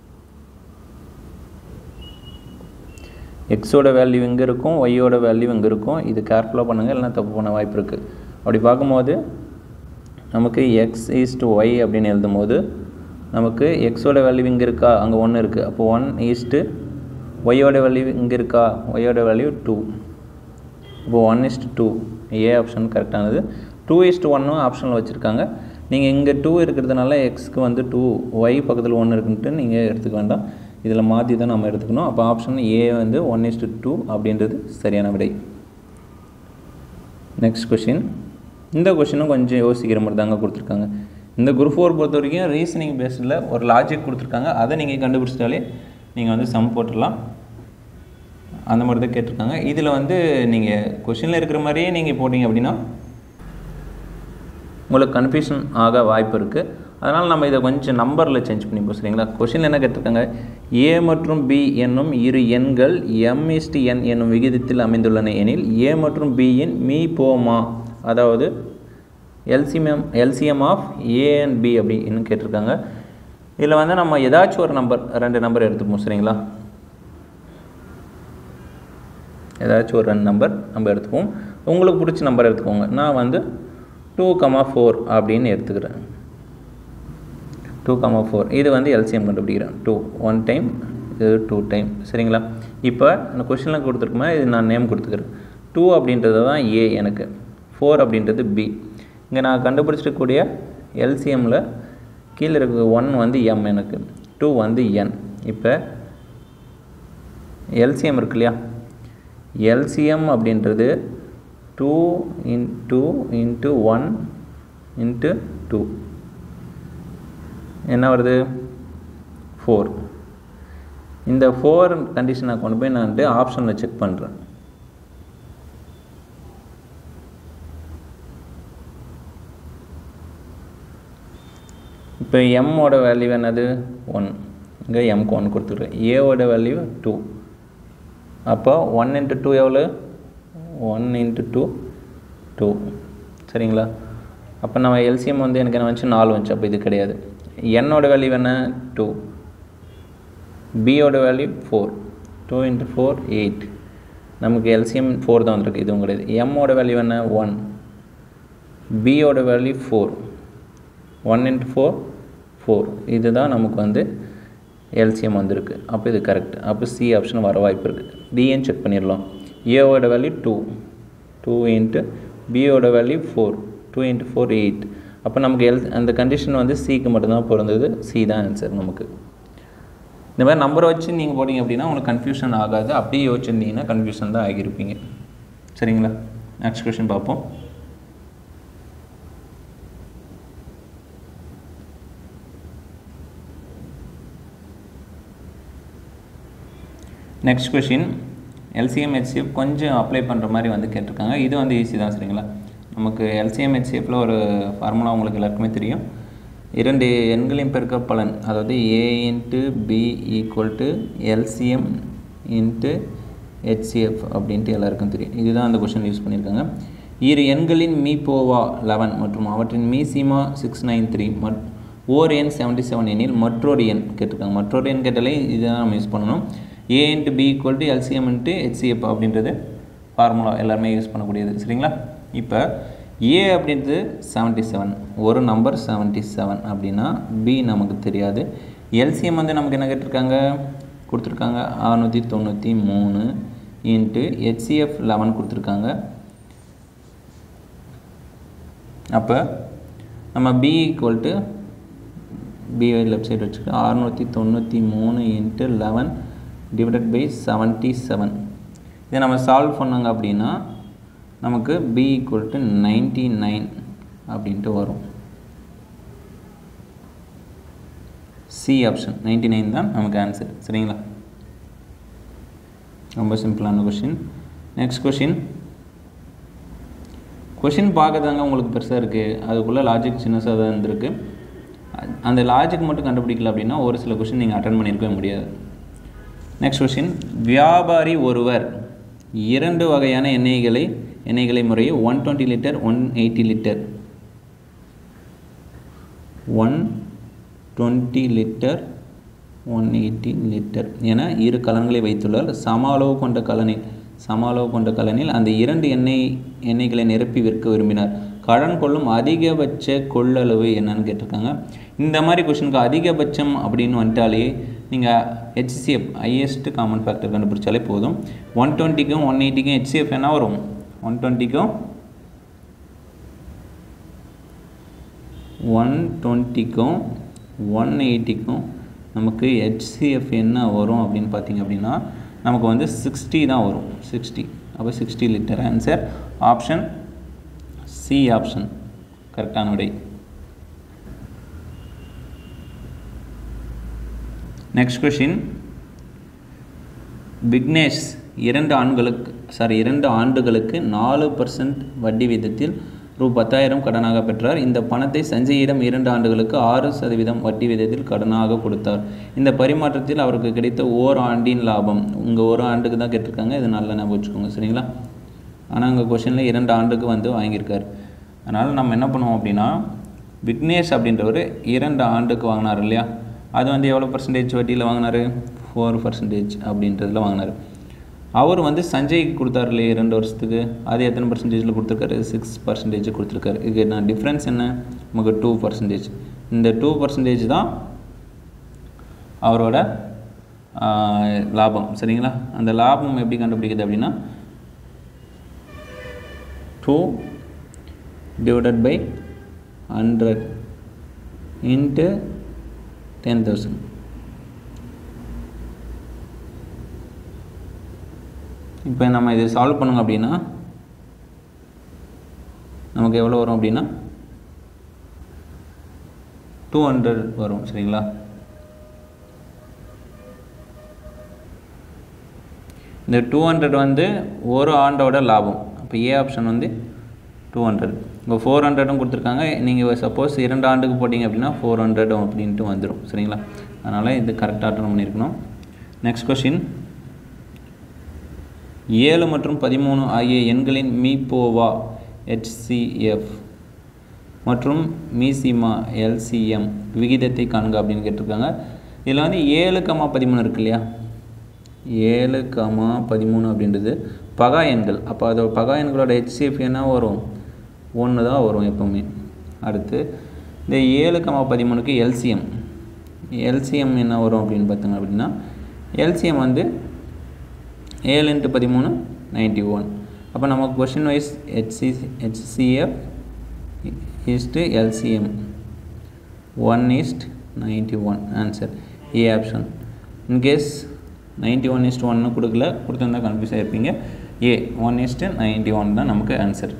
Speaker 2: எக்ஸோட வேல்யூ எங்கே இருக்கும் ஒய்யோட வேல்யூ எங்கே இருக்கும் இது கேர்ஃபுல்லாக பண்ணுங்கள் இல்லைனா தப்பு பண்ண வாய்ப்பு இருக்குது அப்படி பார்க்கும்போது நமக்கு எக்ஸ் ஈஸ் டு ஒய் அப்படின்னு எழுதும் போது நமக்கு எக்ஸோட வேல்யூ இங்கே இருக்கா அங்கே ஒன்று இருக்குது அப்போ ஒன் ஈஸ்ட்டு ஒய்யோட வேல்யூ இங்கே இருக்கா ஒய்யோட வேல்யூ டூ இப்போ one is to two A option கரெக்டானது டூ இஸ்ட்டு ஒன்னும் ஆப்ஷனில் வச்சுருக்காங்க நீங்கள் இங்கே டூ இருக்கிறதுனால எக்ஸ்க்கு வந்து டூ ஒய் பக்கத்தில் ஒன்று இருக்குன்ட்டு நீங்கள் எடுத்துக்க வேண்டாம் இதில் மாற்றி தான் நம்ம எடுத்துக்கணும் அப்போ ஆப்ஷன் ஏ வந்து ஒன் இஸ்ட்டு டூ அப்படின்றது சரியான விடை நெக்ஸ்ட் கொஷின் இந்த கொஷினும் கொஞ்சம் யோசிக்கிற மாதிரி தாங்க கொடுத்துருக்காங்க இந்த குரூப் ஃபோர் பொறுத்த வரைக்கும் ரீசனிங் பேஸில் ஒரு லாஜிக் கொடுத்துருக்காங்க அதை நீங்கள் கண்டுபிடிச்சிட்டாலே நீங்கள் வந்து சம் போட்டுடலாம் அந்த மாதிரி தான் கேட்டிருக்காங்க இதில் வந்து நீங்கள் கொஷினில் இருக்கிற மாதிரியே நீங்கள் போட்டிங்க அப்படின்னா உங்களுக்கு கன்ஃபியூஷன் ஆக வாய்ப்பு இருக்குது அதனால் நம்ம இதை கொஞ்சம் நம்பரில் சேஞ்ச் பண்ணிப்போம் சரிங்களா கொஷின் என்ன கேட்டிருக்காங்க ஏ மற்றும் பி என்னும் இரு எண்கள் எம் இஸ்டி என் என்னும் விகிதத்தில் அமைந்துள்ளன எனில் ஏ மற்றும் பியின் மீ போமா அதாவது LCM LCM of A and B அப்படின்னு கேட்டிருக்காங்க இதில் வந்து நம்ம ஏதாச்சும் ஒரு நம்பர் ரெண்டு நம்பர் எடுத்துப்போம் சரிங்களா ஏதாச்சும் ஒரு ரெண்டு நம்பர் நம்ம எடுத்துக்குவோம் உங்களுக்கு பிடிச்ச நம்பர் எடுத்துக்கோங்க நான் வந்து டூ கமா ஃபோர் அப்படின்னு எடுத்துக்கிறேன் டூ கமா ஃபோர் இது வந்து எல்சிஎம் கண்டுபிடிக்கிறேன் டூ ஒன் டைம் இது டூ டைம் சரிங்களா இப்போ அந்த கொஷினில் கொடுத்துருக்குமா இது நான் நேம் கொடுத்துக்கிறேன் டூ அப்படின்றது தான் ஏ எனக்கு ஃபோர் அப்படின்றது பி இங்கே நான் கண்டுபிடிச்சிருக்கக்கூடிய எல்சிஎம்மில் கீழே இருக்க ஒன் வந்து எம் எனக்கு டூ வந்து என் இப்போ எல்சிஎம் இருக்கு இல்லையா எல்சிஎம் அப்படின்றது two in two into one into two என்ன வருது ஃபோர் இந்த ஃபோர் கண்டிஷனை கொண்டு போய் நான் வந்து ஆப்ஷனில் செக் பண்ணுறேன் இப்போ எம்மோட வேல்யூ என்னது ஒன் இங்கே எம்க்கு ஒன் கொடுத்துருக்கேன் ஏவோட வேல்யூ டூ அப்போ ஒன் இன்ட்டு டூ எவ்வளோ ஒன் இன்ட்டு டூ டூ சரிங்களா அப்போ நம்ம எல்சிஎம் வந்து எனக்கு என்ன வந்துச்சு நாலு வந்துச்சு அப்போ இது கிடையாது என்னோட வேல்யூ என்ன டூ பியோட value four two into four eight நமக்கு எல்சிஎம் ஃபோர் தான் வந்திருக்கு இதுவும் கிடையாது எம்மோட வேல்யூ என்ன ஒன் பியோட value four one into four four இதுதான் நமக்கு வந்து எல்சிஎம் வந்திருக்கு அப்போ இது கரெக்ட் அப்போ சி ஆப்ஷன் வர வாய்ப்பு இருக்குது டிஎன் செக் பண்ணிடலாம் ஏவோட வேல்யூ டூ டூ இன்ட்டு பியோட value four two into four eight அப்போ நமக்கு எல் அந்த கண்டிஷன் வந்து சிக்கு மட்டும்தான் பிறந்தது சி தான் ஆன்சர் நமக்கு இந்த மாதிரி நம்பரை வச்சு நீங்கள் போட்டிங்க அப்படின்னா உங்களுக்கு கன்ஃபியூஷன் ஆகாது அப்படியே யோசிச்சிருந்தீங்கன்னா கன்ஃபியூஷன் தான் ஆகியிருப்பீங்க சரிங்களா நெக்ஸ்ட் கொஷின் பார்ப்போம் நெக்ஸ்ட் கொஷின் எல்சிஎம் ஹெச்சிஎஃப் கொஞ்சம் அப்ளை பண்ணுற மாதிரி வந்து கேட்டிருக்காங்க இது வந்து ஈஸி தான் சரிங்களா நமக்கு எல்சிஎம் ஹெச்சிஎஃப்பில் ஒரு ஃபார்முலா உங்களுக்கு எல்லாருக்குமே தெரியும் இரண்டு எண்களின் பெருக்க பலன் அதாவது A into B equal to LCM into HCF அப்படின்ட்டு எல்லாருக்கும் தெரியும் இதுதான் அந்த கொஷின் யூஸ் பண்ணியிருக்காங்க இரு எண்களின் மீபோவா லெவன் மற்றும் அவற்றின் மீசிமா சிக்ஸ் நைன் த்ரீ மட் ஓர் எண் செவன்ட்டி செவன் எண்ணில் மற்றொரு எண் கேட்டிருக்காங்க மற்றொரு எண் கேட்டாலே இதுதான் நம்ம யூஸ் பண்ணணும் A into B equal to LCM into HCF அப்படின்றது ஃபார்முலா எல்லாருமே யூஸ் பண்ணக்கூடியது சரிங்களா இப்போ ஏ அப்படின்றது செவன்ட்டி செவன் ஒரு நம்பர் செவன்ட்டி செவன் அப்படின்னா பி நமக்கு தெரியாது எல்சிஎம் வந்து நமக்கு என்ன கேட்டிருக்காங்க கொடுத்துருக்காங்க அறநூற்றி தொண்ணூற்றி மூணு இன்ட்டு ஹெச்சிஎஃப் லெவன் கொடுத்துருக்காங்க அப்போ நம்ம பி ஈக்குவல் டு பிஐ லெஃப்ட் சைடு வச்சுக்கலாம் அறநூற்றி தொண்ணூற்றி மூணு into eleven divided by seventy seven இதை நம்ம சால்வ் பண்ணாங்க அப்படின்னா நமக்கு B equal to ninety nine அப்படின்ட்டு வரும் சி ஆப்ஷன் நைன்டி நைன் தான் நமக்கு ஆன்சர் சரிங்களா ரொம்ப சிம்பிளான கொஷின் நெக்ஸ்ட் கொஷின் கொஷின் பார்க்கறதாங்க உங்களுக்கு பெருசாக இருக்குது அதுக்குள்ளே லாஜிக் சின்னஸாக தான் இருந்திருக்கு அந்த லாஜிக் மட்டும் கண்டுபிடிக்கல அப்படின்னா ஒரு சில கொஷின் நீங்கள் அட்டன் பண்ணியிருக்கவே முடியாது நெக்ஸ்ட் கொஷின் வியாபாரி ஒருவர் இரண்டு வகையான எண்ணெய்களை எண்ணெய்களை முறையே one twenty litre one eighty litre one twenty litre one eighty litre என இரு கலன்களை வைத்துள்ளார் சம அளவு கொண்ட கலனில் சம அளவு கொண்ட கலனில் அந்த இரண்டு எண்ணெய் எண்ணெய்களை நிரப்பி விற்க விரும்பினார் கடன் கொள்ளும் அதிகபட்ச கொள்ளளவு என்னன்னு கேட்டிருக்காங்க இந்த மாதிரி கொஷனுக்கு அதிகபட்சம் அப்படின்னு வந்துட்டாலே நீங்கள் ஹெச்சிஎஃப் ஹையஸ்ட் காமன் ஃபேக்டர் கண்டுபிடிச்சாலே போதும் ஒன் டுவெண்ட்டிக்கும் ஒன் எயிட்டிக்கும் ஹெச்சிஎஃப் என்ன வரும் ஒன் டுவெண்ட்டிக்கும் ஒன் டுவெண்ட்டிக்கும் ஒன் எயிட்டிக்கும் நமக்கு ஹெச்சிஎஃப் என்ன வரும் அப்படின்னு பார்த்தீங்க அப்படின்னா நமக்கு வந்து சிக்ஸ்டி தான் வரும் சிக்ஸ்டி அப்போ sixty litre answer option C option கரெக்டான விடை நெக்ஸ்ட் கொஷின் விக்னேஷ் இரண்டு ஆண்களுக்கு சாரி இரண்டு ஆண்டுகளுக்கு நாலு பர்சன்ட் வட்டி வீதத்தில் ரூ பத்தாயிரம் கடனாக பெற்றார் இந்த பணத்தை சஞ்சயிடம் இரண்டு ஆண்டுகளுக்கு ஆறு சதவீதம் வட்டி விதத்தில் கடனாக கொடுத்தார் இந்த பரிமாற்றத்தில் அவருக்கு கிடைத்த ஓர் ஆண்டின் லாபம் உங்கள் ஒரு ஆண்டுக்கு தான் கேட்டிருக்காங்க இது நல்லா ஞாபகம் வச்சுக்கோங்க சரிங்களா ஆனால் அங்கே கொஷனில் இரண்டு ஆண்டுக்கு வந்து வாங்கியிருக்கார் அதனால் நம்ம என்ன பண்ணுவோம் அப்படின்னா விக்னேஷ் அப்படின்றவர் இரண்டு ஆண்டுக்கு வாங்கினார் இல்லையா அது வந்து எவ்வளோ பர்சன்டேஜ் வட்டியில் வாங்கினார் ஃபோர் பர்சன்டேஜ் அப்படின்றதுல வாங்கினார் அவர் வந்து சஞ்சய்க்கு கொடுத்தாரு இல்லையா ரெண்டு வருஷத்துக்கு அது எத்தனை பர்சன்டேஜில் கொடுத்துருக்காரு சிக்ஸ் பர்சன்டேஜ் கொடுத்துருக்காரு இது நான் டிஃப்ரென்ஸ் என்ன நமக்கு டூ பர்சன்டேஜ் இந்த டூ பர்சன்டேஜ் தான் அவரோட ஆஹ், லாபம் சரிங்களா அந்த லாபம் எப்படி கண்டுபிடிக்குது அப்படின்னா two divided by hundred into ten thousand இப்போ நம்ம இது சால்வ் பண்ணுங்க அப்படின்னா நமக்கு எவ்வளோ வரும் அப்படின்னா டூ ஹண்ட்ரட் வரும் சரிங்களா இந்த டூ ஹண்ட்ரட் வந்து ஒரு ஆண்டோட லாபம் அப்போ ஏ ஆப்ஷன் வந்து டூ ஹண்ட்ரட் இப்போ ஃபோர் ஹண்ட்ரடும் கொடுத்துருக்காங்க நீங்கள் சப்போஸ் இரண்டு ஆண்டுக்கு போட்டிங்க அப்படின்னா ஃபோர் ஹண்ட்ரடும் அப்படின்ட்டு வந்துடும் சரிங்களா அதனால் இது கரெக்டாக அட்டன் பண்ணியிருக்கணும் நெக்ஸ்ட் கொஷின் ஏழு மற்றும் பதிமூணு ஆகிய எண்களின் மீபோவா ஹெச்சிஎஃப் மற்றும் மீசிமா எல்சிஎம் விகிதத்தை காண்க அப்படின்னு கேட்டிருக்காங்க இதில் வந்து ஏழு கமா பதிமூணு இருக்கு இல்லையா ஏழு கமா பதிமூணு அப்படின்றது பகா எண்கள் அப்போ அதோட பகா எண்களோட ஹெச்சிஎஃப் என்ன வரும் ஒன்று தான் வரும் எப்போவுமே அடுத்து இந்த ஏழு கமா பதிமூணுக்கு எல்சிஎம் எல்சிஎம் என்ன வரும் அப்படின்னு பார்த்தோங்க அப்படின்னா எல்சிஎம் வந்து ஏழு இன்ட்டு பதிமூணு நைன்ட்டி ஒன் அப்போ நமக்கு question wise HC HCF is to LCM one is ninety one answer A option in case ninety one is ஒன்னு கொடுக்கல கொடுத்துருந்தா கன்ஃபியூஸ் ஆகிருப்பீங்க A one is to ninety one தான் நமக்கு ஆன்சர்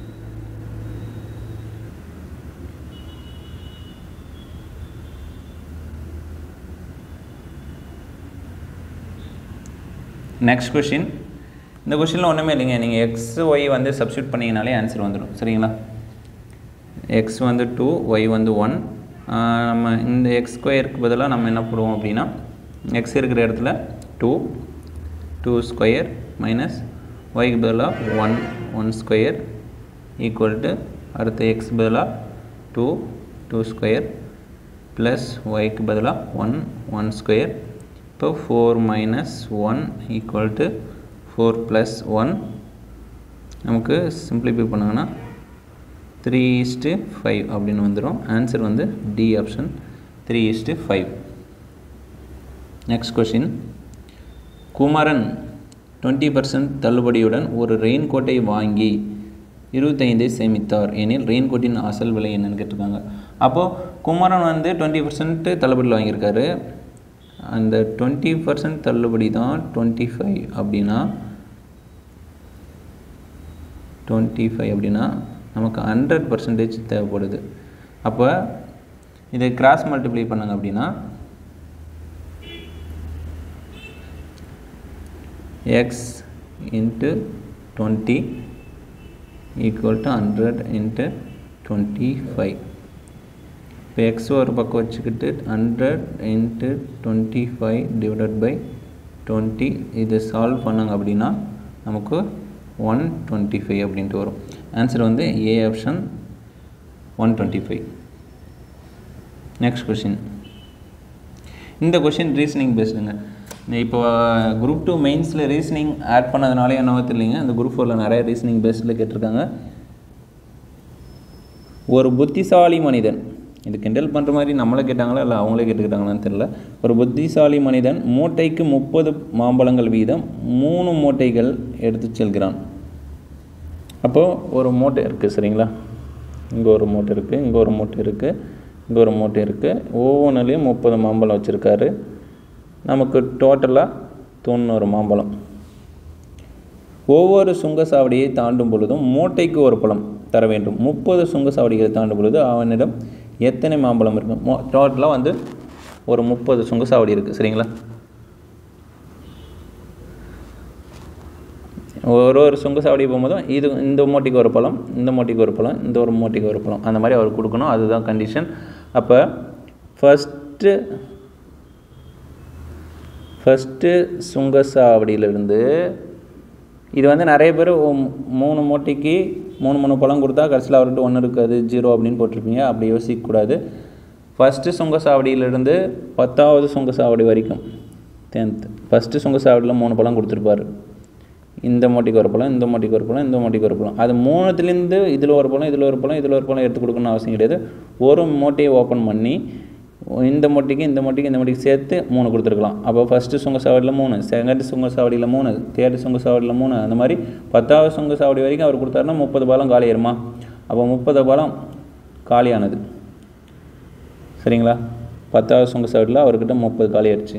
Speaker 2: நெக்ஸ்ட் கொஷின் இந்த கொஷினில் ஒன்றுமே இல்லைங்க நீங்கள் எக்ஸ் ஒய் வந்து சப்ஸ்டியூட் பண்ணிங்கனாலே ஆன்சர் வந்துடும் சரிங்களா எக்ஸ் வந்து டூ ஒய் வந்து ஒன் நம்ம இந்த எக்ஸ் ஸ்கொயருக்கு பதிலாக நம்ம என்ன போடுவோம் அப்படின்னா எக்ஸ் இருக்கிற இடத்துல டூ டூ ஸ்கொயர் மைனஸ் ஒய்க்கு பதிலாக one one square equal to அடுத்த எக்ஸ் பதிலாக டூ டூ ஸ்கொயர் ப்ளஸ் ஒய்க்கு பதிலாக ஒன் ஒன் ஸ்கொயர் இப்போ four minus one equal to four plus one நமக்கு சிம்பிளிஃபை பண்ணாங்கன்னா த்ரீ ஈஸ்ட்டு ஃபைவ் அப்படின்னு வந்துடும் ஆன்சர் வந்து D option three is to five next question Kumaran twenty percent தள்ளுபடியுடன் ஒரு ரெயின் கோட்டை வாங்கி இருபத்தைந்தை சேமித்தார் எனில் ரெயின் கோட்டின் அசல் விலை என்னன்னு கேட்டிருக்காங்க அப்போது குமரன் வந்து டுவெண்ட்டி பர்சன்ட் தள்ளுபடியில் வாங்கியிருக்காரு அந்த டுவெண்ட்டி பர்சன்ட் தள்ளுபடி தான் டுவெண்ட்டி ஃபைவ் அப்படின்னா டுவெண்ட்டி ஃபைவ் அப்படின்னா நமக்கு ஹண்ட்ரட் பர்சன்டேஜ் தேவைப்படுது அப்போ இதை கிராஸ் மல்டிப்ளை பண்ணுங்க அப்படின்னா X into twenty equal to hundred into twenty five இப்போ எக்ஸ் ஒரு பக்கம் வச்சுக்கிட்டு hundred into twenty five divided by twenty இது சால்வ் பண்ணாங்க அப்படின்னா நமக்கு ஒன் டுவெண்ட்டி ஃபைவ் அப்படின்ட்டு வரும் ஆன்சர் வந்து A option one twenty five next question இந்த கொஷின் ரீசனிங் பேஸ்டுங்க இப்போ குரூப் டூ மெயின்ஸில் ரீசனிங் ஆட் பண்ணதுனால என்னவோ தெரியலைங்க அந்த குரூப் ஃபோரில் நிறைய ரீசனிங் பேஸ்டில் கேட்டிருக்காங்க ஒரு புத்திசாலி மனிதன் இது கிண்டல் பண்ணுற மாதிரி நம்மளை கேட்டாங்களா இல்லை அவங்களே கேட்டுக்கிட்டாங்களான்னு தெரில ஒரு புத்திசாலி மனிதன் மூட்டைக்கு முப்பது மாம்பழங்கள் வீதம் மூணு மூட்டைகள் எடுத்து செல்கிறான் அப்போது ஒரு மூட்டை இருக்குது சரிங்களா இங்கே ஒரு மூட்டை இருக்குது இங்கே ஒரு மூட்டை இருக்குது இங்கே ஒரு மூட்டை இருக்குது ஒவ்வொன்றுலேயும் முப்பது மாம்பழம் வச்சுருக்காரு நமக்கு டோட்டலாக தொண்ணூறு மாம்பழம் ஒவ்வொரு சுங்கசாவடியை தாண்டும் பொழுதும் மூட்டைக்கு ஒரு பழம் தர வேண்டும் முப்பது சுங்கசாவடிகளை தாண்டும் பொழுது அவனிடம் எத்தனை மாம்பழம் இருக்கும் மொ டோட்டலாக வந்து ஒரு முப்பது சுங்கசாவடி இருக்குது சரிங்களா ஒரு ஒரு சுங்கசாவடி போகும்போதும் இது இந்த மூட்டைக்கு ஒரு பழம் இந்த மூட்டைக்கு ஒரு பழம் இந்த ஒரு மூட்டைக்கு ஒரு பழம் அந்த மாதிரி அவர் கொடுக்கணும் அதுதான் கண்டிஷன் அப்போ ஃபஸ்ட்டு ஃபஸ்ட்டு சுங்கசாவடியிலிருந்து இது வந்து நிறைய பேர் மூணு மூட்டைக்கு மூணு மூணு பழம் கொடுத்தா கடைசியில் அவர்கிட்ட ஒன்று இருக்காது ஜீரோ அப்படின்னு போட்டிருப்பீங்க அப்படி யோசிக்கக்கூடாது ஃபஸ்ட்டு சுங்கசாவடியிலிருந்து பத்தாவது சுங்கசாவடி வரைக்கும் டென்த் ஃபஸ்ட்டு சுங்கசாவடியில் மூணு பழம் கொடுத்துருப்பாரு இந்த மூட்டைக்கு ஒரு பழம் இந்த மூட்டைக்கு ஒரு பழம் இந்த மூட்டைக்கு ஒரு பழம் அது மூணுத்துலேருந்து இதில் ஒரு பழம் இதில் ஒரு பழம் இதில் ஒரு பழம் எடுத்து கொடுக்கணும்னு அவசியம் கிடையாது ஒரு மூட்டையை ஓப்பன் பண்ணி இந்த மூட்டைக்கு இந்த மூட்டைக்கு இந்த மூட்டைக்கு சேர்த்து மூணு கொடுத்துருக்கலாம் அப்போ ஃபஸ்ட்டு சுங்க சாவடியில் மூணு செகண்ட் சுங்க சாவடியில் மூணு தேர்டு சுங்க சாவடியில் மூணு அந்த மாதிரி பத்தாவது சுங்க சாவடி வரைக்கும் அவர் கொடுத்தாருன்னா முப்பது பாலம் காலியாயிருமா அப்போ முப்பது பாலம் காலியானது சரிங்களா பத்தாவது சுங்க சாவடியில் அவர்கிட்ட முப்பது காலியாயிருச்சு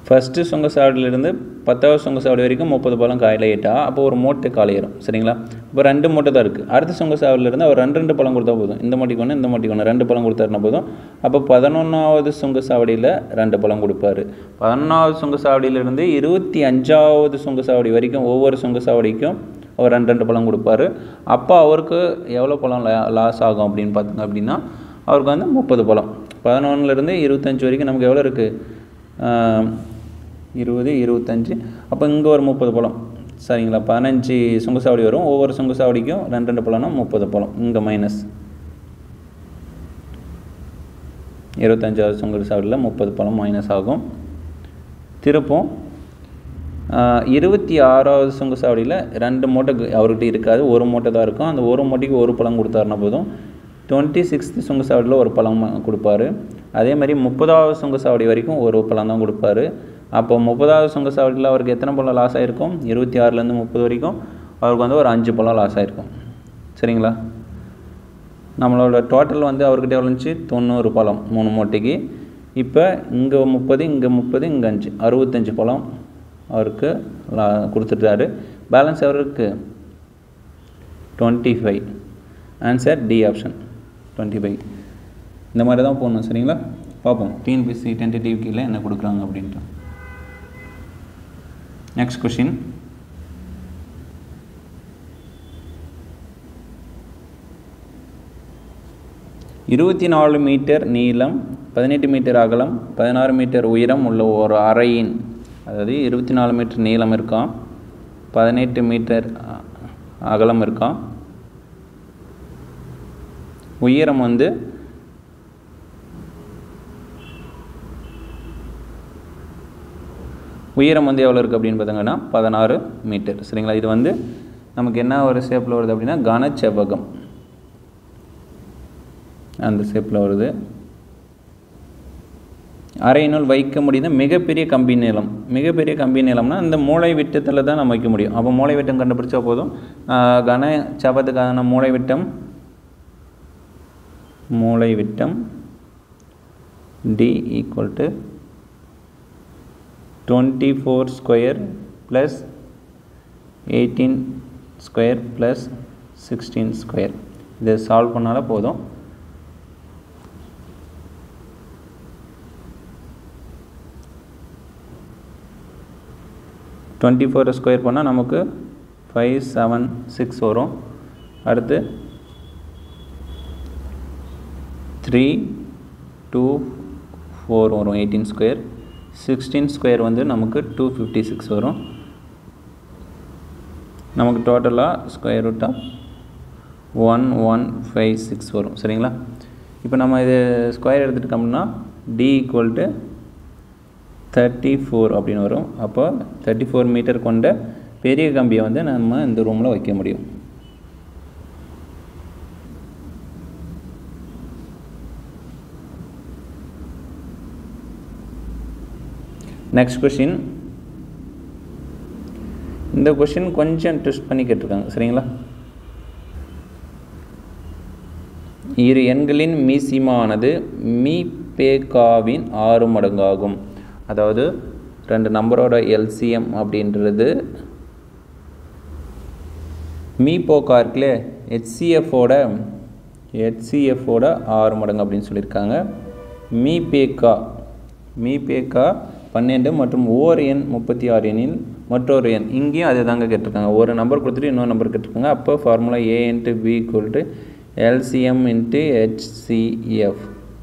Speaker 2: ஃபஸ்ட்டு சுங்கசாவடியிலேருந்து பத்தாவது சுங்கசாவடி வரைக்கும் முப்பது பழம் காயில் ஏட்டா அப்போ ஒரு மூட்டை காலையிடும் சரிங்களா இப்போ ரெண்டு மூட்டை தான் இருக்குது அடுத்த சுங்கசாவடியிலேருந்து அவர் ரெண்டு ரெண்டு பழம் கொடுத்தா போதும் இந்த மாட்டிக்கு ஒன்று இந்த மாட்டிக்கு ஒன்று ரெண்டு பழம் கொடுத்தாருன்னா போதும் அப்போ பதினொன்றாவது சுங்கசாவடியில் ரெண்டு பழம் கொடுப்பாரு பதினொன்றாவது சுங்கசாவடியிலேருந்து இருபத்தி அஞ்சாவது சுங்கசாவடி வரைக்கும் ஒவ்வொரு சுங்கசாவடிக்கும் அவர் ரெண்டு ரெண்டு பழம் கொடுப்பாரு அப்போ அவருக்கு எவ்வளோ பழம் லாஸ் ஆகும் அப்படின்னு பார்த்தீங்க அப்படின்னா அவருக்கு வந்து முப்பது பழம் பதினொன்றுலேருந்து இருபத்தஞ்சி வரைக்கும் நமக்கு எவ்வளோ இருக்குது இருபது இருபத்தஞ்சி அப்போ இங்கே ஒரு முப்பது பழம் சரிங்களா பதினஞ்சு சுங்கசாவடி வரும் ஒவ்வொரு சுங்கசாவடிக்கும் ரெண்டு ரெண்டு பழம்னா முப்பது பழம் இங்கே மைனஸ் இருபத்தஞ்சாவது சுங்கசாவடியில் முப்பது பழம் மைனஸ் ஆகும் திருப்பும் இருபத்தி ஆறாவது சுங்கசாவடியில் ரெண்டு மூட்டை அவர்கிட்ட இருக்காது ஒரு மூட்டை தான் இருக்கும் அந்த ஒரு மூட்டைக்கு ஒரு பழம் கொடுத்தாருன்னா போதும் டுவெண்ட்டி சிக்ஸ்த்து சுங்கசாவடியில் ஒரு பழம் கொடுப்பாரு அதே மாதிரி முப்பதாவது சுங்கசாவடி வரைக்கும் ஒரு பழம் தான் கொடுப்பாரு அப்போ முப்பதாவது சுங்கசாவடியில் அவருக்கு எத்தனை பழம் லாஸ் ஆகிருக்கும் இருபத்தி ஆறுலேருந்து முப்பது வரைக்கும் அவருக்கு வந்து ஒரு அஞ்சு பழம் லாஸ் ஆகிருக்கும் சரிங்களா நம்மளோட டோட்டல் வந்து அவர்கிட்ட எவ்வளோ இருந்துச்சு தொண்ணூறு பழம் மூணு மூட்டைக்கு இப்போ இங்கே முப்பது இங்கே முப்பது இங்கே அஞ்சு அறுபத்தஞ்சு பழம் அவருக்கு லா கொடுத்துட்டாரு பேலன்ஸ் அவருக்கு twenty five answer D option twenty five இந்த மாதிரி தான் போகணும் சரிங்களா பார்ப்போம் டிஎன்பிசி டென்டேட்டிவ் கீழே என்ன கொடுக்குறாங்க அப்படின்ட்டு நெக்ஸ்ட் கொஷின் இருபத்தி நாலு மீட்டர் நீளம் பதினெட்டு மீட்டர் அகலம் பதினாறு மீட்டர் உயரம் உள்ள ஒரு அறையின் அதாவது இருபத்தி நாலு மீட்டர் நீளம் இருக்கான் பதினெட்டு மீட்டர் அகலம் இருக்கான் உயரம் வந்து உயரம் வந்து எவ்வளோ இருக்குது அப்படின்னு பார்த்தாங்கன்னா பதினாறு மீட்டர் சரிங்களா இது வந்து நமக்கு என்ன ஒரு ஷேப்பில் வருது அப்படின்னா கனச்செவ்வகம் அந்த ஷேப்பில் வருது அறையினுள் வைக்க முடியுது மிகப்பெரிய கம்பி நீளம் மிகப்பெரிய கம்பி நீளம்னா இந்த மூளை விட்டத்தில் தான் நம்ம வைக்க முடியும் அப்போ மூளை விட்டம் கண்டுபிடிச்சா போதும் கன சபத்துக்கான மூளை விட்டம் மூளை விட்டம் D equal to twenty four square plus eighteen square plus sixteen square இதை சால்வ் பண்ணாலே போதும் டுவெண்ட்டி ஃபோர் ஸ்கொயர் பண்ணால் நமக்கு ஃபைவ் செவன் சிக்ஸ் வரும் அடுத்து த்ரீ டூ ஃபோர் வரும் எயிட்டீன் ஸ்கொயர் சிக்ஸ்டீன் ஸ்கொயர் வந்து நமக்கு டூ ஃபிஃப்டி சிக்ஸ் வரும் நமக்கு டோட்டலாக square root of one one five six வரும் சரிங்களா இப்போ நம்ம இது ஸ்கொயர் எடுத்துகிட்டோம்னா D equal to thirty four அப்படின்னு வரும் அப்போ தேர்ட்டி ஃபோர் மீட்டர் கொண்ட பெரிய கம்பியை வந்து நம்ம இந்த ரூமில் வைக்க முடியும் நெக்ஸ்ட் கொஷின் இந்த கொஷின் கொஞ்சம் ட்விஸ்ட் பண்ணி கேட்டிருக்காங்க சரிங்களா இரு எண்களின் மீசிமானது மீ பேகாவின் ஆறு மடங்காகும் அதாவது ரெண்டு நம்பரோட எல்சிஎம் அப்படின்றது மீ போக்கா இருக்குல்ல ஹெச்சிஎஃபோட ஹெச்சிஎஃபோட ஆறு மடங்கு அப்படின்னு சொல்லியிருக்காங்க மீ பேக்கா மீ பேக்கா பன்னெண்டு மற்றும் ஓர் எண் முப்பத்தி ஆறு எண்ணில் மற்றொரு எண் இங்கேயும் அதே தாங்க கேட்டிருக்காங்க ஒரு நம்பர் கொடுத்துட்டு இன்னொரு நம்பர் கேட்டிருக்காங்க அப்போ formula A into B equal to LCM into HCF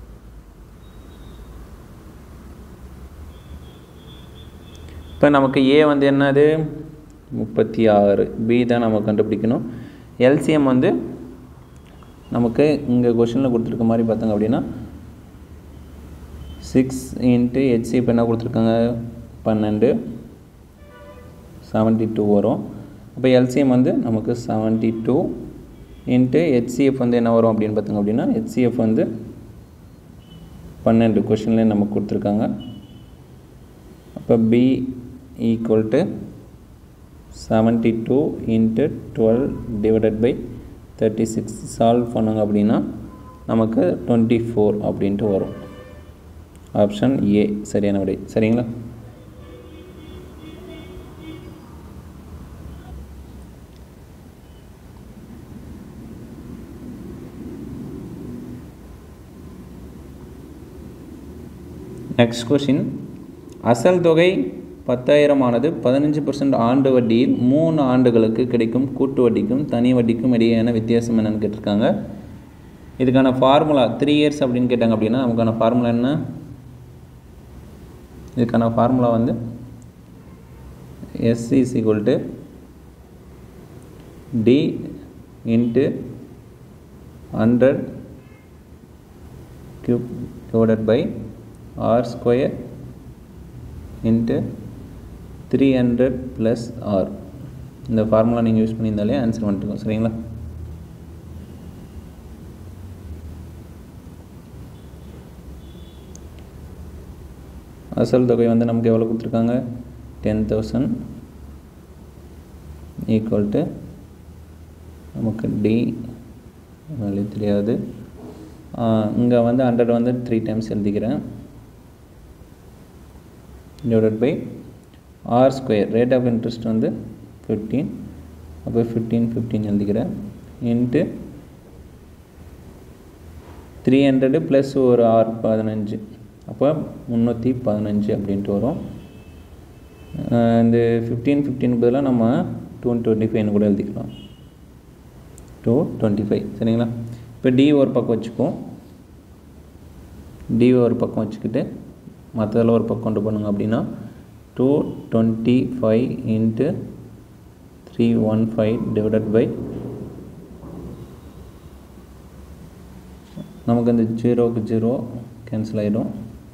Speaker 2: இப்போ நமக்கு ஏ வந்து என்னது முப்பத்தி ஆறு பி தான் நம்ம கண்டுபிடிக்கணும் எல்சிஎம் வந்து நமக்கு இங்கே கொஷினில் கொடுத்துருக்க மாதிரி பார்த்தாங்க அப்படின்னா சிக்ஸ் இன்ட்டு ஹெச்சி இப்போ என்ன கொடுத்துருக்காங்க பன்னெண்டு செவன்ட்டி டூ வரும் அப்போ எல்சிஎம் வந்து நமக்கு செவன்ட்டி டூ இன்ட்டு ஹெச்சிஎஃப் வந்து என்ன வரும் அப்படின்னு பார்த்தாங்க அப்படின்னா ஹெச்சிஎஃப் வந்து பன்னெண்டு கொஷின்லேயே நமக்கு கொடுத்துருக்காங்க அப்போ B equal to seventy two into twelve divided by thirty six solve பண்ணாங்க அப்படின்னா நமக்கு டுவெண்ட்டி ஃபோர் அப்படின்ட்டு வரும் ஆப்ஷன் ஏ சரியான விடை சரிங்களா நெக்ஸ்ட் கொஷின் அசல் தொகை பத்தாயிரம் ஆனது பதினஞ்சு பர்சன்ட் ஆண்டு வட்டியில் மூணு ஆண்டுகளுக்கு கிடைக்கும் கூட்டு வட்டிக்கும் தனி வட்டிக்கும் இடையேயான வித்தியாசம் என்னன்னு கேட்டிருக்காங்க இதுக்கான ஃபார்முலா த்ரீ இயர்ஸ் அப்படின்னு கேட்டாங்க அப்படின்னா நமக்கான ஃபார்முலா என்ன இதுக்கான ஃபார்முலா வந்து S is equal to D into hundred cube divided by R square into three hundred plus R இந்த ஃபார்முலா நீங்கள் யூஸ் பண்ணியிருந்தாலே ஆன்சர் வந்துட்டுருக்கோம் சரிங்களா அசல் தொகை வந்து நமக்கு எவ்வளோ கொடுத்துருக்காங்க டென் தௌசண்ட் ஈக்குவல் டு நமக்கு டி வேல்யூ தெரியாது இங்கே வந்து ஹண்ட்ரட் வந்து த்ரீ டைம்ஸ் எழுதிக்கிறேன் divided by R square rate of interest வந்து ஃபிஃப்டீன் அப்போ ஃபிஃப்டீன் ஃபிஃப்டீன் எழுதிக்கிறேன் இன்ட்டு த்ரீ ஹண்ட்ரடு ப்ளஸ் ஒரு ஆறு பதினஞ்சு அப்போ முந்நூற்றி பதினஞ்சு அப்படின்ட்டு வரும் இந்த ஃபிஃப்டீன் ஃபிஃப்டீன் பதிலாக நம்ம டூ டுவெண்ட்டி ஃபைவ்னு கூட எழுதிக்கலாம் டூ டுவெண்ட்டி ஃபைவ் சரிங்களா இப்போ டி ஒரு பக்கம் வச்சுப்போம் டி ஒரு பக்கம் வச்சுக்கிட்டு மற்றதில் ஒரு பக்கம் கொண்டு போனாங்க அப்படின்னா two twenty five into three one five divided by நமக்கு இந்த ஜீரோக்கு ஜீரோ கேன்சல் ஆகிடும்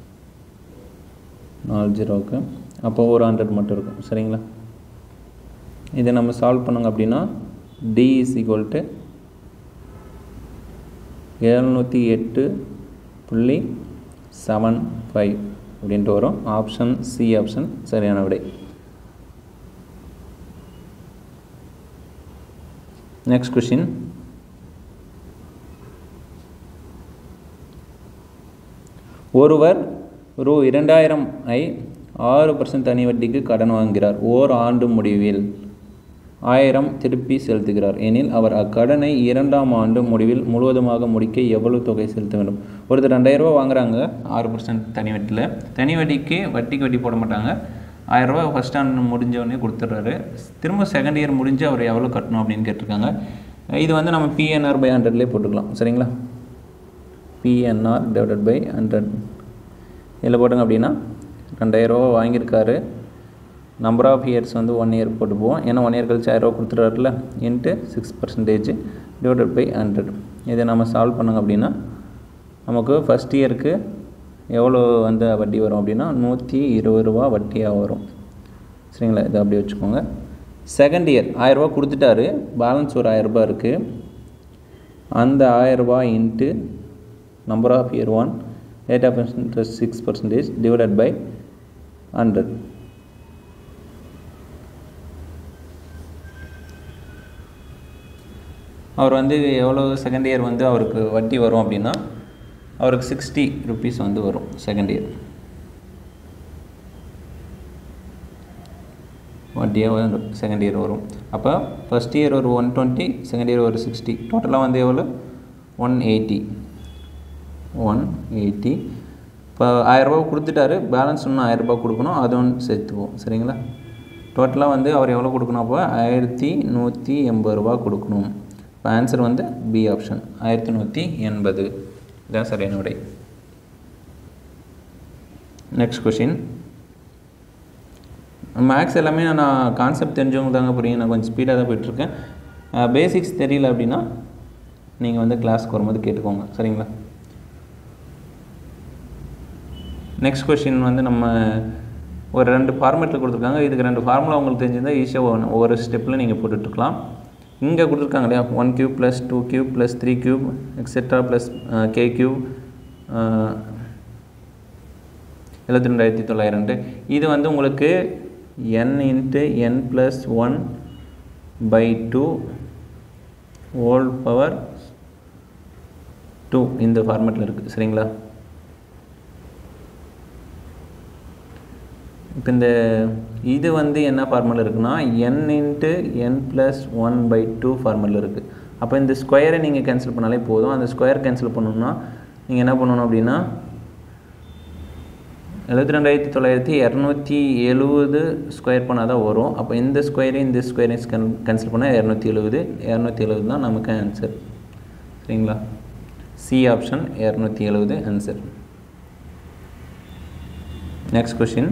Speaker 2: நாலு ஜீரோவுக்கு அப்போ ஒரு ஹண்ட்ரட் மட்டும் இருக்கும் சரிங்களா இதை நம்ம சால்வ் பண்ணுங்க அப்படின்னா டி இஸ் ஈக்குவல் டு எழுநூற்றி எட்டு புள்ளி செவன் ஃபைவ் அப்படின்ட்டு வரும் ஆப்ஷன் சி ஆப்ஷன் சரியான விடை நெக்ஸ்ட் கொஷின் ஒருவர் ரூ இரண்டாயிரம் ஐ ஆறு பர்சன்ட் தனி வட்டிக்கு கடன் வாங்குகிறார் ஓர் ஆண்டு முடிவில் ஆயிரம் திருப்பி செலுத்துகிறார் எனில் அவர் அக்கடனை இரண்டாம் ஆண்டு முடிவில் முழுவதுமாக முடிக்க எவ்வளவு தொகை செலுத்த வேண்டும் ஒருத்தர் ரெண்டாயிரம் ரூபா வாங்குறாங்க ஆறு பர்சன்ட் தனி வட்டியில் தனி வட்டிக்கு வட்டிக்கு வட்டி போட மாட்டாங்க ஆயிரரூபா ஃபஸ்ட் ஆண்டு முடிஞ்ச உடனே கொடுத்துட்றாரு திரும்ப செகண்ட் இயர் முடிஞ்சு அவர் எவ்வளோ கட்டணும் அப்படின்னு கேட்டிருக்காங்க இது வந்து நம்ம பிஎன்ஆர் பை ஹண்ட்ரட்லேயே போட்டுக்கலாம் சரிங்களா பிஎன்ஆர் டிவைடட் பை ஹண்ட்ரட் இதில் போட்டுங்க அப்படின்னா ரெண்டாயிரரூவா வாங்கியிருக்காரு நம்பர் ஆஃப் இயர்ஸ் வந்து ஒன் இயர் போட்டுப்போம் ஏன்னா ஒன் இயர் கழிச்சு ஆயிரரூவா கொடுத்துட்றாருல into six percentage divided by hundred இதை நம்ம சால்வ் பண்ணுங்க அப்படின்னா நமக்கு ஃபஸ்ட் இயருக்கு எவ்வளோ வந்து வட்டி வரும் அப்படின்னா நூற்றி இருபது ரூபா வட்டியாக வரும் சரிங்களா இதை அப்படியே வச்சுக்கோங்க செகண்ட் இயர் ஆயிரரூபா கொடுத்துட்டாரு பேலன்ஸ் ஒரு ஆயிரரூபா இருக்குது அந்த ஆயிரரூபா into number of year one rate of interest six percentage divided by hundred அவர் வந்து எவ்வளோ செகண்ட் இயர் வந்து அவருக்கு வட்டி வரும் அப்படின்னா அவருக்கு சிக்ஸ்டி ருபீஸ் வந்து வரும் செகண்ட் இயர் வட்டியாக வரும் செகண்ட் இயர் வரும் அப்போ ஃபஸ்ட் இயர் ஒரு ஒன் டுவெண்ட்டி செகண்ட் இயர் ஒரு சிக்ஸ்டி டோட்டலாக வந்து எவ்வளோ ஒன் எயிட்டி ஒன் எயிட்டி இப்போ ஆயிரரூபா கொடுத்துட்டாரு பேலன்ஸ் இன்னும் ஆயிரரூபா கொடுக்கணும் அதுவும் சேர்த்துப்போம் சரிங்களா டோட்டலாக வந்து அவர் எவ்வளோ கொடுக்கணும் அப்போ ஆயிரத்தி நூற்றி எண்பது ரூபா கொடுக்கணும் இப்போ ஆன்சர் வந்து பி ஆப்ஷன் ஆயிரத்தி நூற்றி எண்பது இதுதான் சரியான விடை நெக்ஸ்ட் கொஷின் மேக்ஸ் எல்லாமே நான் கான்செப்ட் தெரிஞ்சவங்க தாங்க புரியும் நான் கொஞ்சம் ஸ்பீடாக தான் போயிட்டுருக்கேன் பேசிக்ஸ் தெரியல அப்படின்னா நீங்கள் வந்து கிளாஸ்க்கு வரும்போது கேட்டுக்கோங்க சரிங்களா நெக்ஸ்ட் கொஷின் வந்து நம்ம ஒரு ரெண்டு ஃபார்மேட்டில் கொடுத்துருக்காங்க இதுக்கு ரெண்டு ஃபார்முலா உங்களுக்கு தெரிஞ்சிருந்தால் ஈஸியாக ஒன் ஒவ்வொரு ஸ்டெப்பில் நீங்கள் போட்டுட்ருக்கலாம் இங்கே கொடுத்துருக்காங்க இல்லையா one cube plus two cube plus three cube etcetera plus K cube எழுபத்தி ரெண்டாயிரத்தி தொள்ளாயிரம்ட்டு இது வந்து உங்களுக்கு N into N plus one by two whole power two இந்த ஃபார்மேட்டில் இருக்குது சரிங்களா இப்போ இந்த இது வந்து என்ன ஃபார்முலா இருக்குன்னா N into N plus one by two formula இருக்குது அப்போ இந்த ஸ்கொயரை நீங்கள் கேன்சல் பண்ணாலே போதும் அந்த ஸ்கொயர் கேன்சல் பண்ணணும்னா நீங்கள் என்ன பண்ணணும் அப்படின்னா எழுபத்தி ரெண்டாயிரத்தி தொள்ளாயிரத்தி இரநூத்தி எழுபது ஸ்கொயர் பண்ணால் தான் வரும் அப்போ இந்த ஸ்கொயரையும் இந்த ஸ்கொயரையும் கன் கேன்சல் பண்ணால் இரநூத்தி எழுபது இரநூத்தி எழுபது தான் நமக்கு ஆன்சர் சரிங்களா சி ஆப்ஷன் இரநூத்தி எழுபது answer next question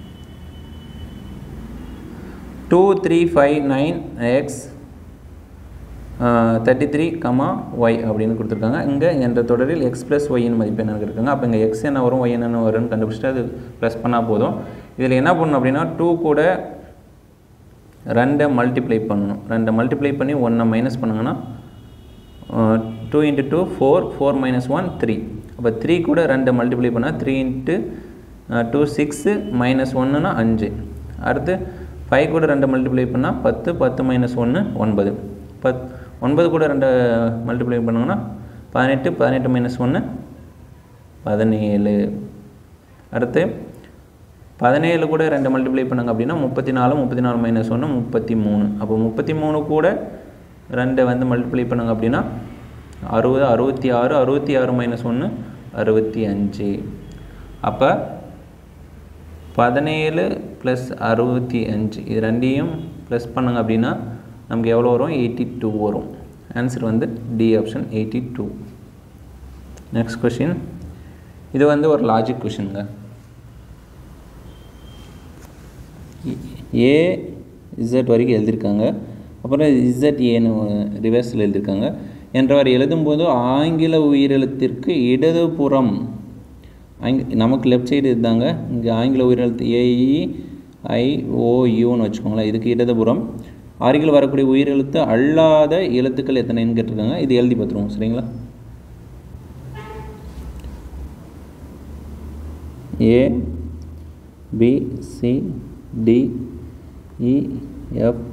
Speaker 2: two three five nine X thirty three comma Y அப்படின்னு கொடுத்துருக்காங்க இங்கே என்ற தொடரில் எக்ஸ் ப்ளஸ் ஒய்னு மதிப்பு என்ன இருக்காங்க அப்போ இங்கே எக்ஸ் என்ன வரும் ஒய் என்ன வரும்னு கண்டுபிடிச்சிட்டு அது ப்ளஸ் பண்ணால் போதும் இதில் என்ன பண்ணணும் அப்படின்னா டூ கூட ரெண்டை மல்டிப்ளை பண்ணணும் ரெண்டை மல்டிப்ளை பண்ணி ஒன்றை மைனஸ் பண்ணுங்கன்னா two into two four four minus one three அப்போ த்ரீ கூட ரெண்டை மல்டிப்ளை பண்ணால் three into two six minus ஒன்றுனா அஞ்சு அடுத்து ஃபைவ் கூட ரெண்டு மல்டிப்ளை பண்ணால் பத்து பத்து மைனஸ் ஒன்று ஒன்பது பத் ஒன்பது கூட ரெண்டு மல்டிப்ளை பண்ணோங்கன்னா பதினெட்டு பதினெட்டு மைனஸ் ஒன்று பதினேழு அடுத்து பதினேழு கூட ரெண்டு மல்டிப்ளை பண்ணுங்க அப்படின்னா முப்பத்தி நாலு முப்பத்தி நாலு மைனஸ் ஒன்று முப்பத்தி மூணு அப்போ முப்பத்தி மூணு கூட ரெண்டை வந்து மல்டிப்ளை பண்ணுங்க அப்படின்னா அறுபது அறுபத்தி ஆறு அறுபத்தி ஆறு மைனஸ் ஒன்று அறுபத்தி அஞ்சு அப்போ பதினேழு ப்ளஸ் அறுபத்தி அஞ்சு இது ரெண்டையும் ப்ளஸ் பண்ணுங்க அப்படின்னா நமக்கு எவ்வளோ வரும் எயிட்டி டூ வரும் ஆன்சர் வந்து D option eighty two next question இது வந்து ஒரு லாஜிக் கொஷினுங்க ஏ இசட் வரைக்கும் எழுதியிருக்காங்க அப்புறம் இசட் ஏன்னு ரிவர்ஸில் எழுதியிருக்காங்க என்றவர் எழுதும்போது ஆங்கில உயிரெழுத்திற்கு இடதுபுறம் ஆங்க நமக்கு லெஃப்ட் சைடு இருந்தாங்க இங்கே ஆங்கில உயிரெழுத்து ஏஇ ஐஓயூன்னு வச்சுக்கோங்களேன் இதுக்கு இடதுபுறம் அருகில் வரக்கூடிய உயிரெழுத்து அல்லாத எழுத்துக்கள் எத்தனைன்னு கேட்டிருக்காங்க இது எழுதி பார்த்துருவோம் சரிங்களா A B C D E F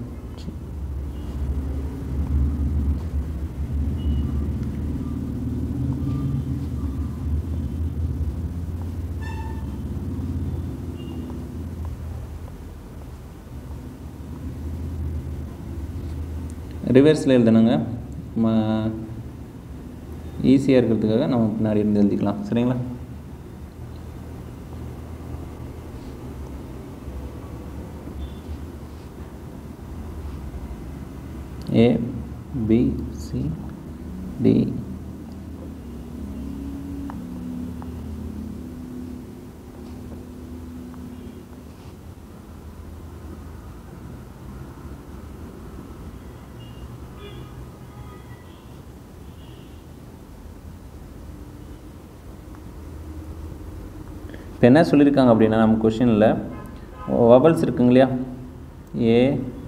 Speaker 2: ரிவர்ஸில் எழுதணுங்க ஈஸியாக இருக்கிறதுக்காக நம்ம பின்னாடி இருந்து எழுதிக்கலாம் சரிங்களா ஏ பி சி டி இப்போ என்ன சொல்லியிருக்காங்க அப்படின்னா நம்ம கொஷினில் வபல்ஸ் இருக்குங்க இல்லையா ஏ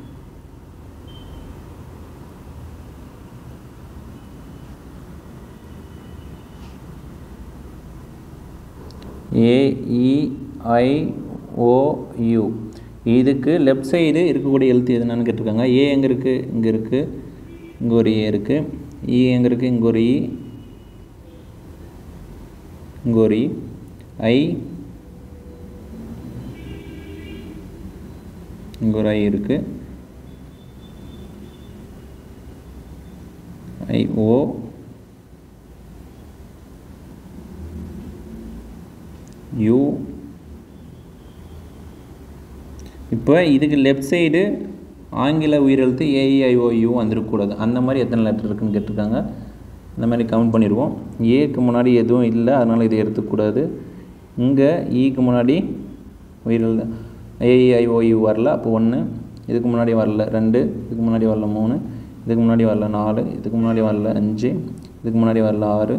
Speaker 2: ஏஇஐஓயு இதுக்கு லெஃப்ட் சைடு இருக்கக்கூடிய எழுத்து எதுனான்னு கேட்டிருக்காங்க ஏ எங்கே இருக்குது இங்கே இருக்குது இங்கே ஒரு ஏ இருக்குது இ எங்கே இருக்குது இங்கே ஒரு இ இங்கே ஒரு இ ஐ இங்கே ஒரு ஐ இருக்குது ஐ ஓ யூ இப்போ இதுக்கு லெஃப்ட் சைடு ஆங்கில உயிரெழுத்து ஏஇஐஓயு வந்துருக்கக்கூடாது அந்த மாதிரி எத்தனை லெட்டர் இருக்குன்னு கேட்டிருக்காங்க அந்த மாதிரி கவுண்ட் பண்ணிடுவோம் ஏக்கு முன்னாடி எதுவும் இல்லை அதனால் இதை எடுத்துக்கூடாது இங்கே ஈக்கு முன்னாடி உயிரெழுத்து ஏஇஐஓயு வரல அப்போ ஒன்று இதுக்கு முன்னாடி வரல ரெண்டு இதுக்கு முன்னாடி வரல மூணு இதுக்கு முன்னாடி வரல நாலு இதுக்கு முன்னாடி வரல அஞ்சு இதுக்கு முன்னாடி வரல ஆறு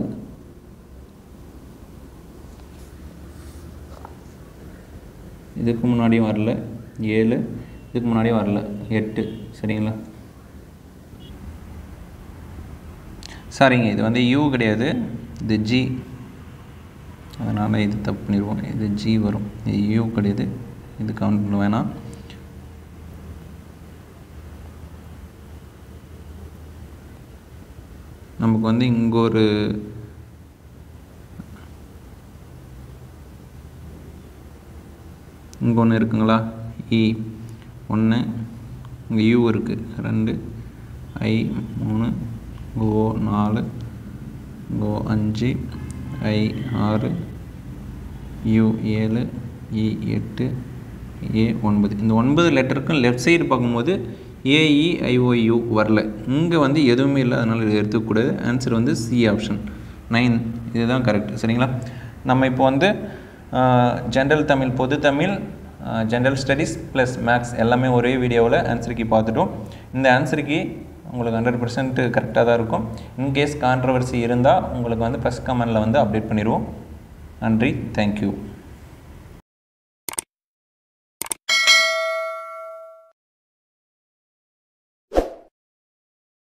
Speaker 2: இதுக்கு முன்னாடியும் வரல ஏழு இதுக்கு முன்னாடியும் வரல எட்டு சரிங்களா சரிங்க இது வந்து யூ கிடையாது இது ஜி அதனால் இது தப்பு பண்ணிடுவோம் இது ஜி வரும் இது யூ கிடையாது இது கவுண்ட் பண்ண வேணாம் நமக்கு வந்து இங்கே ஒரு இங்கே ஒன்று இருக்குங்களா இ ஒன்று இங்கே யூ இருக்குது ரெண்டு ஐ மூணு ஓ நாலு ஓ அஞ்சு ஐ ஆறு யூ ஏழு இ எட்டு ஏ ஒன்பது இந்த ஒன்பது லெட்டருக்கும் லெஃப்ட் சைடு பார்க்கும்போது ஏஇஐஓயு வரல இங்கே வந்து எதுவுமே இல்லை அதனால் இது எடுத்துக்கூடாது ஆன்சர் வந்து சி ஆப்ஷன் நைன் இதுதான் கரெக்ட் சரிங்களா நம்ம இப்போ வந்து ஜென்ரல் தமிழ் பொது Tamil general studies plus maths எல்லாமே ஒரே வீடியோவில் ஆன்சருக்கு பார்த்துட்டோம் இந்த ஆன்சருக்கு உங்களுக்கு ஹண்ட்ரட் பர்சன்ட் கரெக்டாக தான் இருக்கும் இன்கேஸ் கான்ட்ரவர்சி இருந்தால் உங்களுக்கு வந்து ப்ரெஸ் கமெண்டில் வந்து அப்டேட் பண்ணிடுவோம் நன்றி தேங்க்யூ